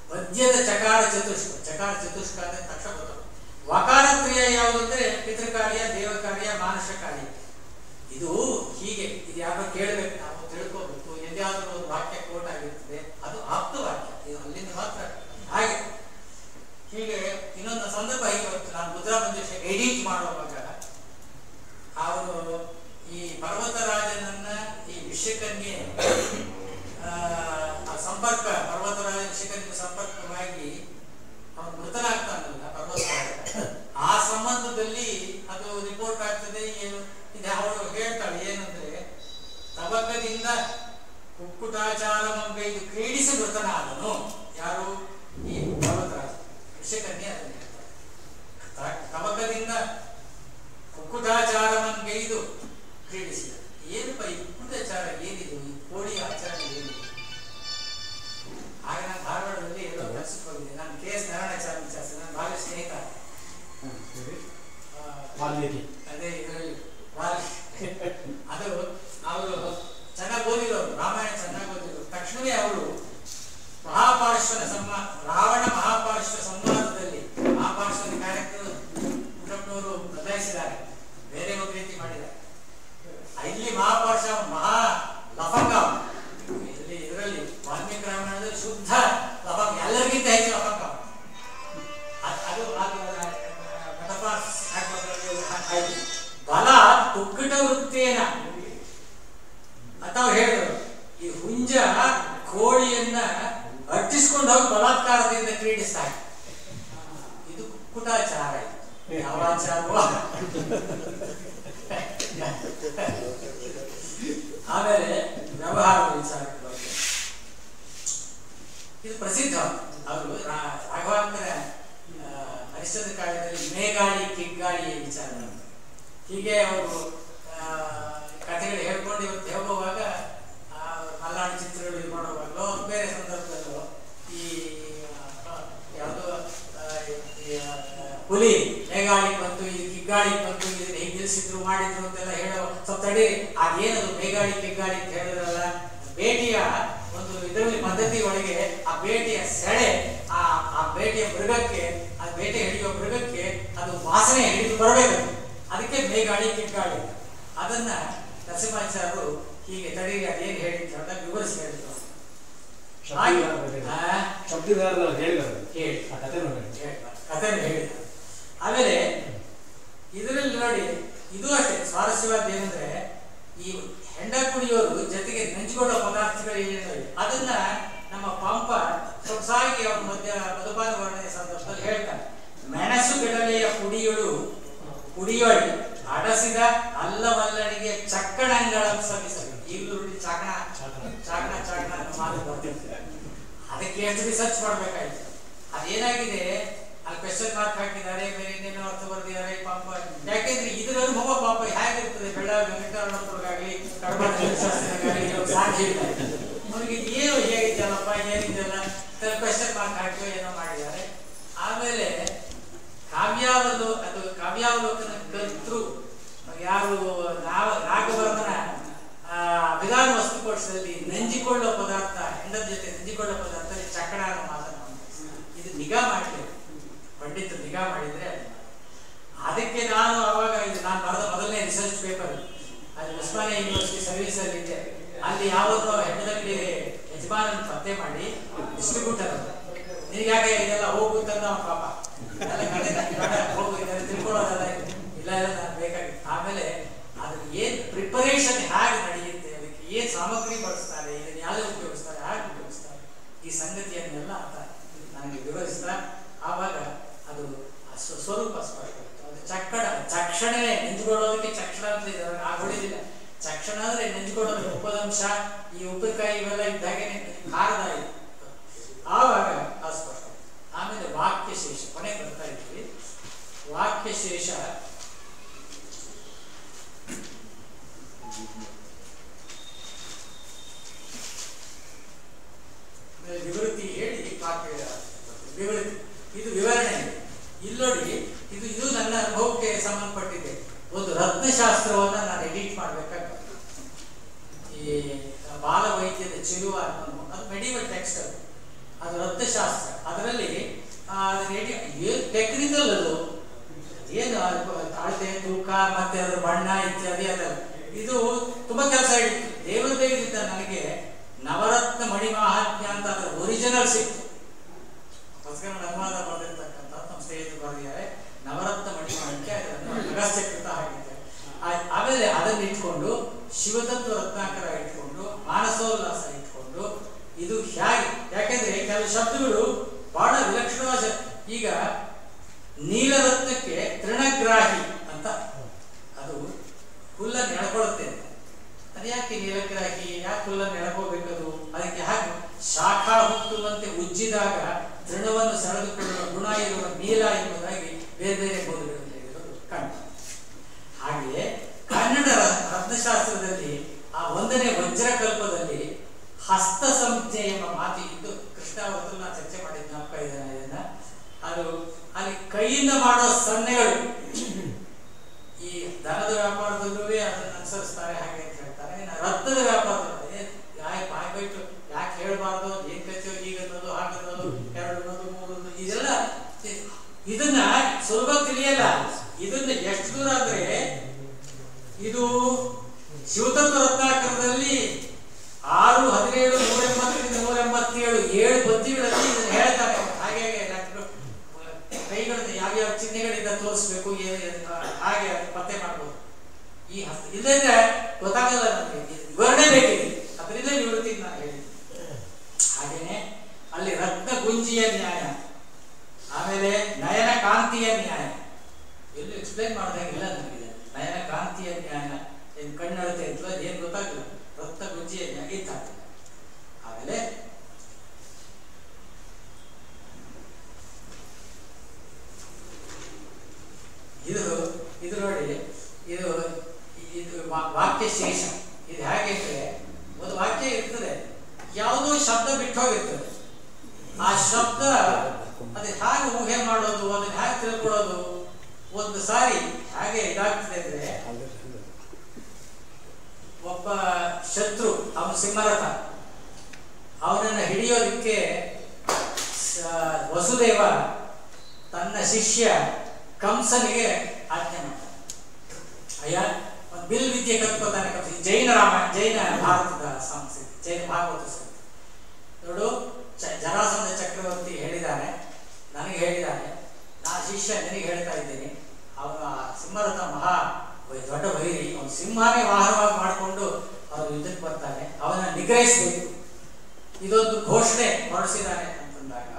ಮದ್ಯದ ಚಕಾರ ಚತುಷ್ಕ ಚಕಾರ ಚತುಷ್ಕ ಅಂದ್ರೆ ತಕ್ಷಣ ಗೊತ್ತು ವಕಾರ ಕ್ರಿಯೆ ಯಾವುದು ಅಂದ್ರೆ ಪಿತೃಕಾರ್ಯ ದೇವಕಾರ್ಯ ಮಾನುಷ ಕಾರ್ಯ ಇದು ಹೀಗೆ ಇದು ಯಾರೋ ಕೇಳಬೇಕು ನಾವು ತಿಳ್ಕೋಬೇಕು ಎಲ್ಲಿಯಾದ್ರೂ ಒಂದು ವಾಕ್ಯ ಕೋಟ್ ಆಗಿರ್ತದೆ ಅದು ಆಪ್ತ ವಾಕ್ಯ ಇದು ಅಲ್ಲಿಂದ ಮಾತ್ರ ಹಾಗೆ ಹೀಗೆ ಇನ್ನೊಂದು ಸಂದರ್ಭ ಹೀಗೆ ಬಂತು ನಾನು ಮುದ್ರಾ ಮಂಜುಷ ಎಡಿಟ್ ಮಾಡುವಾಗ ಅವರು ಈ ಪರ್ವತರಾಜನನ್ನ ಈ ವಿಷಕನ್ಯೆ ಆ, ಆ ಸಂಪರ್ಕ ಪರ್ವತರಾಜ ವಿಷಕನ್ಯೆ ಸಂಪರ್ಕವಾಗಿ ಅವನು ಮೃತನಾಗ್ತಾನಲ್ಲ ಪರ್ವತರಾಜ ಆ ಸಂಬಂಧದಲ್ಲಿ ಅದು ರಿಪೋರ್ಟ್ ಆಗ್ತದೆ ಏನು ಇದು ಅವಳು ಹೇಳ್ತಾಳೆ ಏನಂದ್ರೆ ತವಕದಿಂದ ಕುಕ್ಕುಟಾಚಾರ ಇದು ಕ್ರೀಡಿಸಿ ಮೃತನಾದನು ಯಾರು ಈ ಪರ್ವತರಾಜ ವಿಷಕನ್ಯೆ ಅದನ್ನು ಹೇಳ್ತಾಳೆ ತ- ತವಕದಿಂದ ಕುಕ್ಕುಟಾಚಾರವನ್ಗೈದು ಕ್ರೀಡಿಸಿದ ಏನಪ್ಪ ಈ ಕುಕ್ಕುಟಾಚಾರ ಏನಿದು ಈ ಕೋಳಿ ಆಚಾರ ಏನಿದು ಆಗ ನಾನು ಧಾರವಾಡದಲ್ಲಿ ಎಲ್ಲೋ ಕೆಲಸಕ್ಕೆ ಹೋಗಿದ್ದೆ ನಾನು ಕೆ ಎಸ್ ನಾರಾಯಣಾಚಾರ್ಯ ಶಾಸ್ತ್ರಿ ನನ್ನ ಭಾಳ ಸ್ನೇಹಿತ ಆ, ವಾಲ್ಮೀಕಿ ಅದೇ ಇದರಲ್ಲಿ ಅದು ಅವರು ಚೆನ್ನಾಗಿ ಓದಿರೋರು ರಾಮಾಯಣ ಚೆನ್ನಾಗಿ ಓದಿರೋರು ತಕ್ಷಣವೇ ಅವರು ಮಹಾಪಾರ್ಶ್ವನ ಸಂವಾ ರಾವಣ ಮಹಾಪಾರ್ಶ್ವ ಸಂವಾದದಲ್ಲಿ ಮಹಾಪಾರ್ಶ್ವನ ಕಾರ್ಯಕ್ರಮ ಪುಟ್ಟಪ್ಪನವರು ಬದಲಾಯಿಸಿದ್ದಾರೆ ಬೇರೆ ಒಂದು ರೀತಿ ಮಾಡಿದ್ದಾರೆ ಇಲ್ಲಿ ಮಹಾಪಾರ್ಶ್ವ ಮಹಾ ಲಫಂಗ ಅವನು. ಇಲ್ಲಿ ಇದರಲ್ಲಿ ವಾಲ್ಮೀಕಿ ರಾಮಾಯಣದಲ್ಲಿ ಶುದ್ಧ ಲಫಂಗ ಎಲ್ಲರಿಗಿಂತ ಹೆಚ್ಚು ಲಫಂಗ ಅವನು. ಅದ್- ಅದು ಅದು ಮೆಟಫಾರ್ಸ್ ಹಾಕೋದ್ರಲ್ಲಿ ಆಯ್ತು. ಬಲ ಕುಕ್ಕಟ ವೃತ್ತೇನ ಅಥವಾ ಹೇಳಿದ್ರು ಈ ಹುಂಜ ಕೋಳಿಯನ್ನ ಅಟ್ಟಿಸ್ಕೊಂಡು ಹೋಗಿ ಬಲಾತ್ಕಾರದಿಂದ ಕ್ರೀಡಿಸ್ತಾರೆ ಇದು ಕುಕ್ಕುಟಾಚಾರ ಇದು ಯಾವ ಆಚಾರವೋ ಆಮೇಲೆ ವ್ಯವಹಾರದ ವಿಚಾರಕ್ಕೆ ಬರ್ತೇವೆ ಇದು ಪ್ರಸಿದ್ಧ ಅವರು ರಾಘವಾಂಕರ ಹರಿಶ್ಚಂದ್ರ ಕಾವ್ಯದಲ್ಲಿ ಮೇಗಾಳಿ ಕಿಗ್ಗಾಳಿ ವಿಚಾರ ಹೀಗೆ ಅವರು ಕಥೆಗಳು ಹೇಳ್ಕೊಂಡು ಇವತ್ತು ಹೋಗುವಾಗ ಆ, ಮಲ್ನಾಡು ಚಿತ್ರಗಳು ಇದು ಮಾಡುವಾಗಲೋ ಬೇರೆ ಸಂದರ್ಭದಲ್ಲೋ ಈ ಆ, ಯಾವುದೋ ಆ, ಈ, ಆ, ಹುಲಿ ಮೇಘಾಳಿ ಬಂತು ಇದು ಕಿಗ್ಗಾಳಿ ಬಂತು ಇದನ್ನ ಹೇಗೆ ನಿಲ್ಲಿಸಿದ್ರು ಮಾಡಿದ್ರು ಅಂತೆಲ್ಲ ಹೇಳೋ ಸ್ವಲ್ಪ ತಡಿ ಅದೇನದು ಮೇಘಾಳಿ ಕಿಗ್ಗಾಳಿ ಅಂತ ಹೇಳಿದ್ರಲ್ಲ ಭೇಟಿಯ ಒಂದು ಇದರಲ್ಲಿ ಪದ್ಧತಿ ಒಳಗೆ ಆ ಬೇಟೆಯ ಸೆಳೆ ಆ ಆ ಬೇಟೆಯ ಮೃಗಕ್ಕೆ ಆ ಬೇಟೆ ಹಿಡಿಯುವ ಮೃಗಕ್ಕೆ ಅದು ವಾಸನೆ ಹಿಡಿದು ಬರಬೇಕು ಅದಕ್ಕೆ ಮೇಘಾಳಿ ಕಿಗ್ಗಾಳಿ ಅಂತ. ಅದನ್ನ ನರಸಿಂಹಾಚಾರ್ಯರು ಹೀಗೆ ತಡೀರಿ ಅದೇನು ಹೇಳಿದ್ರು ಅಂತ ವಿವರಿಸಿ ಹೇಳಿದ್ರು ಹಾಗೆ ಆ, ಶಬ್ದಗಾರರು ಹೇಳಿದ್ದಾರೆ ಹೇಳಿ ಆ ಕಥೆ ನೋಡಿ ಕಥೆ ಹೇಳಿದ ಆಮೇಲೆ ಇದರಲ್ಲಿ ನೋಡಿ ಇದು ಅಷ್ಟೇ ಸ್ವಾರಸ್ಯವಾದ ಏನಂದ್ರೆ ಈ ಹೆಂಡ ಕುಡಿಯೋರು ಜೊತೆಗೆ ನೆಂಚಿಕೊಳ್ಳೋ ಪದಾರ್ಥಗಳು ಏನೇನೋ ಇದೆ ಅದನ್ನ ನಮ್ಮ ಪಂಪ ಸೊಗಸಾಗಿ ಅವನ ಮಧ್ಯ ಮಧುಪಾನ ವರ್ಣನೆ ಸಂದರ್ಭದಲ್ಲಿ ಹೇಳ್ತಾನೆ ಮೆಣಸು ಬಿಡಲೆಯ ಪುಡಿಯಳು ಪುಡಿಯೊಳಿ ಅಡಸಿದ ಅಲ್ಲವಲ್ಲನಿಗೆ ಚಕ್ಕಣಂಗಳ ಸವಿಸಲು ಈಗಲೂ ರೂಢಿ ಚಾಕಣ ಚಾಕಣ ಚಾಕಣ ಅಂತ ಮಾತು ಬರ್ತಿರ್ತದೆ ಅದಕ್ಕೆ ಎಷ್ಟು ರಿಸರ್ಚ್ ಮಾಡ್ಬೇಕಾಯ್ತು ಅದೇನಾಗಿದೆ ಅಲ್ಲಿ ಕ್ವೆಶನ್ ಮಾರ್ಕ್ ಹಾಕಿದ್ದಾರೆ ಬೇರೆ ಇನ್ನೇನೋ ಅರ್ಥ ಬರೆದಿದ್ದಾರೆ ಪಾಪ ಯಾಕೆಂದ್ರೆ ಇದರಲ್ಲಿ ಹೋಗೋ ಪಾಪ ಹೇಗಿರ್ತದೆ ಬೆಳ್ಳಾವಿ ವೆಂಕಟರಮಣಪುರಗಾಗ್ಲಿ ಕಡಬ ಶಾಸ್ತ್ರಿಗಾಗಲಿ ಸಾಧ್ಯ ಇಲ್ಲ ಅವ್ರಿಗೆ ಏನು ಹೇಗಿದ್ದಲ್ಲಪ್ಪ ಏನಿದೆಲ್ಲ ಕ್ವೆಶನ್ ಮಾರ್ಕ್ ಹಾಕಿ ಏನೋ ಮಾಡಿದ್ದಾರೆ ಆಮೇಲೆ ಕಾವ್ಯಾವಲೋ ಅದು ಕಾವ್ಯಾವಲೋಕನ ಕರ್ತೃ ಯಾರು ನಾವ ನಾಗವರ್ಮನ ಆ, ಅಭಿಧಾನ ವಸ್ತುಕೋಶದಲ್ಲಿ ನಂಜಿಕೊಳ್ಳೋ ಪದಾರ್ಥ ಹೆಂಡದ ಜೊತೆ ನಂಜಿಕೊಳ್ಳೋ ಪದಾರ್ಥ ಈ ಚಕ್ಕಣ ಅನ್ನೋ ಮಾತನ್ನು ಇದು ನಿಗಾ ಮಾಡಲಿ ಪಂಡಿತರು ನಿಗಾ ಮಾಡಿದ್ರೆ ಅದು ಅದಕ್ಕೆ ನಾನು ಅವಾಗ ಇದು ನಾನು ಬರೆದ ಮೊದಲನೇ ರಿಸರ್ಚ್ ಪೇಪರ್ ಅಲ್ಲಿ ಉಸ್ಮಾನಿಯಾ ಯೂನಿವರ್ಸಿಟಿ ಸರ್ವಿಸ್ ಅಲ್ಲಿ ಇದ್ದೆ ಅಲ್ಲಿ ಯಾವತ್ತೋ ಹೆಣ್ಣದಲ್ಲಿ ಯಜಮಾನನ ಪತ್ತೆ ಮಾಡಿ ಡಿಸ್ಟ್ರಿಬ್ಯೂಟರ್ ನಿನಗೆ ಯಾಕೆ ಇದೆಲ್ಲ ಹೋಗುತ್ತಂದ ಅವನ ಪಾಪ ಎಲ್ಲ ಕಡೆ ನಂಗೆ ಬೇಡ, ಹೋಗು ಇದೆಲ್ಲ ತಿಳ್ಕೊಳ್ಳೋದಲ್ಲ ಇದು. ಇಲ್ಲ ಇಲ್ಲ ನಾನು ಬೇಕಾಗಿತ್ತು ಆಮೇಲೆ ಅದ್ರ ಏನ್ ಪ್ರಿಪರೇಷನ್ ಹೇಗೆ ನಡೆಯುತ್ತೆ ಅದಕ್ಕೆ ಏನ್ ಸಾಮಗ್ರಿ ಬಳಸ್ತಾರೆ ಇದನ್ನ ಯಾವ್ದು ಉಪಯೋಗಿಸ್ತಾರೆ ಹೇಗೆ ಉಪಯೋಗಿಸ್ತಾರೆ ಈ ಸಂಗತಿಯನ್ನೆಲ್ಲ ಆತ ನನಗೆ ವಿವರಿಸ್ತಾ ಆವಾಗ ಅದು ಆ ಸ್ವ- ಸ್ವರೂಪ ಸ್ಪಷ್ಟವಾಯಿತು ಅದು ಚಕ್ಕಡ ಚಕ್ಷಣವೇ ನೆಂಜುಕೊಳ್ಳೋದಕ್ಕೆ ಚಕ್ಷಣ ಅಂತ ಇದೆ ಅದ್ರಲ್ಲಿ ಆಗೋಳಿದಿಲ್ಲ ಚಕ್ಷಣ ಅಂದ್ರೆ ನೆಂಜುಕೊಳ್ಳೋದು ಉಪದಂಶ ಈ ಉಪ್ಪಿನಕಾಯಿ ಇವೆಲ್ಲ ಇದ್ದಾಗೆ ಖಾರದ ಇದೆ ಆವಾಗ ಅಸ್ಪಷ್ಟ ಆಮೇಲೆ ವಾಕ್ಯ ಶೇಷ ಕೊನೆ ಬರ್ತಾ ಇದ್ವಿ ವಾಕ್ಯ ಶೇಷ ಆಮೇಲೆ ವಿವೃತಿ ಹೇಳಿ ವಾಕ್ಯ ವಿವೃತಿ ಇದು ವಿವರಣೆ ಇದೆ ಇಲ್ಲೋಡಿ ಇದು ಇದು ನನ್ನ ಅನುಭವಕ್ಕೆ ಸಂಬಂಧಪಟ್ಟಿದೆ ಒಂದು ರತ್ನಶಾಸ್ತ್ರವನ್ನ ನಾನು ಎಡಿಟ್ ಮಾಡ್ಬೇಕಾಗ್ತದೆ ಈ ಬಾಲ ವೈದ್ಯದ ಚಿರುವ ಅನ್ನೋದು ಅದು ಮೆಡಿವಲ್ ಟೆಕ್ಸ್ಟ್ ಅದು ಅದು ರಕ್ತಶಾಸ್ತ್ರ ಅದರಲ್ಲಿ ಟೆಕ್ನಿಕಲ್ ಅದು ಏನು ಅದು ಅಳತೆ ತೂಕ ಮತ್ತೆ ಅದರ ಬಣ್ಣ ಇತ್ಯಾದಿ ಅದೆಲ್ಲ ಇದು ತುಂಬಾ ಕೆಲಸ ಹಿಡಿತು ದೇವರ ದಯದಿಂದ ನನಗೆ ನವರತ್ನ ಮಣಿ ಮಹಾತ್ಮ್ಯ ಅಂತ ಅದರ ಒರಿಜಿನಲ್ ಸಿಕ್ತು ಹೊಸಗನ್ನಡ ಅನುವಾದ ಬರೆದಿರ್ತಕ್ಕಂಥ ನಮ್ಮ ಸ್ನೇಹಿತರು ಬರೆದಿದ್ದಾರೆ ನವರತ್ನ ಮಣಿ ಮಾಣಿಕ್ಯ ಅದನ್ನು ಅಗಸ್ತ್ಯಕೃತ ಆಗಿದೆ ಆ- ಆಮೇಲೆ ಅದನ್ನ ಇಟ್ಕೊಂಡು ಶಿವತತ್ವ ರತ್ನಾಕರ ಇಟ್ಕೊಂಡು ಮಾನಸೋಲ್ಲಾಸ ಇಟ್ಕೊಂಡು ಇದು ಹೇಗೆ ಯಾಕೆಂದ್ರೆ ಕೆಲವು ಶಬ್ದಗಳು ಬಹಳ ವಿಲಕ್ಷಣವಾದ ಶಬ್ದ. ಈಗ ನೀಲರತ್ನಕ್ಕೆ ತೃಣಗ್ರಾಹಿ ಅಂತ ಅದು ಹುಲ್ಲನ್ನು ಎಳ್ಕೊಳ್ಳುತ್ತೆ ಅಂತ ಅದು ಯಾಕೆ ನೀಲಗ್ರಾಹಿ ಯಾಕೆ ಹುಲ್ಲನ್ನು ಎಳ್ಕೋಬೇಕದು ಅದಕ್ಕೆ ಹಾಗೆ ಶಾಖಾ ಹುಟ್ಟುವಂತೆ ಉಜ್ಜಿದಾಗ ತೃಣವನ್ನು ಸೆಳೆದುಕೊಳ್ಳುವ ಗುಣ ಇರುವ ನೀಲ ಎಂಬುದಾಗಿ ಬೇರೆ ಬೇರೆ ಬೋಧಗಳಲ್ಲಿ ಹೇಳಿರೋದು ಕಾಣ್ತದೆ ಹಾಗೆಯೇ ಕನ್ನಡ ರ- ರತ್ನಶಾಸ್ತ್ರದಲ್ಲಿ ಆ ಒಂದನೇ ವಜ್ರಕಲ್ಪದಲ್ಲಿ ಹಸ್ತ ಸಂಜ್ಞೆ ಎಂಬ ಮಾತು ಇದ್ದು ಕೃಷ್ಣ ಅವರತ್ರ ನಾನು ಚರ್ಚೆ ಮಾಡಿದ ಜ್ಞಾಪಕ ಇದೆ ನನಗೆ ಇದನ್ನ ಅದು ಅಲ್ಲಿ ಕೈಯಿಂದ ಮಾಡೋ ಸನ್ನೆಗಳು ಈ ದನದ ವ್ಯಾಪಾರದಲ್ಲೂ ಅದನ್ನು ಅನುಸರಿಸ್ತಾರೆ ಹಾಗೆ ಅಂತ ಹೇಳ್ತಾರೆ ಇನ್ನು ರತ್ನದ ವ್ಯಾಪಾರದಲ್ಲಿ ಏನ್ ಯಾಕೆ ಬಾಯ್ ಬಿಟ್ಟು ಯಾಕೆ ಹೇಳ್ಬಾರ್ದು ಏನ್ ಕಚ್ಚೋ ಈಗ ಅನ್ನೋದು ಹಾಗೆ ಅನ್ನೋದು ಎರಡು ಅನ್ನೋದು ಮೂರು ಅನ್ನೋದು ಇದೆಲ್ಲ ಇ- ಇದನ್ನ ಸುಲಭ ತಿಳಿಯಲ್ಲ ಇದನ್ನ ಎಷ್ಟು ದೂರ ಅಂದ್ರೆ ಇದು ಶಿವತತ್ವ ರತ್ನಾಕರದಲ್ಲಿ ಆರು ಹದಿನೇಳು ನೂರ ಎಂಬತ್ತರಿಂದ ನೂರ ಎಂಬತ್ತೇಳು ಏಳು ಪದ್ಯಗಳಲ್ಲಿ ಇದನ್ನ ಹೇಳ್ತಾರೆ ಹಾಗೆ ಹಾಗೆ ಡಾಕ್ಟ್ರು ಕೈಗಳನ್ನು ಯಾವ್ಯಾವ ಚಿಹ್ನೆಗಳಿಂದ ತೋರಿಸ್ಬೇಕು ಏನು ಏನು, ಹಾಗೆ ಪತ್ತೆ ಮಾಡ್ಬೋದು ಈ ಹಸ್ತ ಇಲ್ಲದ್ರೆ ಗೊತ್ತಾಗಲ್ಲ ನಮಗೆ ವಿವರಣೆ ಬೇಕಿದೆ ಅದರಿಂದ ನಿವೃತ್ತಿ ನಾನು ಹೇಳಿದ್ದೆ ಹಾಗೇನೆ ಅಲ್ಲಿ ರತ್ನ ಗುಂಜಿಯ ನ್ಯಾಯ ಆಮೇಲೆ ನಯನ ಕಾಂತಿಯ ನ್ಯಾಯ ಎಲ್ಲೂ ಎಕ್ಸ್ಪ್ಲೈನ್ ಮಾಡ್ದಂಗಿಲ್ಲ ನನಗೆ ನಯನ ಕಾಂತಿಯ ನ್ಯಾಯ ಏನು ಕಣ್ಣಳತೆ ಅಂತ ಏನು ಗೊತ್ತಾಗಿಲ್ಲ ರಕ್ತ ಗುಂಜಿಯ ನ್ಯಾಯ ಇತ್ತಾಗಿಲ್ಲ ಆಮೇಲೆ ಇದು ಇದು ನೋಡಿ ಇದು ಇದು ವಾ- ವಾಕ್ಯ ಶೇಷ ಇದು ಹೇಗೆ ಅಂದ್ರೆ ಒಂದು ವಾಕ್ಯ ಇರ್ತದೆ ಯಾವುದೋ ಶಬ್ದ ಬಿಟ್ಟು ಹೋಗಿರ್ತದೆ ಆ ಶಬ್ದ ಅದು ಹೇಗೆ ಊಹೆ ಮಾಡೋದು ಅದನ್ನ ಹೇಗೆ ತಿಳ್ಕೊಳ್ಳೋದು ಒಂದು ಸಾರಿ ಹಾಗೆ ಇದಾಗ್ತದೆ ಅಂದ್ರೆ ಒಬ್ಬ ಶತ್ರು ಅವನು ಸಿಂಹರಥ ಅವನನ್ನು ಹಿಡಿಯೋದಕ್ಕೆ ಸ- ವಸುದೇವ ತನ್ನ ಶಿಷ್ಯ ಕಂಸನಿಗೆ ಆಜ್ಞೆ ಮಾಡ್ತಾನೆ ಅಯ್ಯ ಒಂದು ಬಿಲ್ ವಿದ್ಯೆ ಕಲ್ತ್ಕೊತಾನೆ ಕಂಸ ಇದು ಜೈನ ರಾಮ ಜೈನ ಭಾರತದ ಸಂಸ್ಕೃತಿ ಜೈನ ಭಾಗವತ ಸಂಸ್ಕೃತಿ ನೋಡು ಚ- ಜರಾಸಂಧ ಚಕ್ರವರ್ತಿ ಹೇಳಿದ್ದಾನೆ ನನಗೆ ಹೇಳಿದ್ದಾನೆ ನಾ ಶಿಷ್ಯ ನಿನಗೆ ಹೇಳ್ತಾ ಇದ್ದೀನಿ ಅವನ ಸಿಂಹರಥ ಮಹಾ ವೈ- ದೊಡ್ಡ ವೈರಿ ಅವನು ಸಿಂಹನೇ ವಾಹನವಾಗಿ ಮಾಡಿಕೊಂಡು ಅವನು ಯುದ್ಧಕ್ಕೆ ಬರ್ತಾನೆ ಅವನ ನಿಗ್ರಹಿಸಬೇಕು ಇದೊಂದು ಘೋಷಣೆ ಹೊರಡಿಸಿದ್ದಾನೆ ಅಂತಂದಾಗ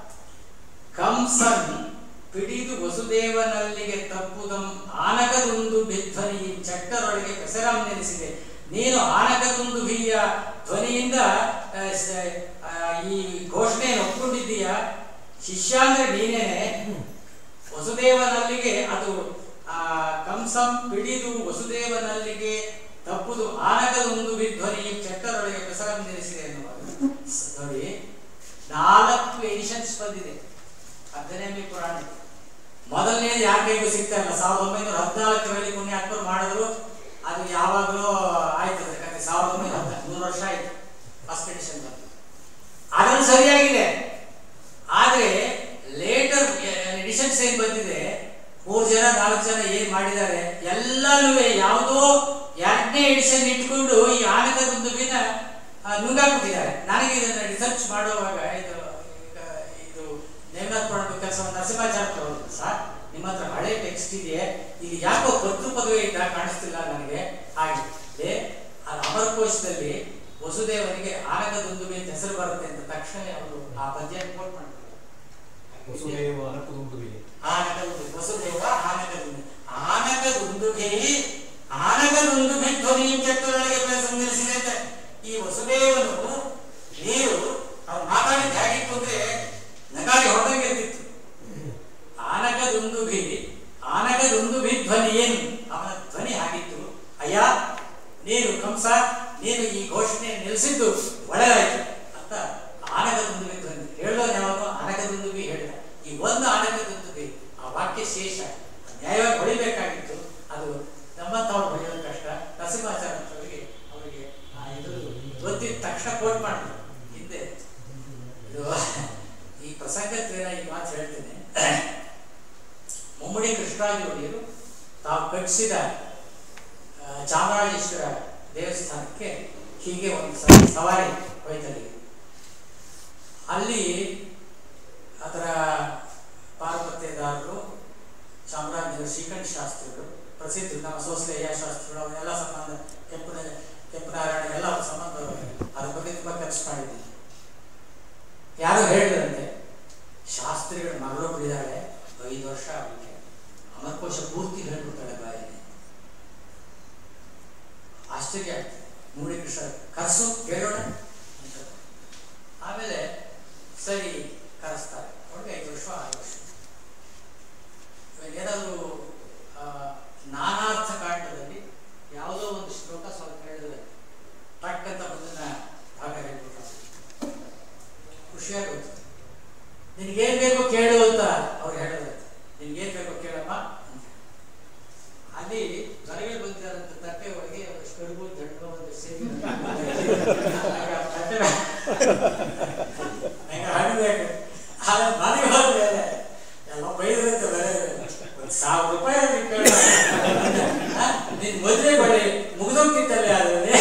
ಕಂಸನ್ ಪಿಡಿದು ವಸುದೇವನಲ್ಲಿಗೆ ತಪ್ಪುದಂ ಆನಗದೊಂದು ಬಿಧ್ವನಿ ಚಟ್ಟರೊಳಗೆ ಕೆಸರಂ ನೆಲೆಸಿದೆ ನೀನು ಆನಗದೊಂದು ಹಿಯ ಧ್ವನಿಯಿಂದ ಆ, ಸ- ಆ, ಈ ಘೋಷಣೆಯನ್ನು ಒಪ್ಕೊಂಡಿದ್ದೀಯ ಶಿಷ್ಯ ಅಂದ್ರೆ ನೀನೇನೆ ವಸುದೇವನಲ್ಲಿಗೆ ಅದು ಆ ಕಂಸಂ ಪಿಡಿದು ವಸುದೇವನಲ್ಲಿಗೆ ತಪ್ಪುದು ಆನಗದೊಂದು ವಿಧ್ವನಿ ಚಟ್ಟರೊಳಗೆ ಕೆಸರಂ ನೆಲೆಸಿದೆ ಎನ್ನುವಾಗ ಸ- ನೋಡಿ ನಾಲ್ಕು ಎಡಿಷನ್ಸ್ ಬಂದಿದೆ ಹದಿನೆಂಟನೇ ಪುರಾಣ ಮೊದಲನೇ ಯಾರ ಕೈಗೂ ಸಿಗ್ತಾ ಇಲ್ಲ ಸಾವಿರದ ಒಂಬೈನೂರ ಹದಿನಾಲ್ಕರಲ್ಲಿ ಪುಣ್ಯಾತ್ಮರು ಮಾಡಿದ್ರು ಅದು ಯಾವಾಗಲೂ ಆಯ್ತು ಯಾಕಂದ್ರೆ ಸಾವಿರದ ಒಂಬೈನೂರ ಹದಿನಾಲ್ಕು ನೂರು ವರ್ಷ ಆಯ್ತು ಫಸ್ಟ್ ಎಡಿಷನ್ ಬಂದು ಅದನ್ನು ಸರಿಯಾಗಿದೆ ಆದ್ರೆ ಲೇಟರ್ ಎಡಿಷನ್ಸ್ ಏನ್ ಬಂದಿದೆ ಮೂರು ಜನ ನಾಲ್ಕು ಜನ ಏನ್ ಮಾಡಿದ್ದಾರೆ ಎಲ್ಲಾನು ಯಾವುದೋ ಎರಡನೇ ಎಡಿಷನ್ ಇಟ್ಕೊಂಡು ಈ ಆನಕದೊಂದುವಿನ ನುಂಗಾಕ್ಬಿಟ್ಟಿದ್ದಾರೆ ನನಗೆ ಇದನ್ನ ರಿಸರ್ಚ್ ಮಾಡುವಾಗ ಇದು ಈಗ ಇದು ನೇಮನಾಥ್ ಪುರಾಣದ ಕೆಲಸವನ್ನು ನರಸಿಂಹಾಚಾರ್ಯ ಅವರು ಸರ್ ನಿಮ್ಮ ಹತ್ರ ಹಳೆ ಟೆಕ್ಸ್ಟ್ ಇದೆ ಇಲ್ಲಿ ಯಾಕೋ ಕರ್ತೃ ಪದವಿಯಿಂದ ಕಾಣಿಸ್ತಿಲ್ಲ ನನಗೆ ಹಾಗೆ ಆ ಅಮರಕೋಶದಲ್ಲಿ ವಸುದೇವನಿಗೆ ಆನಕದೊಂದುವೆ ಅಂತ ಹೆಸರು ಬರುತ್ತೆ ಅಂತ ತಕ್ಷಣ ಅವರು ಆ ಪದ್ಯ ಕೋಟ್ ಮಾಡ್ತಾರೆ ವಸುದೇವ ಅನಕದುಂದುವಿಗೆ ಆನಕದುಂದು ವಸುದೇವ ಆನಕದುಂದು ಆನಕದುಂದುಗೆ ಆನಕದುಂದುಗೆ ಧ್ವನಿಯು ಚಟ್ಟದೊಳಗೆ ಸಂಧಿಸಿದೆ ಅಂತ ಈ ವಸುದೇವನು ನೀರು ಅವ್ನು ಮಾತಾಡಿದ ಹೇಗಿತ್ತು ಅಂದ್ರೆ ನಗಾರಿ ಹೊಡೆದಂಗೆ ಇರ್ತಿತ್ತು ಆನಕದುಂದುಭಿ ಆನಕದುಂದುಭಿ ಧ್ವನಿ ಏನು ಅವನ ಧ್ವನಿ ಹಾಗಿತ್ತು ಅಯ್ಯ ನೀನು ಕಂಸ ನೀನು ಈ ಘೋಷಣೆ ನಿಲ್ಲಿಸಿದ್ದು ಒಳ್ಳೆದಾಯ್ತು ಅಂತ ಆನಕದುಂದುಭಿ ಧ್ವನಿ ಹೇಳೋನು ಯಾವಾಗ ಆನಕದುಂದುಭಿ ಹೇಳಿದ ಈ ಒಂದು ಆನಕದುಂದುಭಿ ಆ ವಾಕ್ಯ ಶೇಷ ನ್ಯಾಯವಾಗಿ ಹೊಡಿಬೇಕಾಗಿತ್ತು ಅದು ನಮ್ಮಂಥವ್ರು ಹೊಡೆಯೋದು ಕಷ್ಟ ನರಸಿಂಹಾಚಾರ್ಯ ಅವರಿಗೆ ಅವರಿಗೆ ಆ ಇದು ಗೊತ್ತಿದ್ದ ತಕ್ಷಣ ಸಂಗತಿಯನ್ನ ಈ ಮಾತು ಹೇಳ್ತೇನೆ ಮುಮ್ಮಡಿ ಕೃಷ್ಣರಾಜ ಒಡೆಯರು ತಾವು ಕಟ್ಟಿಸಿದ ಆ, ಚಾಮರಾಜೇಶ್ವರ ದೇವಸ್ಥಾನಕ್ಕೆ ಹೀಗೆ ಒಂದು ಸ- ಸವಾರಿ ಹೋಯ್ತಲ್ಲಿ ಅಲ್ಲಿ ಅದರ ಪಾರ್ವತ್ಯದಾರರು ಚಾಮರಾಜನಗರ ಶ್ರೀಕಂಠ ಶಾಸ್ತ್ರಿಗಳು ಪ್ರಸಿದ್ಧ ನಮ್ಮ ಸೋಸಲೆಯ ಶಾಸ್ತ್ರಿಗಳು ಅವನ್ನೆಲ್ಲ ಸಂಬಂಧ ಕೆಂಪನ ಕೆಂಪನಾರಾಯಣ ಎಲ್ಲ ಅವ್ರ ಸಂಬಂಧ ಅದ್ರ ಬಗ್ಗೆ ತುಂಬ ಕೆಲಸ ಮಾಡಿದ್ದೀನಿ ಯಾರೋ ಹೇಳಿದ್ರಂತೆ ಶಾಸ್ತ್ರಿಗಳ ಮಗಳು ಬಿಡಿದಾಳೆ ಐದು ವರ್ಷ ಆಗಲಿಕ್ಕೆ ಅಮರಕೋಶ ಪೂರ್ತಿ ಹೇಳ್ಬಿಡ್ತಾಳೆ ಬಾಯಲ್ಲಿ ಆಶ್ಚರ್ಯ ಆಗ್ತದೆ ಮೂಡಿ ಕೃಷ್ಣ ಕರ್ಸು ಕೇಳೋಣ ಅಂತ ಆಮೇಲೆ ಸರಿ ಕರೆಸ್ತಾರೆ ಅವ್ರಿಗೆ ಐದು ವರ್ಷ ಆರು ವರ್ಷ ಇವಾಗ ಏನಾದರೂ ನಾನಾರ್ಥ ಕಾಂಡದಲ್ಲಿ ಯಾವುದೋ ಒಂದು ಶ್ಲೋಕ ಸ್ವಲ್ಪ ಹೇಳಿದ್ರೆ ಟಕ್ ಅಂತ ಮುಂದಿನ ಭಾಗ ಹೇಳ್ಬಿಟ್ಟ ಖುಷಿಯಾಗುತ್ತೆ ನಿನಗೇನ್ ಬೇಕು ಕೇಳು ಅಂತ ಅವ್ರು ಹೇಳಿದ್ರೆ ನಿನ್ಗೇನ್ ಬೇಕು ಕೇಳಮ್ಮ ಅಂತ ಅಲ್ಲಿ ಹೊರಗೆ ಬಂದಿರೋಂಥ ತಟ್ಟೆ ಒಳಗೆ ಒಂದಷ್ಟು ಕಡುಬು ದಂಡು ಒಂದು ಸೇರಿ ತಟ್ಟೆ ನಂಗೆ ಹಣ್ಣು ಬೇಕು ಆದ್ರೆ ನನಗೆ ಹೋದ್ಮೇಲೆ ಎಲ್ಲ ಬೈದ್ರಂತೆ ಬೆಲೆ ಒಂದು ಸಾವಿರ ರೂಪಾಯಿ ಅದಕ್ಕೆ ಕೇಳ ನಿನ್ ಮದುವೆ ಬಳಿ ಮುಗಿದೋಗ್ತಿತ್ತಲ್ಲ ಅದರಲ್ಲಿ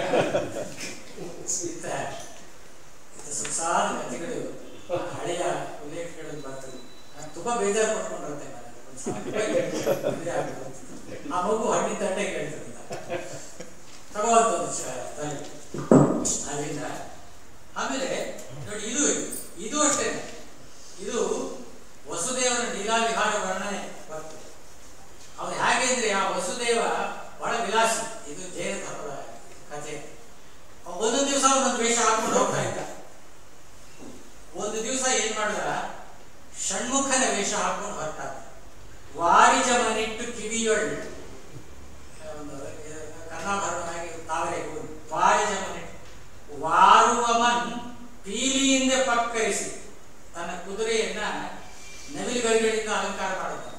ಇಂಥ ಇಂಥ ಸುಸಾದ ಕಥೆಗಳು ಆ ಹಳೆಯ ಉಲ್ಲೇಖಗಳಲ್ಲಿ ಬರ್ತದೆ ನಾನು ತುಂಬಾ ಬೇಜಾರು ಪಟ್ಕೊಂಡಿರುತ್ತೆ ನಾನು ಒಂದು ಸಾವಿರ ರೂಪಾಯಿ ಮದುವೆ ಆಗ್ಬಿಡುತ್ತೆ. ಆ ಮಗು ಹಣ್ಣಿನ ತಟ್ಟೆ ಕೇಳ್ತದೆ ತಗೋವಂತ ಒಂದು ಶ- ತಲೆ. ಅಲ್ಲಿಂದ ಆಮೇಲೆ ನೋಡಿ ಇದು ಇದು ಅಷ್ಟೇ ಇದು ವಸುದೇವನ ಲೀಲಾವಿಹಾರ ವರ್ಣನೆ ಬರ್ತದೆ ಅವನು ಹೇಗೆ ಅಂದ್ರೆ ಆ ವಸುದೇವ ಬಹಳ ವಿಲಾಸಿ ಇದು ಜೈನ ಧರ್ಮದ ಕಥೆ ಅವ ಒಂದೊಂದು ದಿವಸ ಒಂದೊಂದು ವೇಷ ಹಾಕೊಂಡು ಹೋಗ್ತಾ ಇದ್ದ ಒಂದು ದಿವಸ ಏನ್ ಮಾಡಿದ ಷಣ್ಮುಖನ ವೇಷ ಹಾಕೊಂಡು ಹೊರಟ ವಾರಿಜ ಮನಿಟ್ಟು ಕಿವಿಯೊಳ್ ಒಂದು ಇದು ಕರ್ಣಾಭರಣವಾಗಿ ತಾವರೆ ಹೂವು. ವಾರಿಜ ಮನಿಟ್ಟು ವಾರುವಮನ್ ಪೀಲಿಯಿಂದ ಪಕ್ಕರಿಸಿ ತನ್ನ ಕುದುರೆಯನ್ನ ನವಿಲುಗರಿಗಳಿಂದ ಅಲಂಕಾರ ಮಾಡುತ್ತಾನೆ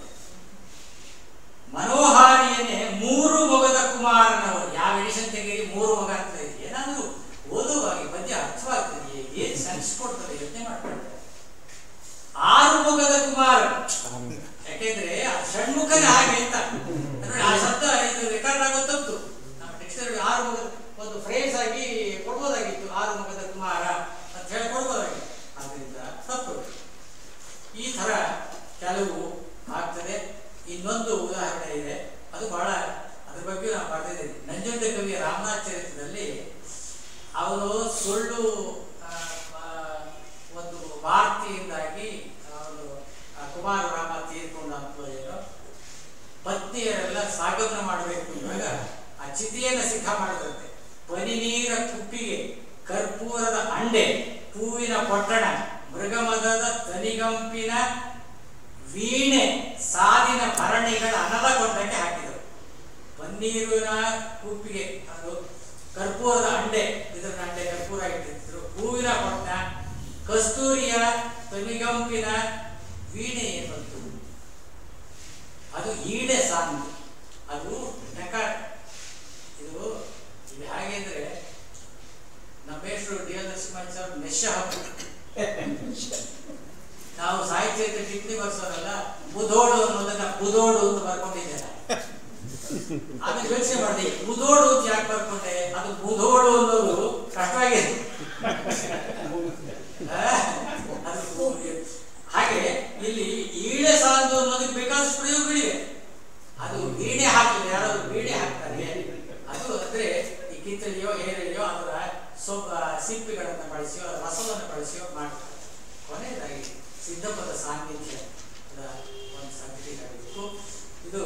ಮನೋಹಾರಿಯನ್ನೇ ಮೂರು ಮೊಗದ ಕುಮಾರನವರು ಯಾವ ಎಡಿಷನ್ ತೆಗೀರಿ ಮೂರು ಮೊಗ ಅಂತ ಇದೆ ಏನಾದ್ರೂ ಓದುವಾಗಿ ಪದ್ಯ ಅರ್ಥವಾಗ್ತದೆ ಏನ್ ಸೆನ್ಸ್ ಕೊಡ್ತದೆ ಯೋಚನೆ ಮಾಡ್ತಾರೆ ಆರು ಮೊಗದ ಕುಮಾರ ಯಾಕೆಂದ್ರೆ ಆ ಷಣ್ಮುಖನ ಹಾಗೆ ಅಂತ ನೋಡಿ ಆ ಶಬ್ದ ಇದು ರೆಕಾರ್ಡ್ ಆಗೋ ತಪ್ಪು ನಮ್ಮ ಡಿಕ್ಷನರಿ ಆರು ಮುಖದ ಒಂದು ಫ್ರೇಸ್ ಆಗಿ ಕೊಡ್ಬೋದಾಗಿತ್ತು ಆರು ಮುಖದ ಕುಮಾರ ಅಂತ ಹೇಳಿ ಕೊಡ್ಬೋದಾಗಿತ್ತು ಆದ್ರಿಂದ ತಪ್ಪು ಈ ತರ ಕೆಲವು ಆಗ್ತದೆ ಇನ್ನೊಂದು ಉದಾಹರಣೆ ಇದೆ ಅದು ಬಹಳ ಅದ್ರ ಬಗ್ಗೆ ನಾನು ಬರೆದಿದ್ದೀನಿ ನಂಜುಂಡ ಕವಿಯ ರಾಮನಾಥ್ ಚರಿತ್ರದಲ್ಲಿ ಅವನು ಸುಳ್ಳು ಆ, ಆ, ಒಂದು ವಾರ್ತೆಯಿಂದಾಗಿ ಅವನು ಆ, ಕುಮಾರ ರಾಮ ತೀರ್ಕೊಂಡ ಅಂತ ಏನೋ ಪತ್ನಿಯರೆಲ್ಲ ಸಾಗಮನ ಮಾಡಬೇಕು ಇವಾಗ ಆ ಚಿತಿಯನ್ನು ಸಿದ್ಧ ಮಾಡಿದಂತೆ ಪನಿ ನೀರ ಕುಪ್ಪಿಗೆ ಕರ್ಪೂರದ ಅಂಡೆ ಹೂವಿನ ಪೊಟ್ಟಣ ಮೃಗಮದದ ತನಿಗಂಪಿನ ವೀಣೆ ಸಾದಿನ ಭರಣಿಗಳ ಅನಲಗೊಂಡಕ್ಕೆ ಹಾಕಿದರು ಪನ್ನೀರಿನ ಕುಪ್ಪಿಗೆ ಅದು ಕರ್ಪೂರದ ಅಂಡೆ ಇದರ ಅಂಡೆ ಕರ್ಪೂರ ಇಟ್ಟಿದ್ರು ಹೂವಿನ ಪೊಟ್ಟ ಕಸ್ತೂರಿಯ ತನಿಗಂಪಿನ ವೀಣೆ ಏನು ಬಂತು ಅದು ಈಡೆ ಸಾಂಗ್ ಅದು ರೆಕಾರ್ಡ್ ಇದು ಇದು ಹೇಗೆ ಅಂದ್ರೆ ನಮ್ಮ ಹೆಸರು ಡಿ ಎಲ್ ನರಸಿಂಹಾಚಾರ್ಯ ಮೆಶ್ಶ ಹಬ್ಬ ನಾವು ಸಾಹಿತ್ಯದ ಟಿಪ್ಪಣಿ ಬರ್ಸೋರಲ್ಲ ಬುಧೋಡು ಅನ್ನೋದನ್ನ ಬುಧೋಡು ಅಂತ ಬರ್ಕೊಂಡಿದ್ದೇನೆ ಆಮೇಲೆ ಯೋಚನೆ ಮಾಡಿದೆ ಬುಧೋಡು ಅಂತ ಯಾಕೆ ಬರ್ಕೊಂಡೆ ಅದು ಬುಧೋಡು ಅನ್ನೋದು ಕಷ್ಟವಾಗಿದೆ ಆ? ಅದು ಹಾಗೆ ಇಲ್ಲಿ ಈಳೆ ಸಾಂದು ಅನ್ನೋದಕ್ಕೆ ಬೇಕಾದಷ್ಟು ಪ್ರಯೋಗಗಳಿವೆ ಅದು ವೀಣೆ ಹಾಕಿದ್ರೆ ಯಾರಾದ್ರೂ ವೀಣೆ ಹಾಕ್ತಾರೆ ಅದು ಅಂದ್ರೆ ಈ ಕಿತ್ತಳಿಯೋ ಹೇರಳಿಯೋ ಅದರ ಸೊಪ್ಪ ಸಿಪ್ಪಿಗಳನ್ನು ಬಳಸಿಯೋ ಅದರ ರಸವನ್ನು ಬಳಸಿಯೋ ಮಾಡ್ತಾರೆ ಕೊನೆಯದಾಗಿ ಸಿದ್ಧಪದ ಸಾನ್ನಿಧ್ಯ ಒಂದು ಸಂಗತಿ ಹೇಳಬೇಕು ಇದು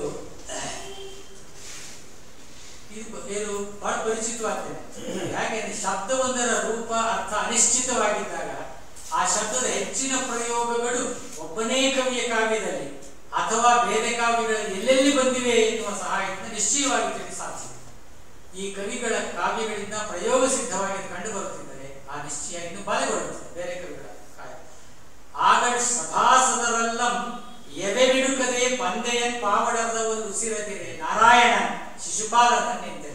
ಇದು ಏನು ಬಹಳ ಪರಿಚಿತವಾಗ್ತದೆ ಹೇಗೆ ಅಂದ್ರೆ ಶಬ್ದವೊಂದರ ರೂಪ ಅರ್ಥ ಅನಿಶ್ಚಿತವಾಗಿದ್ದಾಗ ಆ ಶಬ್ದದ ಹೆಚ್ಚಿನ ಪ್ರಯೋಗಗಳು ಒಬ್ಬನೇ ಕವಿಯ ಕಾವ್ಯದಲ್ಲಿ ಅಥವಾ ಬೇರೆ ಕಾವ್ಯಗಳಲ್ಲಿ ಎಲ್ಲೆಲ್ಲಿ ಬಂದಿವೆ ಎನ್ನುವ ಸಹಾಯದಿಂದ ನಿಶ್ಚಯವಾಗಿ ತಿಳಿಸ ಸಾಧ್ಯ ಈ ಕವಿಗಳ ಕಾವ್ಯಗಳಿಂದ ಪ್ರಯೋಗ ಸಿದ್ಧವಾಗಿ ಕಂಡು ಬರುತ್ತಿದ್ದರೆ ಆ ನಿಶ್ಚಯ ಇನ್ನು ಬಲಗೊಳ್ಳುತ್ತದೆ ಬೇರೆ ಕವಿಗಳ ಕಾವ್ಯ ಆಗ ಸಭಾಸದರೆಲ್ಲಂ ಎದೆ ಬಿಡುಕದೆ ಪಂದೆಯನ್ ಪಾವಡದವರು ಉಸಿರದಿರೆ ನಾರಾಯಣ ಶಿಶುಪಾಲನ ನಿಂತೆನೆ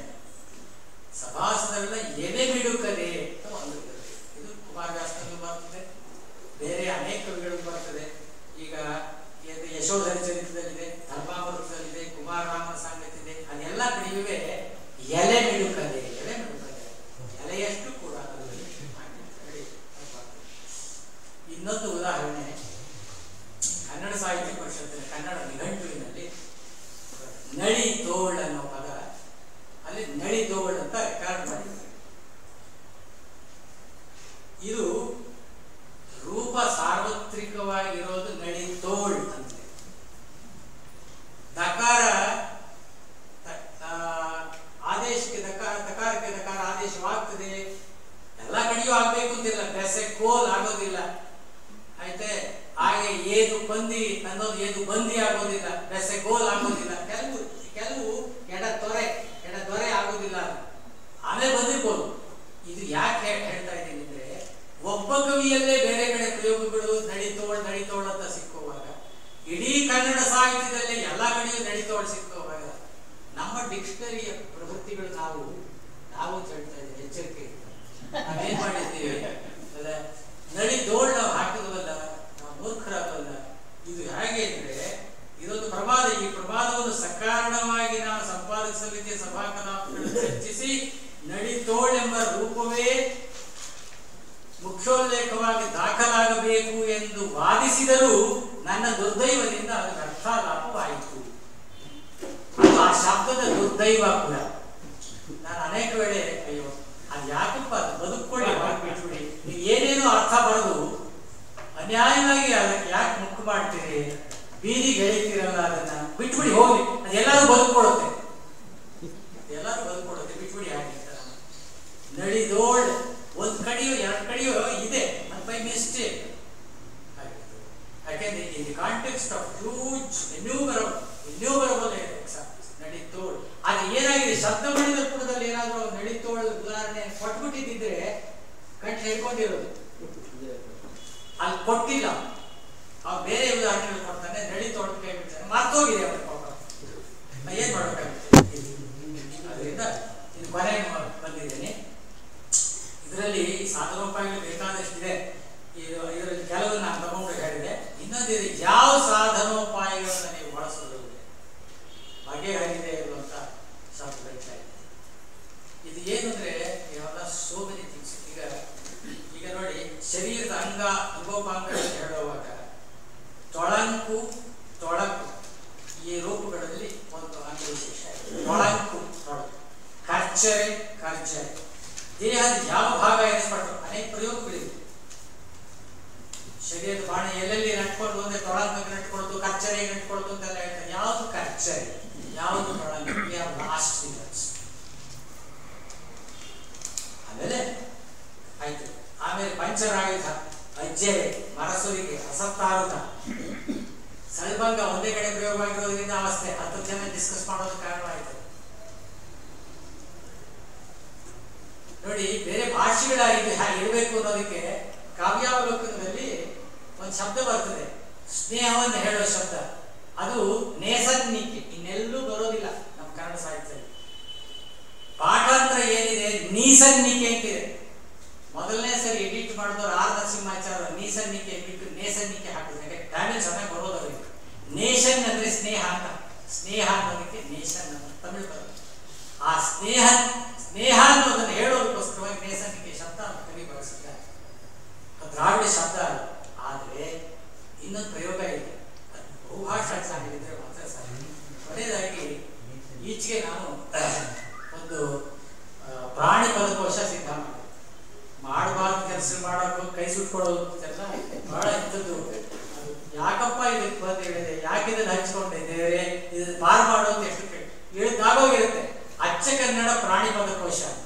ಸಭಾಸದರೆಲ್ಲ ಎದೆ ಬಿಡುಕದೆ ಅಂತ ಒಂದು ಇದು ಕುಮಾರವ್ಯಾಸನಲ್ಲೂ ಬರ್ತದೆ ಬೇರೆ ಅನೇಕ ಕವಿಗಳು ಬರ್ತದೆ ಈಗ ಇದು ಯಶೋಧರ ಚರಿತ್ರದಲ್ಲಿದೆ ಧರ್ಮಾಮೃತದಲ್ಲಿದೆ ಕುಮಾರರಾಮನ ಸಂಗತಿದೆ ಅದೆಲ್ಲ ಕಡೆಯುವೆ ಎಲೆ ಮಿಡುಕದೆ ಎಲೆ ಮಿಡುಕದೆ ಎಲೆಯಷ್ಟು ಕೂಡ ಅದರಲ್ಲಿ ನೋಡಿ, ಅದು ಬರ್ತದೆ. ಇನ್ನೊಂದು ಉದಾಹರಣೆ ಕನ್ನಡ ಸಾಹಿತ್ಯ ಪರಿಷತ್ತಿನ ಕನ್ನಡ ನಿಘಂಟುವಿನಲ್ಲಿ ನಳಿ ತೋಳ್ ಅನ್ನೋ ಪದ ಅಲ್ಲಿ ನಳಿ ತೋಳ್ ಅಂತ ರೆಕಾರ್ಡ್ ಮಾಡಿದ್ದಾರೆ ಇದು ರೂಪ ಸಾರ್ವತ್ರಿಕವಾಗಿರೋದು ನಳಿ ತೋಳ್ ಅಂತ ದಕಾರ ತ- ಆ, ಆದೇಶಕ್ಕೆ ದಕಾರ ತಕಾರಕ್ಕೆ ದಕಾರ ಆದೇಶವಾಗ್ತದೆ ಎಲ್ಲ ಕಡೆಯೂ ಆಗ್ಬೇಕು ಅಂತಿಲ್ಲ ಬೆಸೆ ಕೋಲ್ ಆಗೋದಿಲ್ಲ ಆಯ್ತೆ ಹಾಗೆ ಏದು ಬಂದಿ ಅನ್ನೋದು ಏದು ಬಂದಿ ಆಗೋದಿಲ್ಲ ಬೆಸೆ ಗೋಲ್ ಆಗೋದಿಲ್ಲ ಕೆಲವು ಕೆಲವು ಎಡ ತೊರೆ ಎಡ ದೊರೆ ಆಗೋದಿಲ್ಲ ಆಮೇಲೆ ಬಂದಿರ್ಬೋದು ಇದು ಯಾಕೆ ಹೇಳ್ತಾ ಇದ್ದೀನಿ ಅಂದ್ರೆ ಒಬ್ಬ ಕವಿಯಲ್ಲೇ ಬೇರೆ ಕಡೆ ಪ್ರಯೋಗಗಳು ನಡಿತೋಳ್ ನಡಿತೋಳ್ ಅಂತ ಸಿಕ್ಕುವಾಗ ಇಡೀ ಕನ್ನಡ ಸಾಹಿತ್ಯದಲ್ಲಿ ಎಲ್ಲ ಕಡೆಯೂ ನಡಿತೋಳ್ ಸಿಕ್ಕುವಾಗ ನಮ್ಮ ಡಿಕ್ಷನರಿಯ ಪ್ರವೃತ್ತಿಗಳು ನಾವು ನಾವು ಅಂತ ಹೇಳ್ತಾ ಇದ್ದೀವಿ ಎಚ್ಚರಿಕೆ ನಾವೇನ್ ಮಾಡಿದ್ದೀವಿ ಅಲ್ಲ ನಡಿ ದೋಳ್ ನಾವು ಹಾಕಿದ್ವಲ್ಲ ನಾವು ಮೂರ್ಖರಾಗಲ್ಲ ಇದು ಹೇಗೆ ಅಂದ್ರೆ ಇದೊಂದು ಪ್ರಮಾದ ಈ ಪ್ರಮಾದವನ್ನು ಸಕಾರಣವಾಗಿ ನಾವು ಸಂಪಾದಕ ಸಮಿತಿಯ ಸಭಾ ಕಲಾಪಗಳನ್ನು ಚರ್ಚಿಸಿ ನಡಿ ತೋಳ್ ಎಂಬ ರೂಪವೇ ಮುಖ್ಯೋಲ್ಲೇಖವಾಗಿ ದಾಖಲಾಗಬೇಕು ಎಂದು ವಾದಿಸಿದರೂ ನನ್ನ ದುರ್ದೈವದಿಂದ ಅದು ಅರ್ಥಾಲಾಪವಾಯಿತು ಅದು ಆ ಶಬ್ದದ ದುರ್ದೈವ ಕೂಡ ನಾನು ಅನೇಕ ವೇಳೆ ಅಯ್ಯೋ ಅದು ಯಾಕಪ್ಪ ಅದು ಬದುಕೊಳ್ಳಿ ಬಿಟ್ಬಿಡಿ ನೀವು ಏನೇನೋ ಅರ್ಥ ಬರೋದು ಅನ್ಯಾಯವಾಗಿ ಅದಕ್ಕೆ ಯಾಕೆ ಮುಕ್ಕು ಮಾಡ್ತೀರಿ ಬೀದಿಗೆ ಎಳಿತೀರಲ್ಲ ಅದನ್ನ ಬಿಟ್ಬಿಡಿ ಹೋಗ್ಲಿ ಅದೆಲ್ಲರೂ ಬದುಕೊಡುತ್ತೆ ಎಲ್ಲರೂ ಬದುಕೊಡುತ್ತೆ ಬಿಟ್ಬಿಡಿ ಹಾಗೆ ಅಂತ ನಡಿದೋಳ್ ಒಂದ್ ಕಡೆಯೋ ಎರಡು ಕಡೆಯೋ ಇದೆ ಅದು ಬೈ ಮಿಸ್ಟೇಕ್ ಯಾಕೆಂದ್ರೆ in the context of huge enumerable enumerable examples ನಡೀತೋಳ್ ಆದ್ರೆ ಏನಾಗಿದೆ ಶಬ್ದ ಮಣಿದ ಪುಟದಲ್ಲಿ ಏನಾದ್ರೂ ನಡೀತೋಳ್ ಉದಾಹರಣೆ ಕೊಟ್ಬಿಟ್ಟಿದ್ದಿದ್ರೆ ಕಟ್ ಹೇಳ್ಕೊಂಡಿರೋದು ಅಲ್ಲಿ ಕೊಟ್ಟಿಲ್ಲ ಅವ್ ಬೇರೆ ಉದಾಹರಣೆಗಳು ಕೊಡ್ತಾನೆ ನಡೀತೋಳ್ ಕೈ ಬಿಡ್ತಾನೆ ಮರ್ತೋಗಿದೆ ಅವನ ಪಾಪ ನಾ ಏನ್ ಮಾಡ್ಬೇಕಾಗುತ್ತೆ ಅದರಿಂದ ಇದು ಕೊನೆ ಬಂದಿದ್ದೇನೆ ಇದರಲ್ಲಿ ಸಾಧನೋಪಾಯಗಳು ಬೇಕಾದಷ್ಟಿದೆ ಇದು ಇದರಲ್ಲಿ ಕೆಲವು ನಾನು ತಗೊಂಡು ಹೇಳಿದೆ ಇನ್ನೊಂದು ಇದೆ ಯಾವ ಸಾಧನೋಪಾಯಗಳನ್ನು ನೀವು ಬಳಸೋದಿಲ್ಲ ಬಗೆಹರಿದೆ ಇರುವಂತ ಶಬ್ದ ಹೇಳ್ತಾ ಇದೆ ಇದು ಏನು ಅಂದ್ರೆ ಇವೆಲ್ಲ ಸೋ ಮೆನಿ ಥಿಂಗ್ಸ್ ಈಗ ಈಗ ನೋಡಿ ಶರೀರದ ಅಂಗ ಅಂಗೋಪಾಂಗ ಅಂತ ಹೇಳುವಾಗ ತೊಳಂಕು ತೊಳಕು ಈ ರೂಪಗಳಲ್ಲಿ ಒಂದು ಅಂಗ ವಿಶೇಷ ಇದೆ. ತೊಳಂಕು ತೊಳಕು ಕರ್ಚರೆ ಕರ್ಚರೆ ದೇಹದ ಯಾವ ಭಾಗ ಎನಿಸ್ಪಟ್ಟು ಅನೇಕ ಪ್ರಯೋಗಗಳಿವೆ ಶರೀರದ ಬಾಣ ಎಲ್ಲೆಲ್ಲಿ ನಟ್ಕೊಂಡು ಒಂದೇ ತೊಳಂಕಕ್ಕೆ ನಟ್ಕೊಳ್ತು ಕಚ್ಚರೆ ನಟ್ಕೊಳ್ತು ಅಂತೆಲ್ಲ ಹೇಳ್ತಾರೆ ಯಾವುದು ಕಚ್ಚರೆ ಯಾವುದು ತೊಳಂಕ ಲಾಸ್ಟ್ ಫಿಂಗರ್ಸ್ ಆಮೇಲೆ ಆಯ್ತು ಆಮೇಲೆ ಪಂಚರಾಯುಧ ಅಜ್ಜೆರೆ ಮರಸುರಿಗೆ ಅಸತ್ತಾರುಧ ಸಲ್ಭಂಗ ಒಂದೇ ಕಡೆ ಪ್ರಯೋಗವಾಗಿರೋದ್ರಿಂದ ಅವಸ್ಥೆ ಹತ್ತು ಜನ ಡಿಸ್ಕಸ್ ಮಾಡೋದು ಕಾರಣವಾಯಿತು ನೋಡಿ ಬೇರೆ ಭಾಷೆಗಳಾಗಿದೆ ಹಾಗೆ ಇರಬೇಕು ಅನ್ನೋದಕ್ಕೆ ಕಾವ್ಯಾವಲೋಕನದಲ್ಲಿ ಒಂದು ಶಬ್ದ ಬರ್ತದೆ ಸ್ನೇಹವನ್ನು ಹೇಳೋ ಶಬ್ದ ಅದು ನೇಸನ್ನಿಕೆ ಇನ್ನೆಲ್ಲೂ ಬರೋದಿಲ್ಲ ನಮ್ಮ ಕನ್ನಡ ಸಾಹಿತ್ಯದಲ್ಲಿ ಪಾಠಾಂತರ ಏನಿದೆ ನೀಸನ್ನಿಕೆ ಅಂತಿದೆ ಮೊದಲನೇ ಸರಿ ಎಡಿಟ್ ಮಾಡಿದವರು ಆರ್ ನರಸಿಂಹಾಚಾರ್ಯ ನೀಸನ್ನಿಕೆ ಬಿಟ್ಟು ನೇಸನ್ನಿಕೆ ಹಾಕಿದ್ರೆ ಯಾಕೆ ತಮಿಳ್ ಚೆನ್ನಾಗಿ ಬರೋದು ಅವರಿಗೆ ನೇಷನ್ ಅಂದ್ರೆ ಸ್ನೇಹ ಅಂತ ಸ್ನೇಹ ಅನ್ನೋದಕ್ಕೆ ನೇಷನ್ ಅಂತ ತಮಿಳ್ ಬರೋದು ಆ ಸ್ನೇಹ ಸ್ನೇಹ ಅನ್ನೋದನ್ನು ಹೇಳೋದಕ್ಕೋಸ್ಕರವಾಗಿ ನೇಸನ್ನಿಕೆ ಶಬ್ದ ಅಂತ ಕವಿ ಬಳಸಿದ್ದಾರೆ ಅದು ದ್ರಾವಿಡ ಶಬ್ದ ಅಲ್ಲ ಆದರೆ ಇನ್ನೊಂದು ಪ್ರಯೋಗ ಇದೆ ಅದು ಬಹುಭಾಷಾ ಸಾಹಿತ್ಯ ಮಾತ್ರ ಸಾಧ್ಯ ಕೊನೆಯದಾಗಿ ಈಚೆಗೆ ನಾನು ಒಂದು ಆ, ಪ್ರಾಣಿ ಪದಕೋಶ ಸಿದ್ಧ ಮಾಡಿದೆ ಮಾಡಬಾರ್ದು ಕೆಲಸ ಮಾಡೋದು ಕೈ ಸುಟ್ಕೊಳ್ಳೋದು ಅಂತೆಲ್ಲ ಬಹಳ ಇಂಥದ್ದು ಅದು ಯಾಕಪ್ಪ ಇದಕ್ಕೆ ಬಂದು ಹೇಳಿದೆ ಯಾಕೆ ಇದನ್ನು ಹಂಚ್ಕೊಂಡೆ ದೇವರೇ ಇದು ಪಾರು ಮಾಡೋದು ಎಷ್ಟು ಕೇಳಿ ಹೇಳಿದಾಗೋಗಿರುತ್ತೆ ಅಚ್ಚ ಕನ್ನಡ ಪ್ರಾಣಿ ಪದಕೋಶ ಅಂತ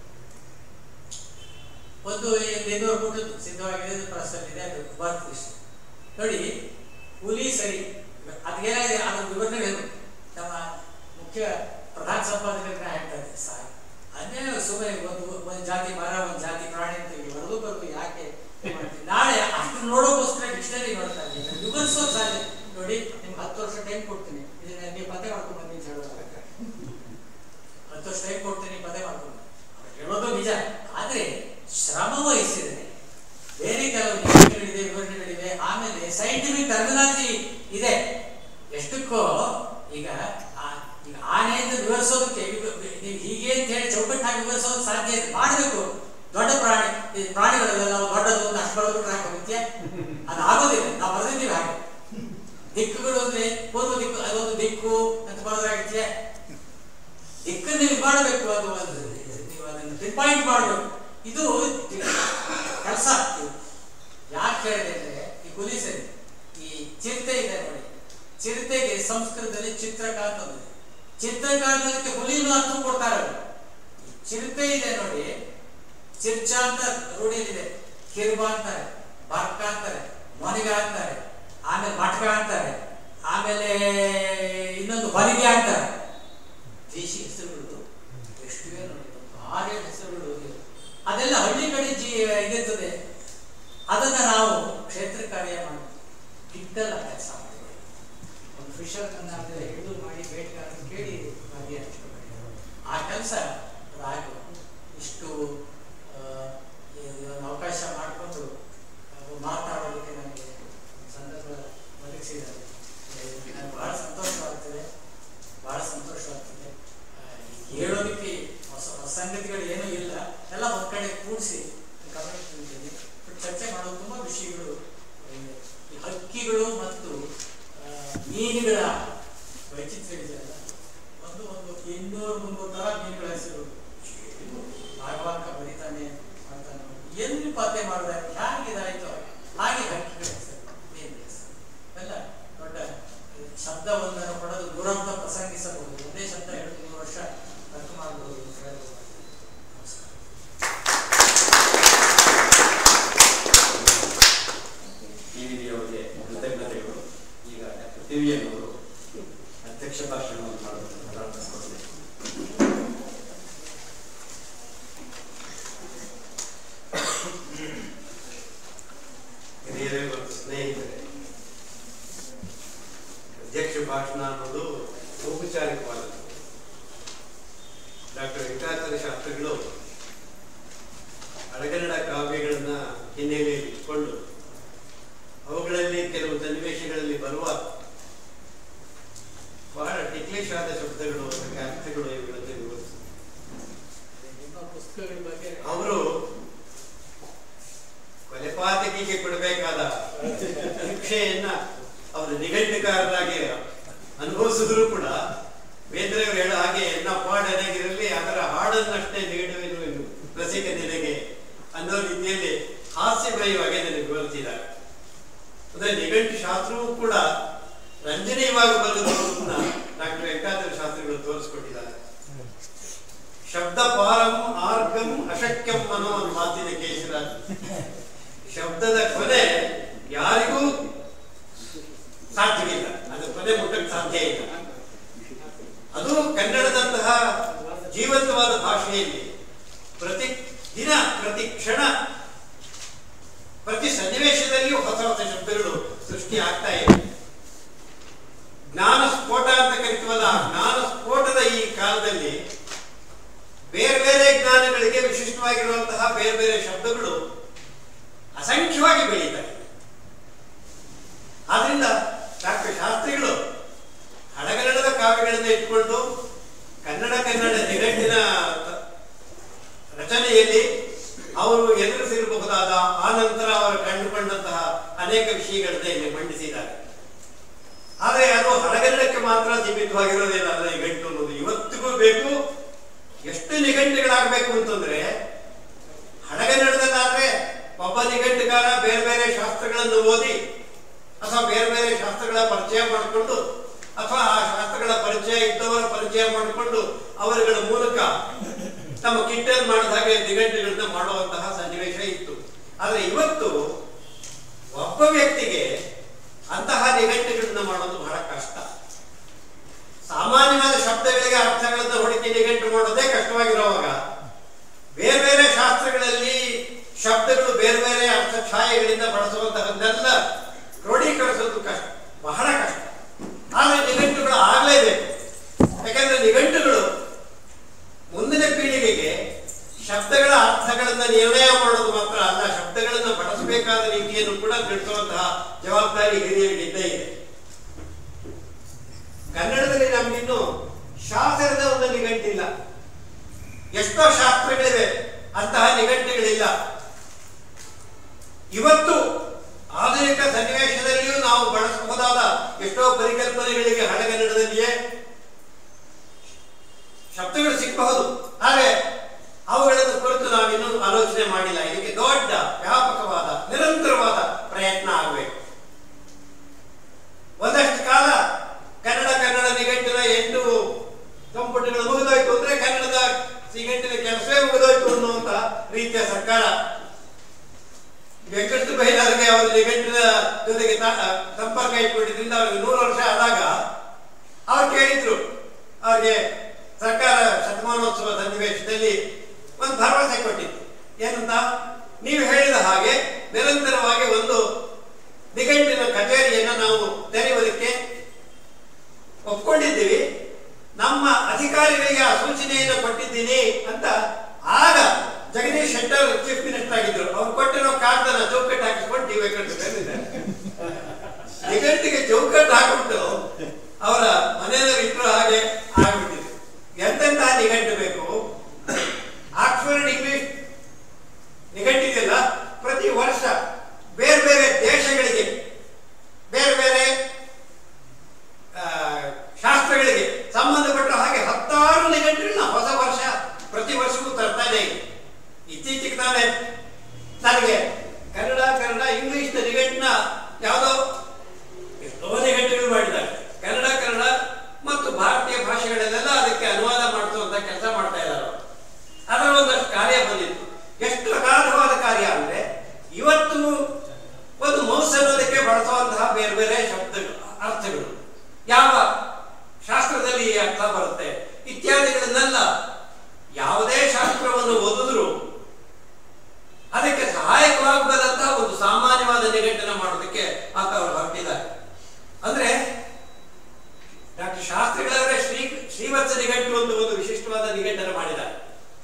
ಒಂದು ಇನ್ನೂರು ಪುಟದ್ದು ಸಿದ್ಧವಾಗಿದೆ ಅದು ಪ್ರಸ್ತಲ್ಲಿದೆ ಅದು ಬರ್ತಿಷ್ಟು ನೋಡಿ ಹುಲಿ ಸರಿ ಅದೇನಾಗಿದೆ ಅದ್ರ ವಿವರಣೆ ಬೇಕು ನಮ್ಮ ಮುಖ್ಯ ಪ್ರಧಾನ ಸಂಪಾದಕರಿಗೆ ಹೇಳ್ತಾ ಇದ್ದೆ ಸಾರಿ ಅದೇ ಸುಮ್ಮನೆ ಒಂದು ಒಂದು ಜಾತಿ ಮರ ಒಂದು ಜಾತಿ ಪ್ರಾಣಿ ಅಂತ ಬರೋದು ಬರೋದು ಯಾಕೆ ಮಾಡ್ತೀವಿ? ನಾಳೆ ಅಷ್ಟು ನೋಡೋಕ್ಕೋಸ್ಕರ ಡಿಕ್ಷನರಿ ನೋಡ್ತಾ ಇದ್ದೀನಿ ವಿವರಿಸೋ ಸಾಧ್ಯ ನೋಡಿ ನಿಮ್ಗೆ ಹತ್ತು ವರ್ಷ ಟೈಮ್ ಕೊಡ್ತೀನಿ ಇದನ್ನ ನೀವು ಪತ್ತೆ ಮಾಡ್ಕೊಂಡು ಬನ್ನಿ ಅಂತ ಹೇಳೋದು ಹತ್ತು ವರ್ಷ ಟೈಮ್ ಕೊಡ್ತೀನಿ ಪದೇ ಮಾಡ್ಕೊಂಡು ಅವ್ರು ಹೇಳೋದು ನಿಜ ಆದ್ರೆ ಶ್ರಮ ವಹಿಸಿದ್ರೆ ಬೇರೆ ಕೆಲವು ನಿಯಮಗಳಿದೆ ವಿವರಣೆಗಳಿವೆ ಟರ್ಮಿನಾಲಜಿ ಇದೆ ಎಷ್ಟಕ್ಕೋ ಈಗ ಆ- ಈಗ ಆನೆ ಅಂತ ವಿವರಿಸೋದಕ್ಕೆ ಇವ- ನೀವು ಹೀಗೆ ಅಂತ ಹೇಳಿ ಚೌಕಟ್ಟು ಹಾಕಿ ವಿವರಿಸೋದಕ್ಕೆ ಸಾಧ್ಯ ಇದೆ ಮಾಡಬೇಕು ದೊಡ್ಡ ಪ್ರಾಣಿ ಈ ಪ್ರಾಣಿಗಳೆಲ್ಲ ನಾವು ದೊಡ್ಡದು ಒಂದು ಅಷ್ಟು ಬರೋದಕ್ಕೆ ಹಾಕೋದಿತ್ಯ ಅದು ಆಗೋದಿಲ್ಲ ನಾವು ಬರೆದಿದ್ದೀವಿ ಹಾಗೆ ದಿಕ್ಕುಗಳು ಅಂದ್ರೆ ಪೂರ್ವ ದಿಕ್ಕು ಅದೊಂದು ದಿಕ್ಕು ಅಂತ ಬರೋದಾಗಿತ್ಯ ದಿಕ್ಕನ್ನು ನೀವು ಮಾಡಬೇಕು ಅದು ಒಂದು ನೀವು ಅದನ್ನು ಪಿನ್ಪಾಯಿಂಟ್ ಮಾಡಬೇಕು ಇದು ಕೆಲಸ ಯಾಕೆ ಹೇಳಿದೆ ಅಂದ್ರೆ ಈ ಪೊಲೀಸರು ಈ ಚಿರತೆ ಇದೆ ನೋಡಿ ಚಿರತೆಗೆ ಸಂಸ್ಕೃತದಲ್ಲಿ ಚಿತ್ರಕಾಂತ ಅಂದಿದೆ ಚಿತ್ರಕಾಂತಕ್ಕೆ ಹುಲಿನೂ ಅರ್ಥ ಕೊಡ್ತಾರೆ ಅವರು. ಈ ಚಿರತೆ ಇದೆ ನೋಡಿ ಚಿರ್ಚ ಅಂತ ರೂಢಿಯಲ್ಲಿದೆ ಕಿರ್ಬ ಅಂತಾರೆ ಬರ್ಕ ಅಂತಾರೆ ಮೊನಿಗ ಅಂತಾರೆ ಆಮೇಲೆ ಮಟ್ಕ ಅಂತಾರೆ ಆಮೇಲೆ ಇನ್ನೊಂದು ಹೊಲಿಗೆ ಅಂತಾರೆ ದೇಶಿ ಹೆಸರುಗಳು ಎಷ್ಟು ಇವೆ ನೋಡಿ ಒಂದು ಆರೇಳು ಹೆಸರುಗಳು ಇವೆ. ಅದೆಲ್ಲ ಹಳ್ಳಿ ಕಡೆ ಜೀ ಇದಿರ್ತದೆ ಅದನ್ನ ನಾವು ಕ್ಷೇತ್ರ ಕಾರ್ಯ ಮಾಡಿ ಗಿಡ್ಡಲ್ಲ ಕೆಲಸ ಮಾಡಿದ್ದೇವೆ ಒಂದು ಫಿಶರ್ ಅದೆಲ್ಲ ಹಿಡಿದು ಮಾಡಿ ಬೇಟೆಗಾರನ್ನು ಕೇಳಿ ಭಾಗಿಯಾಗಿಸ್ಕೊಬೇಕು ಆ ಕೆಲಸ ರಾಗು ಇಷ್ಟು ಆ, ಈ ಒಂದು ಅವಕಾಶ ಮಾಡಿಕೊಂಡು ಮಾತನಾಡೋದಕ್ಕೆ ನನಗೆ ಸಂದರ್ಭ ಒದಗಿಸಿದ್ದಾರೆ ನನಗೆ ಬಹಳ ಸಂತೋಷವಾಗ್ತದೆ ಬಹಳ ಸಂತೋಷವಾಗ್ತದೆ ಆ, ಈ ಹೇಳೋದಕ್ಕೆ ಹೊಸ ಹೊಸ ಸಂಗತಿಗಳು ಏನೂ ಇಲ್ಲ ಎಲ್ಲ ಒಂದ್ ಕಡೆ ಕೂಡಿಸಿ ಗಮನಿಸಿದ್ದೀನಿ ಬಟ್ ಚರ್ಚೆ ಮಾಡೋ ತುಂಬಾ ವಿಷಯಗಳು ಇದೆ. ಈ ಹಕ್ಕಿಗಳು ಮತ್ತು ಆ, ಮೀನುಗಳ ವೈಚಿತ್ರ್ಯವಿದೆಯಲ್ಲ ಒಂದು ಒಂದು ಇನ್ನೂರು ಮುನ್ನೂರು ತರ ಮೀನುಗಳ ಹೆಸರು ಏನು ಭಾಗವಾಕ ಬರಿತಾನೆ ಮಾಡ್ತಾನೆ ಎಲ್ಲಿ ಪತ್ತೆ ಮಾಡಿದ ಹೇಗಿದಾಯ್ತು ಹಾಗೆ ಹಕ್ಕಿಗಳ ಹೆಸರು ಮೀನುಗಳ ಹೆಸರು ಎಲ್ಲ ದೊಡ್ಡ ಶಬ್ದವೊಂದನ್ನು ಪಡೆದು ದುರಂತ ಪ್ರಸಂಗಿಸಬಹುದು ಒಂದೇ ಶಬ್ದ ಎರಡು ಮೂರು ವರ್ಷ ಅರ್ಥ ಮಾಡಬಹುದು ಅಂತ ಹೇಳ್ಬೋದು. ನಮಸ್ಕಾರ ಟಿವಿಯವರಿಗೆ ಕೃತಜ್ಞತೆಗಳು ಈಗ ಡಾಕ್ಟರ್ ಟಿವಿಯನ್ನವರು ಅಧ್ಯಕ್ಷ ಭಾಷಣವನ್ನು ಮಾಡಬೇಕು ಪ್ರಾರಂಭಿಸಿಕೊಳ್ತೇನೆ ಹಿರಿಯರೇ ಮತ್ತು ಸ್ನೇಹಿತರೆ ಅಧ್ಯಕ್ಷ ಭಾಷಣ ಅನ್ನೋದು ಔಪಚಾರಿಕವಾದದ್ದು ಡಾಕ್ಟರ್ ವೆಂಕಟಾಚಲ ಶಾಸ್ತ್ರಿಗಳು ಹಳಗನ್ನಡ ಕಾವ್ಯಗಳನ್ನ ಹಿನ್ನೆಲೆಯಲ್ಲಿ ಇಟ್ಕೊಂಡು ಅವುಗಳಲ್ಲಿ ಕೆಲವು ಸನ್ನಿವೇಶಗಳಲ್ಲಿ ಬರುವ ಬಹಳ ಟಿಕ್ಲಿಶ್ ಆದ ಶಬ್ದಗಳು ಅದಕ್ಕೆ ಅರ್ಥಗಳು ಇವುಗಳನ್ನು ವಿವರಿಸಿದರು ನಿಮ್ಮ ಪುಸ್ತಕಗಳ ಬಗ್ಗೆ ಅವರು ಕೊಲೆಪಾತಕಿಗೆ ಕೊಡಬೇಕಾದ ಶಿಕ್ಷೆಯನ್ನ ಅವರು ನಿಘಂಟುಕಾರರಾಗಿ ಅನುಭವಿಸಿದ್ರು ಕೂಡ ಬೇಂದ್ರೆಯವರು ಹೇಳೋ ಹಾಗೆ ಎನ್ನ ಪಾಡನೆಗಿರಲಿ ಅದರ ಹಾಡನ್ನಷ್ಟೇ ನೀಡುವೆನು ರಸಿಕ ನಿನಗೆ ಅನ್ನೋ ರೀತಿಯಲ್ಲಿ ಹಾಸ್ಯಮಯವಾಗಿ ನನಗೆ ವಿವರಿಸಿದ್ದಾರೆ ಅಂದ್ರೆ ನಿಘಂಟು ಶಾಸ್ತ್ರವೂ ಕೂಡ ರಂಜನೀಯವಾಗಿ ಬರೆದುಕೊಳ್ಳುವುದನ್ನ ಡಾಕ್ಟರ್ ವೆಂಕಟಾಚಲ ಶಾಸ್ತ್ರಿಗಳು ತೋರಿಸ್ಕೊಟ್ಟಿದ್ದಾರೆ ಶಬ್ದ ಪಾರಂ ಆರ್ಗಂ ಅಶಕ್ಯಂ ಅನ್ನೋ ಒಂದು ಮಾತಿನ ಕೇಶರಾಜ್ ಶಬ್ದದ ಕೊನೆ ಯಾರಿಗೂ ಸಾಧ್ಯವಿಲ್ಲ ಅದು ಕೊನೆ ಮುಟ್ಟಕ್ಕೆ ಸಾಧ್ಯ ಇಲ್ಲ ಅದು ಕನ್ನಡದಂತಹ ಜೀವಂತವಾದ ಭಾಷೆಯಲ್ಲಿ ಪ್ರತಿ ದಿನ ಪ್ರತಿ ಕ್ಷಣ ಪ್ರತಿ ಸನ್ನಿವೇಶದಲ್ಲಿಯೂ ಹೊಸ ಹೊಸ ಶಬ್ದಗಳು ಸೃಷ್ಟಿ ಆಗ್ತಾ ಇದೆ ಜ್ಞಾನ ಸ್ಫೋಟ ಅಂತ ಕರಿತೀವಲ್ಲ ಆ ಜ್ಞಾನ ಸ್ಫೋಟದ ಈ ಕಾಲದಲ್ಲಿ ಬೇರೆ ಬೇರೆ ಜ್ಞಾನಗಳಿಗೆ ವಿಶಿಷ್ಟವಾಗಿರುವಂತಹ ಬೇರೆ ಬೇರೆ ಶಬ್ದಗಳು ಅಸಂಖ್ಯವಾಗಿ ಬೆಳೀತಾರೆ ಆದ್ರಿಂದ ಡಾಕ್ಟರ್ ಶಾಸ್ತ್ರಿಗಳು ಹಳಗನ್ನಡದ ಕಾವ್ಯಗಳನ್ನು ಇಟ್ಕೊಂಡು ಕನ್ನಡ ಕನ್ನಡ ನಿಘಂಟಿನ ತ- ರಚನೆಯಲ್ಲಿ ಅವರು ಎದುರಿಸಿರಬಹುದಾದ ಆ ನಂತರ ಅವರು ಕಂಡುಕೊಂಡಂತಹ ಅನೇಕ ವಿಷಯಗಳನ್ನ ಇಲ್ಲಿ ಮಂಡಿಸಿದ್ದಾರೆ ಆದರೆ ಅದು ಹಳಗನ್ನಡಕ್ಕೆ ಮಾತ್ರ ಸೀಮಿತವಾಗಿರೋದಿಲ್ಲ ಅಲ್ಲ ನಿಘಂಟು ಅನ್ನೋದು ಇವತ್ತಿಗೂ ಬೇಕು ಎಷ್ಟು ನಿಘಂಟುಗಳಾಗಬೇಕು ಅಂತಂದ್ರೆ ಹಳಗನ್ನಡದಲ್ಲಾದ್ರೆ ಒಬ್ಬ ನಿಘಂಟುಕಾರ ಬೇರೆ ಬೇರೆ ಶಾಸ್ತ್ರಗಳನ್ನು ಓದಿ ಅಥವಾ ಬೇರೆ ಬೇರೆ ಶಾಸ್ತ್ರಗಳ ಪರಿಚಯ ಮಾಡಿಕೊಂಡು ಅಥವಾ ಆ ಶಾಸ್ತ್ರಗಳ ಪರಿಚಯ ಇದ್ದವರ ಪರಿಚಯ ಮಾಡಿಕೊಂಡು ಅವರುಗಳ ಮೂಲಕ ತಮ್ಮ ಕಿಟ್ಟಲ್ಲಿ ಮಾಡಿದ ಹಾಗೆ ನಿಘಂಟುಗಳನ್ನ ಮಾಡುವಂತಹ ಸನ್ನಿವೇಶ ಇತ್ತು ಆದ್ರೆ ಇವತ್ತು ಒಬ್ಬ ವ್ಯಕ್ತಿಗೆ ಅಂತಹ ನಿಘಂಟುಗಳನ್ನ ಮಾಡೋದು ಬಹಳ ಕಷ್ಟ ಸಾಮಾನ್ಯವಾದ ಶಬ್ದಗಳಿಗೆ ಅರ್ಥಗಳನ್ನ ಹುಡುಕಿ ನಿಘಂಟು ಮಾಡೋದೇ ಕಷ್ಟವಾಗಿರುವಾಗ ಬೇರೆ ಬೇರೆ ಶಾಸ್ತ್ರಗಳಲ್ಲಿ ಶಬ್ದಗಳು ಬೇರೆ ಬೇರೆ ಅರ್ಥ ಛಾಯೆಗಳಿಂದ ಬಳಸುವಂತಹದ್ದೆಲ್ಲ ಕ್ರೋಢೀಕರಿಸೋದು ಕಷ್ಟ ಬಹಳ ಕಷ್ಟ ಆದ್ರೆ ನಿಘಂಟುಗಳು ಆಗ್ಲೇಬೇಕು ಯಾಕಂದ್ರೆ ನಿಘಂಟುಗಳು ಮುಂದಿನ ಪೀಳಿಗೆಗೆ ಶಬ್ದಗಳ ಅರ್ಥಗಳನ್ನ ನಿರ್ಣಯ ಮಾಡೋದು ಮಾತ್ರ ಅಲ್ಲ ಶಬ್ದಗಳನ್ನ ಬಳಸಬೇಕು ತಿಳಿಸಬೇಕಾದ ರೀತಿಯನ್ನು ಕೂಡ ತಿಳಿಸುವಂತಹ ಜವಾಬ್ದಾರಿ ಹಿರಿಯರಿಗೆ ಇದ್ದೇ ಇದೆ ಕನ್ನಡದಲ್ಲಿ ನಮಗಿನ್ನು ಶಾಸ್ತ್ರದ ಒಂದು ನಿಘಂಟಿಲ್ಲ ಎಷ್ಟೋ ಶಾಸ್ತ್ರಗಳಿವೆ ಅಂತಹ ನಿಘಂಟುಗಳಿಲ್ಲ ಇವತ್ತು ಆಧುನಿಕ ಸನ್ನಿವೇಶದಲ್ಲಿಯೂ ನಾವು ಬಳಸಬಹುದಾದ ಎಷ್ಟೋ ಪರಿಕಲ್ಪನೆಗಳಿಗೆ ಹಳೆಗನ್ನಡದಲ್ಲಿಯೇ ಶಬ್ದಗಳು ಸಿಗಬಹುದು ಆದರೆ ಅವುಗಳನ್ನು ಕುರಿತು ನಾವಿನ್ನೂ ಆಲೋಚನೆ ಮಾಡಿಲ್ಲ ಇದಕ್ಕೆ ದೊಡ್ಡ ವ್ಯಾಪಕವಾದ ನಿರಂತರವಾದ ಪ್ರಯತ್ನ ಆಗಬೇಕು ಒಂದಷ್ಟು ಕಾಲ ಕನ್ನಡ ಕನ್ನಡ ನಿಘಂಟಿನ ಎಂಟು ಸಂಪುಟಗಳು ಮುಗಿದೋಯ್ತು ಅಂದ್ರೆ ಕನ್ನಡದ ನಿಘಂಟಿನ ಕೆಲಸವೇ ಮುಗಿದೋಯ್ತು ಅನ್ನುವಂತ ರೀತಿಯ ಸರ್ಕಾರ ವೆಂಕಟ ಬೈಲಾರ್ಗೆ ಅವರು ನಿಘಂಟಿನ ಜೊತೆಗೆ ತ- ಸಂಪರ್ಕ ಇಟ್ಕೊಂಡಿದ್ರಿಂದ ಅವ್ರಿಗೆ ನೂರು ವರ್ಷ ಆದಾಗ ಅವ್ರು ಕೇಳಿದ್ರು ಅವ್ರಿಗೆ ಸರ್ಕಾರ ಶತಮಾನೋತ್ಸವ ಸನ್ನಿವೇಶದಲ್ಲಿ ಒಂದು ಭರವಸೆ ಕೊಟ್ಟಿತ್ತು ಏನಂತ ನೀವು ಹೇಳಿದ ಹಾಗೆ ನಿರಂತರವಾಗಿ ಒಂದು ನಿಘಂಟಿನ ಕಚೇರಿಯನ್ನು ನಾವು ತೆರೆಯುವುದಕ್ಕೆ ಒಪ್ಕೊಂಡಿದ್ದೀವಿ ನಮ್ಮ ಅಧಿಕಾರಿಗಳಿಗೆ ಆ ಸೂಚನೆಯನ್ನು ಕೊಟ್ಟಿದ್ದೀನಿ ಅಂತ ಆಗ ಜಗದೀಶ್ ಶೆಟ್ಟರ್ ಚೀಫ್ ಮಿನಿಸ್ಟರ್ ಆಗಿದ್ರು ಅವ್ರು ಕೊಟ್ಟಿರೋ ಕಾಗದನ ಚೌಕಟ್ಟು ಹಾಕಿಸ್ಕೊಂಡು ಡಿ ವೆಂಕಟೇಶ್ವರ ನಿಘಂಟಿಗೆ ಚೌಕಟ್ಟು ಹಾಕ್ಬಿಟ್ಟು ಅವರ ಮನೆಯಲ್ಲಿ ಇಟ್ಟರು ಹಾಗೆ ಆಗ್ಬಿಟ್ಟಿದೆ ಎಂತೆಂತಹ ನಿಘಂಟು ಬೇಕು ಆಕ್ಸ್ಫರ್ಡ್ ಇಂಗ್ಲಿಷ್ ನಿಘಂಟಿದೆಯಲ್ಲ ಪ್ರತಿ ವರ್ಷ ಬೇರೆ ಬೇರೆ ದೇಶಗಳಿಗೆ ಬೇರೆ ಬೇರೆ ಆ, ಶಾಸ್ತ್ರಗಳಿಗೆ ಸಂಬಂಧಪಟ್ಟ ಹಾಗೆ ಹತ್ತಾರು ನಿಘಂಟುಗಳನ್ನ ಹೊಸ ವರ್ಷ ಪ್ರತಿ ವರ್ಷವೂ ತರ್ತಾನೆ ಇದೆ ಇತ್ತೀಚೆಗೆ ತಾನೇ ನನಗೆ ಕನ್ನಡ ಕನ್ನಡ ಇಂಗ್ಲಿಷ್ ನಿಘಂಟಿನ ಯಾವುದೋ ಎಷ್ಟೋ ನಿಘಂಟುಗಳು ಮಾಡಿದ್ದಾರೆ ಕನ್ನಡ ಕನ್ನಡ ಮತ್ತು ಭಾರತೀಯ ಭಾಷೆಗಳಲ್ಲೆಲ್ಲ ಅದಕ್ಕೆ ಅನುವಾದ ಮಾಡಿಸುವಂತ ಕೆಲಸ ಮಾಡ್ತಾ ಇದ್ದಾರೆ ಅವರು. ಅದರ ಒಂದಷ್ಟು ಕಾರ್ಯ ಬಂದಿತ್ತು ಎಷ್ಟು ಅಗಾಧವಾದ ಕಾರ್ಯ ಅಂದ್ರೆ ಇವತ್ತು ಒಂದು ಮೌಸ್ ಅನ್ನೋದಕ್ಕೆ ಬಳಸುವಂತಹ ಬೇರೆ ಬೇರೆ ಶಬ್ದಗಳು ಅರ್ಥಗಳು ಯಾವ ಶಾಸ್ತ್ರದಲ್ಲಿ ಈ ಅರ್ಥ ಬರುತ್ತೆ ಇತ್ಯಾದಿಗಳನ್ನೆಲ್ಲ ಯಾವುದೇ ಶಾಸ್ತ್ರವನ್ನು ಓದಿದ್ರು ಅದಕ್ಕೆ ಸಹಾಯಕವಾಗಬಲ್ಲಂತಹ ಒಂದು ಸಾಮಾನ್ಯವಾದ ನಿಘಂಟನ ಮಾಡೋದಕ್ಕೆ ಆತ ಅವರು ಹೊರಟಿದ್ದಾರೆ ಅಂದ್ರೆ ಡಾಕ್ಟರ್ ಶಾಸ್ತ್ರಿಗಳವರೇ ಶ್ರೀ ಶ್ರೀವತ್ಸ ನಿಘಂಟು ಒಂದು ಒಂದು ವಿಶಿಷ್ಟವಾದ ನಿಘಂಟನ ಮಾಡಿದ್ದಾರೆ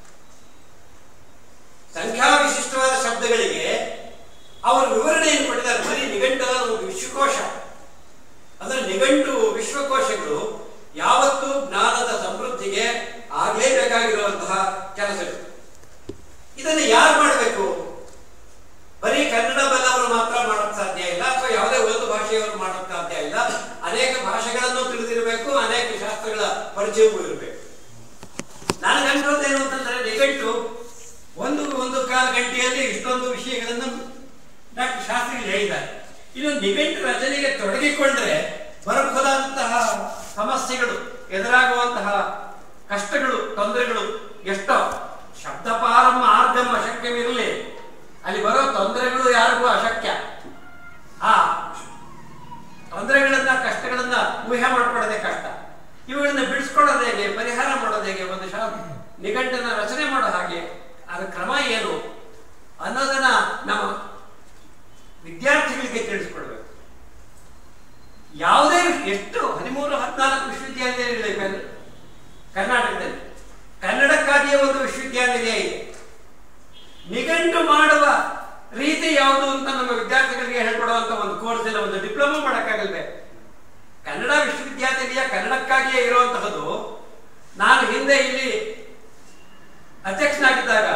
ಸಂಖ್ಯಾ ವಿಶಿಷ್ಟವಾದ ಶಬ್ದಗಳಿಗೆ ಅವರು ವಿವರಣೆಯನ್ನು ಕೊಟ್ಟಿದ್ದಾರೆ ಬರೀ ನಿಘಂಟನ ಒಂದು ವಿಶ್ವಕೋಶ ಅಂದ್ರೆ ನಿಘಂಟು ವಿಶ್ವಕೋಶಗಳು ಯಾವತ್ತೂ ಜ್ಞಾನದ ಸಮೃದ್ಧಿಗೆ ಆಗ್ಲೇಬೇಕಾಗಿರುವಂತಹ ಕೆಲಸಗಳು ಇದನ್ನು ಯಾರು ಮಾಡಬೇಕು ಬರೀ ಕನ್ನಡ ಬಲ್ಲವರು ಮಾತ್ರ ಮಾಡೋಕ್ ಸಾಧ್ಯ ಇಲ್ಲ ಅಥವಾ ಯಾವುದೇ ಒಂದು ಭಾಷೆಯವರು ಮಾಡೋಕ್ ಸಾಧ್ಯ ಇಲ್ಲ ಅನೇಕ ಭಾಷೆಗಳನ್ನು ತಿಳಿದಿರಬೇಕು ಅನೇಕ ಶಾಸ್ತ್ರಗಳ ಪರಿಚಯವೂ ಇರಬೇಕು ನನಗನ್ಸೋದೇನು ಅಂತಂದ್ರೆ ನಿಘಂಟು ಒಂದು ಒಂದು ಕಾಲ ಗಂಟೆಯಲ್ಲಿ ಇಷ್ಟೊಂದು ವಿಷಯಗಳನ್ನು ಡಾಕ್ಟರ್ ಶಾಸ್ತ್ರಿಗಳು ಹೇಳಿದ್ದಾರೆ ಇನ್ನು ನಿಘಂಟು ರಚನೆಗೆ ತೊಡಗಿಕೊಂಡ್ರೆ ಬರಬಹುದಾದಂತಹ ಸಮಸ್ಯೆಗಳು ಎದುರಾಗುವಂತಹ ಕಷ್ಟಗಳು ತೊಂದರೆಗಳು ಎಷ್ಟೋ ಶಬ್ದಪಾರಮ್ಮ ಆರ್ಗಮ್ ಅಶಕ್ಯವಿರಲಿ ಅಲ್ಲಿ ಬರೋ ತೊಂದರೆಗಳು ಯಾರಿಗೂ ಅಶಕ್ಯ ಆ ತೊಂದರೆಗಳನ್ನ ಕಷ್ಟಗಳನ್ನ ಊಹೆ ಮಾಡ್ಕೊಳ್ಳೋದೇ ಕಷ್ಟ ಇವುಗಳನ್ನ ಬಿಡಿಸ್ಕೊಳ್ಳೋದು ಹೇಗೆ ಪರಿಹಾರ ಮಾಡೋದು ಹೇಗೆ ಒಂದು ಶಾ ನಿಘಂಟನ ರಚನೆ ಮಾಡೋ ಹಾಗೆ ಅದರ ಕ್ರಮ ಏನು ಅನ್ನೋದನ್ನ ನಮ್ಮ ವಿದ್ಯಾರ್ಥಿಗಳಿಗೆ ತಿಳಿಸ್ಕೊಡ್ಬೇಕು ಯಾವುದೇ ವಿಷಯ- ಎಷ್ಟು ಹದಿಮೂರು ಹದಿನಾಲ್ಕು ವಿಶ್ವವಿದ್ಯಾನಿಲಯಗಳಿವೆ ಕನ್ನ- ಕರ್ನಾಟಕದಲ್ಲಿ ಕನ್ನಡಕ್ಕಾಗಿಯೇ ಒಂದು ವಿಶ್ವವಿದ್ಯಾನಿಲಯ ಇದೆ ನಿಘಂಟು ಮಾಡುವ ರೀತಿ ಯಾವುದು ಅಂತ ನಮ್ಮ ವಿದ್ಯಾರ್ಥಿಗಳಿಗೆ ಹೇಳ್ಕೊಡುವಂತ ಒಂದು ಕೋರ್ಸ್ ಇಲ್ಲ ಒಂದು ಡಿಪ್ಲೊಮಾ ಮಾಡಕ್ಕಾಗಲ್ವೇ ಕನ್ನಡ ವಿಶ್ವವಿದ್ಯಾನಿಲಯ ಕನ್ನಡಕ್ಕಾಗಿಯೇ ಇರುವಂತಹದ್ದು ನಾನು ಹಿಂದೆ ಇಲ್ಲಿ ಅಧ್ಯಕ್ಷನಾಗಿದ್ದಾಗ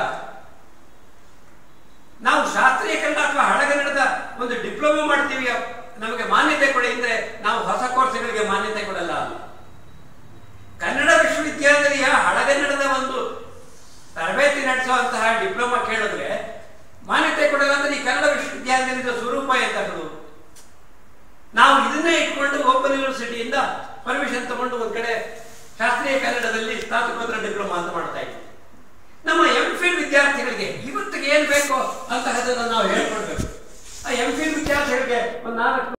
ನಾವು ಶಾಸ್ತ್ರೀಯ ಕನ್ನಡ ಅಥವಾ ಹಳಗನ್ನಡದ ಒಂದು ಡಿಪ್ಲೊಮಾ ಮಾಡ್ತೀವಿ ನಮಗೆ ಮಾನ್ಯತೆ ಕೊಡಿ ಅಂದ್ರೆ ನಾವು ಹೊಸ ಕೋರ್ಸ್ಗಳಿಗೆ ಮಾನ್ಯತೆ ಕೊಡಲ್ಲ ಕನ್ನಡ ವಿಶ್ವವಿದ್ಯಾನಿಲಯ ಹಳಗನ್ನಡದ ಒಂದು ತರಬೇತಿ ನಡೆಸುವಂತಹ ಡಿಪ್ಲೊಮಾ ಕೇಳಿದ್ರೆ ಮಾನ್ಯತೆ ಕೊಡಲ್ಲ ಅಂದ್ರೆ ಈ ಕನ್ನಡ ವಿಶ್ವವಿದ್ಯಾನಿಲಯದ ಸ್ವರೂಪ ಎಂತಹದ್ದು ನಾವು ಇದನ್ನೇ ಇಟ್ಕೊಂಡು ಓಪನ್ ಯೂನಿವರ್ಸಿಟಿಯಿಂದ ಪರ್ಮಿಷನ್ ತಗೊಂಡು ಒಂದ್ ಕಡೆ ಶಾಸ್ತ್ರೀಯ ಕನ್ನಡದಲ್ಲಿ ಸ್ನಾತಕೋತ್ತರ ಡಿಪ್ಲೊಮಾ ಅಂತ ಮಾಡ್ತಾ ಇದ್ವಿ ನಮ್ಮ ಎಂ ಫಿಲ್ ವಿದ್ಯಾರ್ಥಿಗಳಿಗೆ ಇವತ್ತಿಗೆ ಏನ್ ಬೇಕೋ ಅಂತಹದನ್ನು ನಾವು ಹೇಳ್ಕೊಡ್ಬೇಕು ಆ ಎಂ ಫಿಲ್ ವಿದ್ಯಾರ್ಥಿಗಳಿಗೆ ಒಂದು ನಾಲ್ಕು